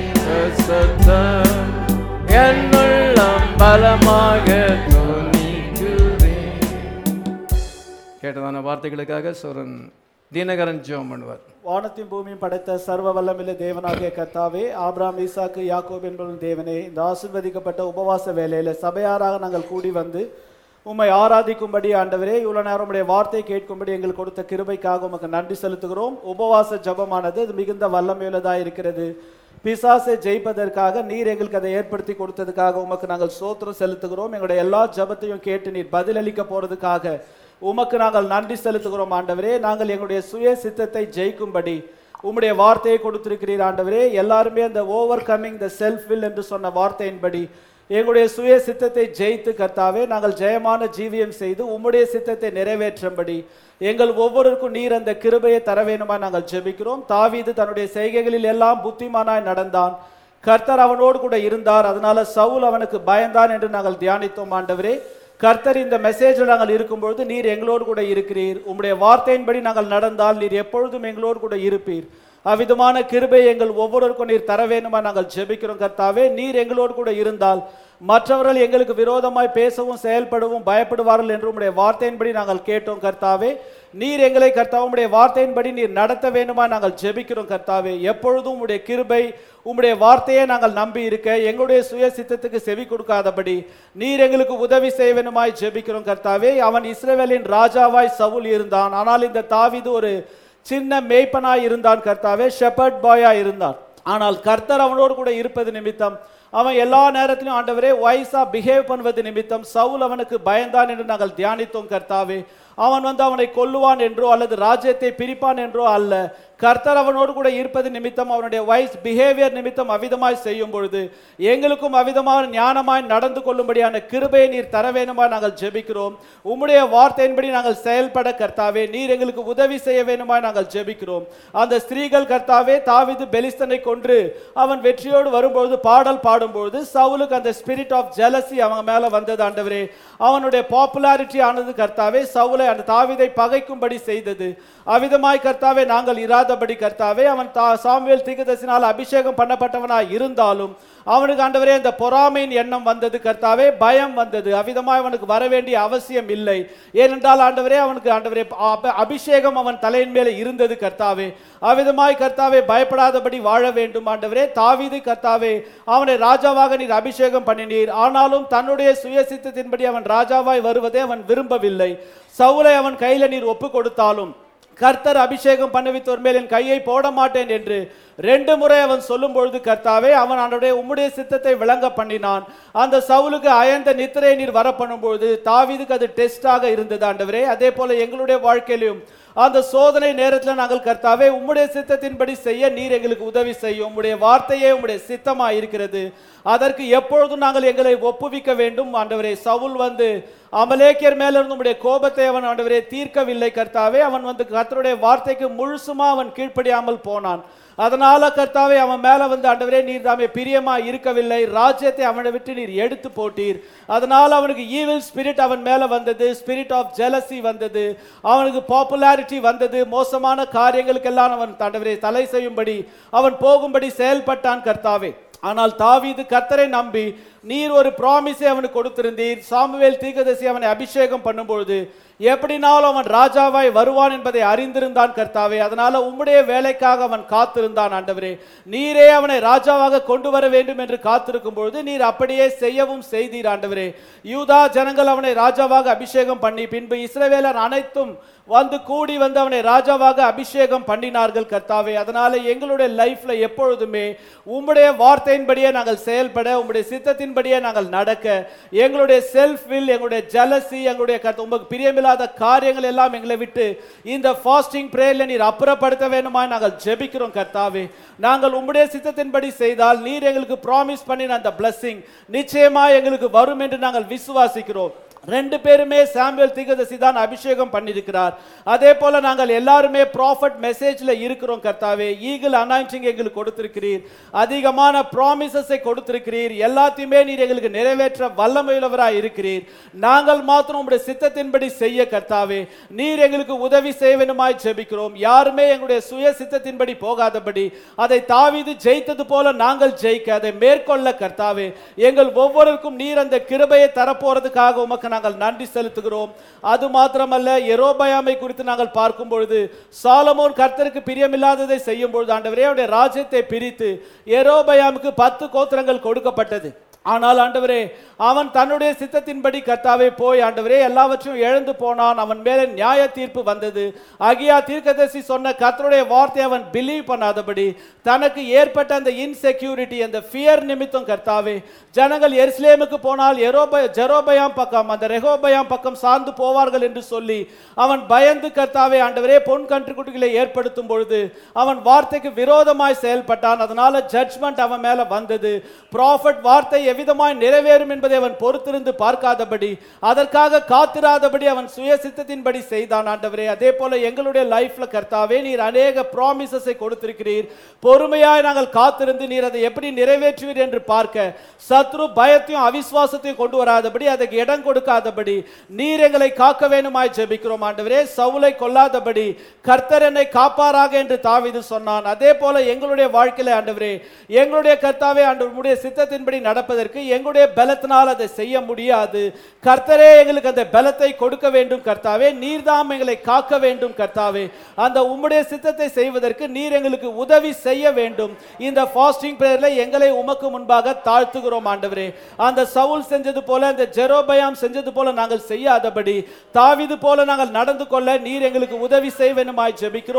சத்தம் என்னுள்ளம் பலமாக துணிக்குதேன் கேட்டதான வார்த்தைகளுக்காக சோரன் தினகரன் ஜெபம் பண்ணுவார் வானத்தையும் பூமியும் படைத்த சர்வ வல்லமில்ல தேவனாகிய கர்த்தாவே ஆபிராம் ஈசாக்கு யாக்கோப் என்பவன் தேவனே இந்த ஆசிர்வதிக்கப்பட்ட உபவாச வேலையில சபையாராக நாங்கள் கூடி வந்து உம்மை ஆராதிக்கும்படி ஆண்டவரே இவ்வளவு நேரம் உடைய வார்த்தை கேட்கும்படி எங்களுக்கு கொடுத்த கிருபைக்காக உமக்கு நன்றி செலுத்துகிறோம் உபவாச ஜபமானது அது மிகுந்த வல்லமையுள்ளதாக இருக்கிறது பிசாசை ஜெயிப்பதற்காக நீர் எங்களுக்கு அதை ஏற்படுத்தி கொடுத்ததுக்காக உமக்கு நாங்கள் சோத்திரம் செலுத்துகிறோம் எங்களுடைய எல்லா ஜபத்தையும் கேட்டு நீர் பதிலளிக்க போறதுக்காக உமக்கு நாங்கள் நன்றி செலுத்துகிறோம் ஆண்டவரே நாங்கள் எங்களுடைய சுய சித்தத்தை ஜெயிக்கும்படி உம்முடைய வார்த்தையை கொடுத்திருக்கிறீர் ஆண்டவரே எல்லாருமே அந்த overcoming the self will என்று சொன்ன வார்த்தையின்படி எங்களுடைய சுய சித்தத்தை ஜெயித்து கர்த்தாவே நாங்கள் ஜெயமான ஜீவியம் செய்து உம்முடைய சித்தத்தை நிறைவேற்றும்படி எங்கள் ஒவ்வொருவருக்கும் நீர் அந்த கிருபையை தர வேணுமா நாங்கள் ஜெபிக்கிறோம் தாவீது தன்னுடைய செய்கைகளில் எல்லாம் புத்திமானாய் நடந்தான் கர்த்தர் அவனோடு கூட இருந்தார் அதனால சவுல் அவனுக்கு பயந்தான் என்று நாங்கள் தியானித்தோம் ஆண்டவரே கர்த்தர் இந்த மெசேஜில் நாங்கள் இருக்கும்பொழுது நீர் எங்களோடு கூட இருக்கிறீர் உம்முடைய வார்த்தையின்படி நாங்கள் நடந்தால் நீர் எப்பொழுதும் எங்களோடு கூட இருப்பீர் அவ்விதமான கிருபை எங்கள் ஒவ்வொருவருக்கும் நீர் தர வேணுமா நாங்கள் ஜெபிக்கிறோம் கர்த்தாவே நீர் எங்களோடு கூட இருந்தால் மற்றவர்கள் எங்களுக்கு விரோதமாய் பேசவும் செயல்படவும் பயப்படுவார்கள் என்று உம்முடைய வார்த்தையின்படி நாங்கள் கேட்டோம் கர்த்தாவே நீர் எங்களை கர்த்தா உம்முடைய வார்த்தையின்படி நீர் நடத்த வேணுமா நாங்கள் ஜெபிக்கிறோம் கர்த்தாவே எப்பொழுதும் உம்முடைய கிருபை உம்முடைய வார்த்தையை நாங்கள் நம்பி இருக்க எங்களுடைய சுய சித்தத்துக்கு செவி கொடுக்காதபடி நீர் எங்களுக்கு உதவி செய்ய வேணுமாய் ஜெபிக்கிறோம் கர்த்தாவே அவன் இஸ்ரவேலின் ராஜாவாய் சவுல் இருந்தான் ஆனால் இந்த தாவீது ஒரு சின்ன மேய்ப்பனாய் இருந்தான் கர்த்தாவே ஷெப்பர்ட் பாயாய் இருந்தான் ஆனால் கர்த்தர் அவனோடு கூட இருப்பது நிமித்தம் அவன் எல்லா நேரத்திலும் ஆண்டவரே வைஸா பிஹேவ் பண்ணுவது நிமித்தம் சவுல் அவனுக்கு பயந்தான் என்று நாங்கள் தியானித்தோம் கர்த்தாவே அவன் வந்து அவனை கொல்லுவான் என்றோ அல்லது ராஜ்யத்தை பிரிப்பான் என்றோ அல்ல கர்த்தர் அவனோடு கூட இருப்பது நிமித்தம் அவனுடைய வைஸ் பிஹேவியர் நிமித்தம் அவிதமாய் செய்யும் பொழுது எங்களுக்கும் அவிதமான ஞானமாய் நடந்து கொள்ளும்படியான கிருபையை நீர் தர வேணுமா நாங்கள் ஜெபிக்கிறோம் உம்முடைய வார்த்தையின்படி நாங்கள் செயல்பட கர்த்தாவே நீர் எங்களுக்கு உதவி செய்ய வேணுமா நாங்கள் ஜெபிக்கிறோம் அந்த ஸ்திரீகள் கர்த்தாவே தாவிது பெலிஸ்தனை கொன்று அவன் வெற்றியோடு வரும்பொழுது பாடல் பாடும்பொழுது சவுலுக்கு அந்த ஸ்பிரிட் ஆஃப் ஜெலசி அவங்க மேல வந்தது ஆண்டவரே அவனுடைய பாப்புலாரிட்டி ஆனது கர்த்தாவே சவுலை அந்த தாவிதை பகைக்கும்படி செய்தது அவிதமாய் கர்த்தாவே நாங்கள் இராதபடி கர்த்தாவே அவன் தா சாமுவேல் தீர்க்கதரிசினால் அபிஷேகம் பண்ணப்பட்டவனாய் இருந்தாலும் அவனுக்கு ஆண்டவரே அந்த பொறாமையின் எண்ணம் வந்தது கர்த்தாவே பயம் வந்தது அவிதமாய் அவனுக்கு வர வேண்டிய அவசியம் இல்லை ஏனென்றால் ஆண்டவரே அவனுக்கு ஆண்டவரே அப- அபிஷேகம் அவன் தலையின் மேலே இருந்தது கர்த்தாவே அவிதமாய் கர்த்தாவே பயப்படாதபடி வாழ வேண்டும் ஆண்டவரே தாவீது கர்த்தாவே அவனை ராஜாவாக நீர் அபிஷேகம் பண்ணினீர் ஆனாலும் தன்னுடைய சுயசித்தத்தின்படி அவன் ராஜாவாய் வருவதை அவன் விரும்பவில்லை சவுலை அவன் கையில நீர் ஒப்பு கொடுத்தாலும் கர்த்தர் அபிஷேகம் பண்ணுவித்தோர் மேல் என் கையை போட மாட்டேன் என்று ரெண்டு முறை அவன் சொல்லும் பொழுது கர்த்தாவே அவன் அவனுடைய உம்முடைய சித்தத்தை விளங்க பண்ணினான் அந்த சவுலுக்கு அயர்ந்த நித்திரை நீர் வர பண்ணும்பொழுது தாவீதுக்கு அது டெஸ்டாக இருந்தது ஆண்டவரே அதே போல எங்களுடைய வாழ்க்கையிலும் அந்த சோதனை நேரத்தில் நாங்கள் கர்த்தாவே உம்முடைய சித்தத்தின்படி செய்ய நீர் எங்களுக்கு உதவி செய்யும் உம்முடைய வார்த்தையே உம்முடைய சித்தமா இருக்கிறது அதற்கு எப்பொழுதும் நாங்கள் எங்களை ஒப்புவிக்க வேண்டும் ஆண்டவரே சவுல் வந்து அமலேக்கியர் மேல இருந்து உம்முடைய கோபத்தை அவன் ஆண்டவரே தீர்க்கவில்லை கர்த்தாவே அவன் வந்து கர்த்தருடைய வார்த்தைக்கு முழுசுமா அவன் கீழ்ப்படியாமல் போனான் அதனால கர்த்தாவே அவன் மேல வந்து ஆண்டவரே நீர் தாமே பிரியமா இருக்கவில்லை ராஜ்யத்தை அவனை விட்டு நீர் எடுத்து போட்டீர் அதனால அவனுக்கு ஈவில் ஸ்பிரிட் அவன் மேல வந்தது ஸ்பிரிட் ஆஃப் ஜெலசி வந்தது அவனுக்கு பாப்புலாரிட்டி வந்தது மோசமான காரியங்களுக்கெல்லாம் அவன் ஆண்டவரே தலை செய்யும்படி அவன் போகும்படி செயல்பட்டான் கர்த்தாவே ஆனால் தாவீது கர்த்தரை நம்பி நீர் ஒரு ப்ராமிஸை அவனுக்கு கொடுத்திருந்தீர் சாமுவேல் தீர்க்கதரிசி அவனை அபிஷேகம் பண்ணும்பொழுது எப்படினாலும் அவன் ராஜாவாய் வருவான் என்பதை அறிந்திருந்தான் கர்த்தாவே அதனால உம்முடைய வேலைக்காக அவன் காத்திருந்தான் ஆண்டவரே நீரே அவனை ராஜாவாக கொண்டு வர வேண்டும் என்று காத்திருக்கும் பொழுது நீர் அப்படியே செய்யவும் செய்தீர் ஆண்டவரே யூதா ஜனங்கள் அவனை ராஜாவாக அபிஷேகம் பண்ணி பின்பு இஸ்ரவேலர் அனைத்தும் வந்து கூடி வந்து அவனை ராஜாவாக அபிஷேகம் பண்ணினார்கள் கர்த்தாவே அதனால எங்களுடைய லைஃப்ல எப்பொழுதுமே உம்முடைய வார்த்தையின்படியே நாங்கள் செயல்பட உம்முடைய சித்தத்தின்படியே நாங்கள் நடக்க எங்களுடைய செல்ஃப் வில் எங்களுடைய ஜலசி எங்களுடைய கர்த்த உமக்கு பிரியமில்லாத காரியங்கள் எல்லாம் எங்களை விட்டு இந்த ஃபாஸ்டிங் பிரேயர்ல நீர் அப்புறப்படுத்த வேணுமா நாங்கள் ஜெபிக்கிறோம் கர்த்தாவே நாங்கள் உம்முடைய சித்தத்தின்படி செய்தால் நீர் எங்களுக்கு ப்ராமிஸ் பண்ணின அந்த blessing நிச்சயமா எங்களுக்கு வரும் என்று நாங்கள் விசுவாசிக்கிறோம் ரெண்டு பேருமே சாமுவேல் தீர்க்கதரிசி தான் அபிஷேகம் பண்ணியிருக்கிறார் அதே போல நாங்கள் எல்லாருமே ப்ராஃபட் மெசேஜ்ல இருக்கிறோம் கர்த்தாவே ஈகிள் அனாயிண்டிங் எங்களுக்கு கொடுத்திருக்கிறீர் அதிகமான ப்ராமிசஸை கொடுத்திருக்கிறீர் எல்லாத்தையுமே நீர் எங்களுக்கு நிறைவேற்ற வல்லமையுள்ளவராய் இருக்கிறீர் நாங்கள் மாத்திரம் உங்களுடைய சித்தத்தின்படி செய்ய கர்த்தாவே நீர் எங்களுக்கு உதவி செய்வனுமாய் ஜெபிக்கிறோம் யாருமே எங்களுடைய சுய சித்தத்தின்படி போகாதபடி அதை தாவீது ஜெயித்தது போல நாங்கள் ஜெயிக்க அதை மேற்கொள்ள கர்த்தாவே எங்கள் ஒவ்வொருவருக்கும் நீர் அந்த கிருபையை தரப்போறதுக்காக உமக்கு நாங்கள் நன்றி செலுத்துகிறோம் அது மாத்திரமல்ல எரோபயாமை குறித்து நாங்கள் பார்க்கும் பொழுது சாலமோன் கர்த்தருக்கு பிரியமில்லாததை செய்யும் பொழுது ஆண்டவரே அவருடைய ராஜ்யத்தை பிரித்து எரோபயாமுக்கு பத்து கோத்திரங்கள் கொடுக்கப்பட்டது ஆனால் ஆண்டவரே அவன் தன்னுடைய சித்தத்தின்படி கர்த்தாவே போய் ஆண்டவரே எல்லாவற்றையும் இழந்து போனான் அவன் மேலே நியாய தீர்ப்பு வந்தது அகியா தீர்க்கதரிசி சொன்ன கர்த்தருடைய வார்த்தை அவன் பிலீவ் பண்ணாதபடி தனக்கு ஏற்பட்ட அந்த இன்செக்யூரிட்டி அந்த ஃபியர் நிமித்தம் கர்த்தாவே ஜனங்கள் எருசலேமுக்கு போனால் எரோப ஜெரோபயாம் பக்கம் அந்த ரெகோபயாம் பக்கம் சார்ந்து போவார்கள் என்று சொல்லி அவன் பயந்து கர்த்தாவே ஆண்டவரே பொன் கன்றுக்குட்டிகளை ஏற்படுத்தும் பொழுது அவன் வார்த்தைக்கு விரோதமாய் செயல்பட்டான் அதனால ஜட்ஜ்மெண்ட் அவன் மேல வந்தது ப்ராஃபட் வார்த்தை எவ்விதமாய் நிறைவேறும் என்பதை அவன் பொறுத்திருந்து பார்க்காதபடி அதற்காக காத்திராதபடி அவன் சுய சித்தத்தின்படி செய்தான் ஆண்டவரே அதே போல எங்களுடைய லைஃப்ல கர்த்தாவே நீர் அநேக ப்ராமிசஸை கொடுத்திருக்கிறீர் பொறுமையாய் நாங்கள் காத்திருந்து நீர் அதை எப்படி நிறைவேற்றுவீர் என்று பார்க்க சத்ரு பயத்தையும் அவிசுவாசத்தையும் கொண்டு வராதபடி அதுக்கு இடம் கொடுக்காதபடி நீர் எங்களை காக்க வேணுமாய் ஜெபிக்கிறோம் ஆண்டவரே சவுலை கொல்லாதபடி கர்த்தர் என்னை காப்பாராக என்று தாவீது சொன்னான் அதே போல எங்களுடைய வாழ்க்கையில ஆண்டவரே எங்களுடைய கர்த்தாவே ஆண்டவருடைய சித்தத்தின்படி நடப்பதற்கு எங்களுடைய பலத்தினால் அதை செய்ய முடியாது கர்த்தரே எங்களுக்கு அந்த பலத்தை கொடுக்க வேண்டும் கர்த்தாவே நீர்தாம் எங்களை காக்க வேண்டும் கர்த்தாவே அந்த உம்முடைய சித்தத்தை செய்வதற்கு நீர் எங்களுக்கு உதவி செய்ய வேண்டும் இந்த ஃபாஸ்டிங் பிரேயர்ல எங்களை உமக்கு முன்பாக தாழ்த்துகிறோம் ஆண்டவரே அந்த சவுல் செஞ்சது போல அந்த ஜெரோபயாம் செஞ்சது போல நாங்கள் செய்யாதபடி தாவிது போல நாங்கள் நடந்து கொள்ள நீர் எங்களுக்கு உதவி செய்வனுமாய் ஜெபிக்கிறோம்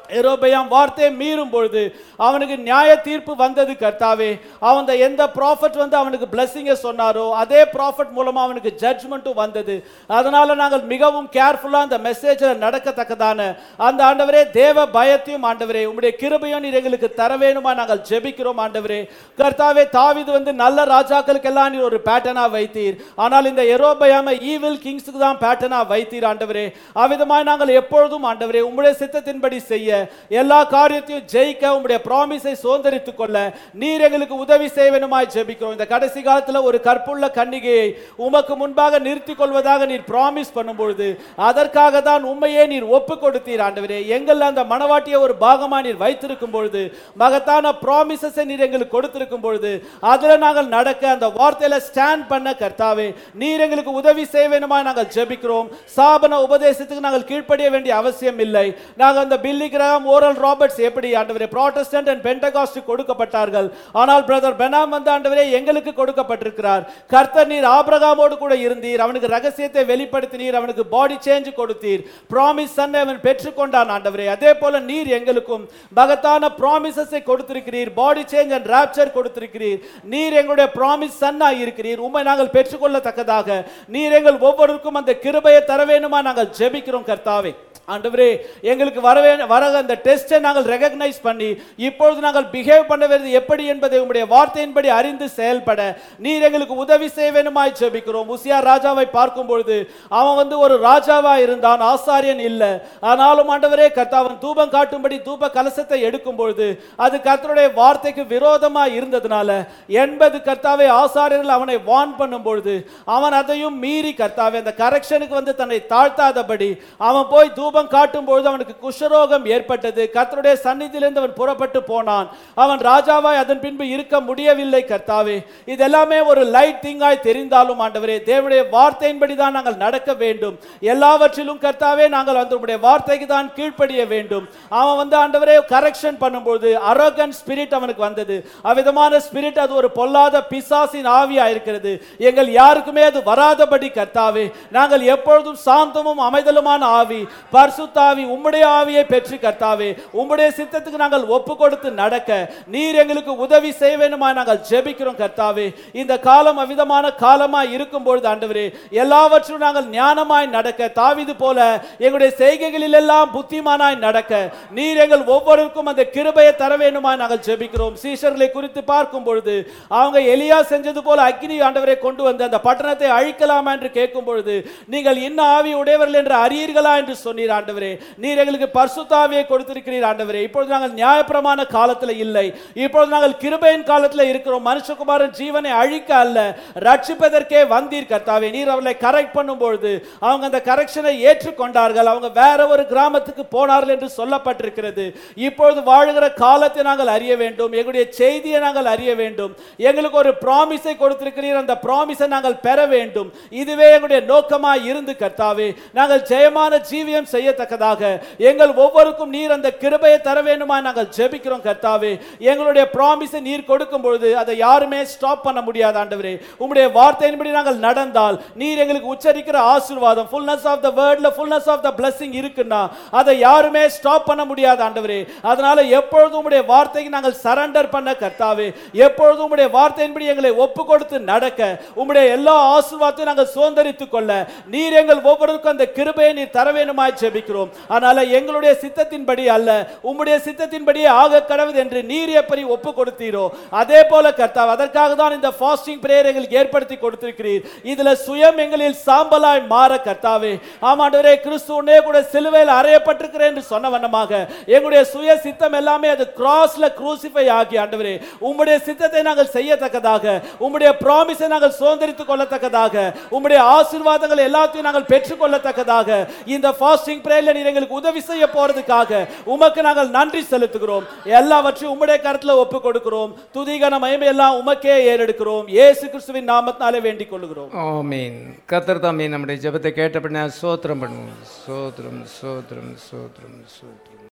எரோபயாம் வார்த்தையை மீறும் பொழுது அவனுக்கு நியாய தீர்ப்பு வந்தது கர்த்தாவே அவன் அந்த எந்த ப்ராஃபட் வந்து அவனுக்கு பிளஸ்ஸிங்கை சொன்னாரோ அதே ப்ராஃபட் மூலமா அவனுக்கு ஜட்ஜ்மெண்ட்டும் வந்தது அதனால நாங்கள் மிகவும் கேர்ஃபுல்லா அந்த மெசேஜில் நடக்கத்தக்கதான அந்த ஆண்டவரே தேவ பயத்தையும் ஆண்டவரே உம்முடைய கிருபையும் நீர் எங்களுக்கு தர வேணுமா நாங்கள் ஜெபிக்கிறோம் ஆண்டவரே கர்த்தாவே தாவீது வந்து நல்ல ராஜாக்களுக்கெல்லாம் நீர் ஒரு பேட்டர்னா வைத்தீர் ஆனால் இந்த எரோபயாம ஈவில் கிங்ஸுக்கு தான் பேட்டர்னா வைத்தீர் ஆண்டவரே அவ்விதமாய் நாங்கள் எப்பொழுதும் ஆண்டவரே உம்முடைய சித்தத்தின்படி செய்ய எல்லா காரியத்தையும் ஜெயிக்க உம்முடைய ப்ராமிஸை சுதந்திரித்துக் கொள்ள நீர் எங்களுக்கு உதவி செய்ய வேணுமாய் ஜெபிக்கிறோம் இந்த கடைசி காலத்துல ஒரு கற்புள்ள கன்னிகையை உமக்கு முன்பாக நிறுத்திக் கொள்வதாக நீர் ப்ராமிஸ் பண்ணும் பொழுது அதற்காக தான் உண்மையே நீர் ஒப்பு கொடுத்தீர் ஆண்டவரே எங்கள் அந்த மனவாட்டியை ஒரு பாகமா நீர் வைத்திருக்கும் பொழுது மகத்தான ப்ராமிசஸை நீர் எங்களுக்கு கொடுத்திருக்கும் பொழுது அதுல நாங்கள் நடக்க அந்த வார்த்தையில ஸ்டாண்ட் பண்ண கர்த்தாவே நீர் எங்களுக்கு உதவி செய்ய வேணுமா நாங்கள் ஜெபிக்கிறோம் சாபன உபதேசத்துக்கு நாங்கள் கீழ்ப்படிய வேண்டிய அவசியம் இல்லை நாங்கள் அந்த பில்லி கிரகம் ஓரல் ராபர்ட்ஸ் எப்படி ஆண்டவரே ப்ராட்டஸ்டன்ட் அண்ட் பெண்டகாஸ்ட் கொடுக்கப்பட்டார்கள் ஆனால் பிரதர் பெனாம் வந்து ஆண்டவரே எங்களுக்கு கொடுக்கப்பட்டிருக்கிறார் கர்த்தர் நீர் ஆபிரகாமோடு கூட இருந்தீர் அவனுக்கு ரகசியத்தை வெளிப்படுத்தினீர் அவனுக்கு பாடி சேஞ்ச் கொடுத்தீர் ப்ராமிஸ் சன்னை அவன் பெற்றுக்கொண்டான் ஆண்டவரே அதே போல நீர் எங்களுக்கும் மகத்தான ப்ராமிசஸை கொடுத்திருக்கிறீர் பாடி சேஞ்ச் அண்ட் ராப்சர் கொடுத்திருக்கிறீர் நீர் எங்களுடைய ப்ராமிஸ் சன்னா இருக்கிறீர் உண்மை நாங்கள் பெற்றுக்கொள்ளத்தக்கதாக நீர் எங்கள் ஒவ்வொருக்கும் அந்த கிருபையை தர வேணுமா நாங்கள் ஜெபிக்கிறோம் கர்த்தாவே ஆண்டவரே எங்களுக்கு வரவே வர அந்த டெஸ்ட்டை நாங்கள் ரெகக்னைஸ் பண்ணி இப்பொழுது நாங்கள் பிஹேவ் பண்ண வேண்டியது எப்படி என்பதை உங்களுடைய வார்த்தையின்படி அறிந்து செயல்பட நீர் எங்களுக்கு உதவி செய்ய வேணுமாய் ஜெபிக்கிறோம் உசியா ராஜாவை பார்க்கும் பொழுது அவன் வந்து ஒரு ராஜாவா இருந்தான் ஆசாரியன் இல்லை ஆனாலும் ஆண்டவரே கர்த்தாவன் தூபம் காட்டும்படி தூப கலசத்தை எடுக்கும் பொழுது அது கர்த்தருடைய வார்த்தைக்கு விரோதமா இருந்ததுனால எண்பது கர்த்தாவை ஆசாரியர்கள் அவனை வான் பண்ணும் பொழுது அவன் அதையும் மீறி கர்த்தாவே அந்த கரெக்ஷனுக்கு வந்து தன்னை தாழ்த்தாதபடி அவன் போய் தூபம் காட்டும் பொழுது அவனுக்கு குஷ்டரோகம் ஏற்பட்டது கர்த்தருடைய சந்நிதியிலிருந்து அவன் புறப்பட்டு போனான் அவன் ராஜாவாய் அதன் பின்பு இருக்க முடியவில்லை கர்த்தாவே இது எல்லாமே ஒரு லைட் திங்காய் தெரிந்தாலும் ஆண்டவரே தேவனுடைய வார்த்தையின்படி தான் நாங்கள் நடக்க வேண்டும் எல்லாவற்றிலும் கர்த்தாவே நாங்கள் அந்த உம்முடைய வார்த்தைக்கு தான் கீழ்ப்படிய வேண்டும் அவன் வந்து ஆண்டவரே கரெக்ஷன் பண்ணும்போது அரகன் ஸ்பிரிட் அவனுக்கு வந்தது அவ்விதமான ஸ்பிரிட் அது ஒரு பொல்லாத பிசாசின் ஆவியா இருக்கிறது எங்கள் யாருக்குமே அது வராதபடி கர்த்தாவே நாங்கள் எப்பொழுதும் சாந்தமும் அமைதலுமான ஆவி பரிசுத்தாவி உம்முடைய ஆவியை பெற்று கர்த்தாவே உம்முடைய சித்தத்துக்கு நாங்கள் ஒப்பு கொடுத்து நடக்க நீர் எங்களுக்கு உதவி செய்ய வேணுமா நாங்கள் ஜெபிக்கிறோம் கர்த்தாவே இந்த காலம் அவ்விதமான காலமா இருக்கும் பொழுது ஆண்டவரே எல்லாவற்றும் நாங்கள் ஞானமாய் நடக்க தாவிது போல எங்களுடைய செய்கைகளில் எல்லாம் புத்திமானாய் நடக்க நீர் எங்கள் ஒவ்வொருவருக்கும் அந்த கிருபையை தர வேணுமா நாங்கள் ஜெபிக்கிறோம் சீஷர்களை குறித்து பார்க்கும் பொழுது அவங்க எலியா செஞ்சது போல அக்னி ஆண்டவரை கொண்டு வந்து அந்த பட்டணத்தை அழிக்கலாமா என்று கேட்கும் பொழுது நீங்கள் இன்ன ஆவி உடையவர்கள் என்று அறியீர்களா என்று சொன்னீர் ஆண்டவரே நீர் எங்களுக்கு பரிசுத்தாவியை கொடுத்திருக்கிறீர் ஆண்டவரே இப்பொழுது நாங்கள் நியாயப்பிரமாண காலத்தில் இல்லை இப்பொழுது நாங்கள் கிருபையின் காலத்தில் இருக்கிறோம் மனுஷகுமாரன் ஜீவனை அழிக்க அல்ல ரட்சிப்பதற்கே வந்தீர் கர்த்தாவே நீர் அவர்களை கரெக்ட் பண்ணும் பொழுது அவங்க அந்த கரெக்ஷனை ஏற்றுக்கொண்டார்கள் அவங்க வேற ஒரு கிராமத்துக்கு போனார்கள் என்று சொல்லப்பட்டிருக்கிறது இப்பொழுது வாழுகிற காலத்தை நாங்கள் அறிய வேண்டும் எங்களுடைய செய்தியை நாங்கள் அறிய வேண்டும் எங்களுக்கு ஒரு ப்ராமிஸை கொடுத்திருக்கிறீர் அந்த ப்ராமிஸை நாங்கள் பெற வேண்டும் இதுவே எங்களுடைய நோக்கமாய் இருந்து கர்த்தாவே நாங்கள் ஜெயமான ஜீவியம் செய்யத்தக்கதாக எங்கள் ஒவ்வொருக்கும் நீர் அந்த கிருபையை தர வேண்டுமா நாங்கள் ஜெபிக்கிறோம் கர்த்தாவே எங்களுடைய ப்ராமிஸை நீர் கொடுக்கும் பொழுது அதை யாருமே ஸ்டாப் பண்ண முடியாது ஆண்டவரே உம்முடைய வார்த்தையின்படி நாங்கள் நடந்தால் நீர் எங்களுக்கு உச்சரிக்கிற ஆசீர்வாதம் ஃபுல்னஸ் ஆஃப் த வேர்ட்ல ஃபுல்னஸ் ஆஃப் த blessing இருக்குன்னா அதை யாருமே ஸ்டாப் பண்ண முடியாது ஆண்டவரே அதனால எப்பொழுதும் உம்முடைய வார்த்தைக்கு நாங்கள் சரண்டர் பண்ண கர்த்தாவே எப்பொழுதும் உம்முடைய வார்த்தையின்படி எங்களை ஒப்பு கொடுத்து நடக்க உம்முடைய எல்லா ஆசீர்வாதத்தையும் நாங்கள் சுதந்திரித்துக் கொள்ள நீர் எங்கள் ஒவ்வொருக்கும் அந்த கிருபையை நீர் தர வேணுமாய் ஜெபிக்கிறோம் அதனால எங்களுடைய சித்தத்தின்படி அல்ல உம்முடைய சித்தத்தின்படியே ஆக கடவுது என்று நீர் எப்படி ஒப்பு கொடுத்தீரோ அதே போல கர்த்தாவே அதற்காக தான் இந்த ஃபாஸ்டிங் பிரேயர் எங்களுக்கு ஏற்படுத்தி கொடுத்திருக்கிறீர் இதுல சுயம் எங்களில் சாம்பலாய் மாற கர்த்தாவே ஆமாண்டவரே கிறிஸ்து உன்னே கூட சிலுவையில் அறையப்பட்டிருக்கிறேன் என்று சொன்ன வண்ணமாக எங்களுடைய சுய சித்தம் எல்லாமே அது கிராஸ்ல குரூசிஃபை ஆகி ஆண்டவரே உம்முடைய சித்தத்தை நாங்கள் செய்யத்தக்கதாக உம்முடைய ப்ராமிஸை நாங்கள் சுதந்திரித்துக் கொள்ளத்தக்கதாக உம்முடைய ஆசீர்வாதங்கள் எல்லாத்தையும் நாங்கள் பெற்றுக்கொள்ளத்தக்கதாக இந்த ஃபாஸ்டிங் பிரேயர்ல நீர் எங்களுக்கு உதவி செய்ய போறதுக்காக உமக்கு நாங்கள் நன்றி செலுத்துகிறோம் எல்லாவற்றையும் உம்முடைய கருத்துல ஒப்பு கொடுக்கிறோம் துதிகன மகிமை எல்லாம் உமக்கே ஏறெடுக்கிறோம் இயேசு கிறிஸ்துவின் நாமத்தினாலே வேண்டிக் கொள்கிறோம் ஆமீன் கத்தர் தாமே நம்முடைய ஜெபத்தை கேட்டபடினா சோத்திரம் பண்ணுவோம் சோத்திரம் சோத்திரம் சோத்திரம் சோத்திரம்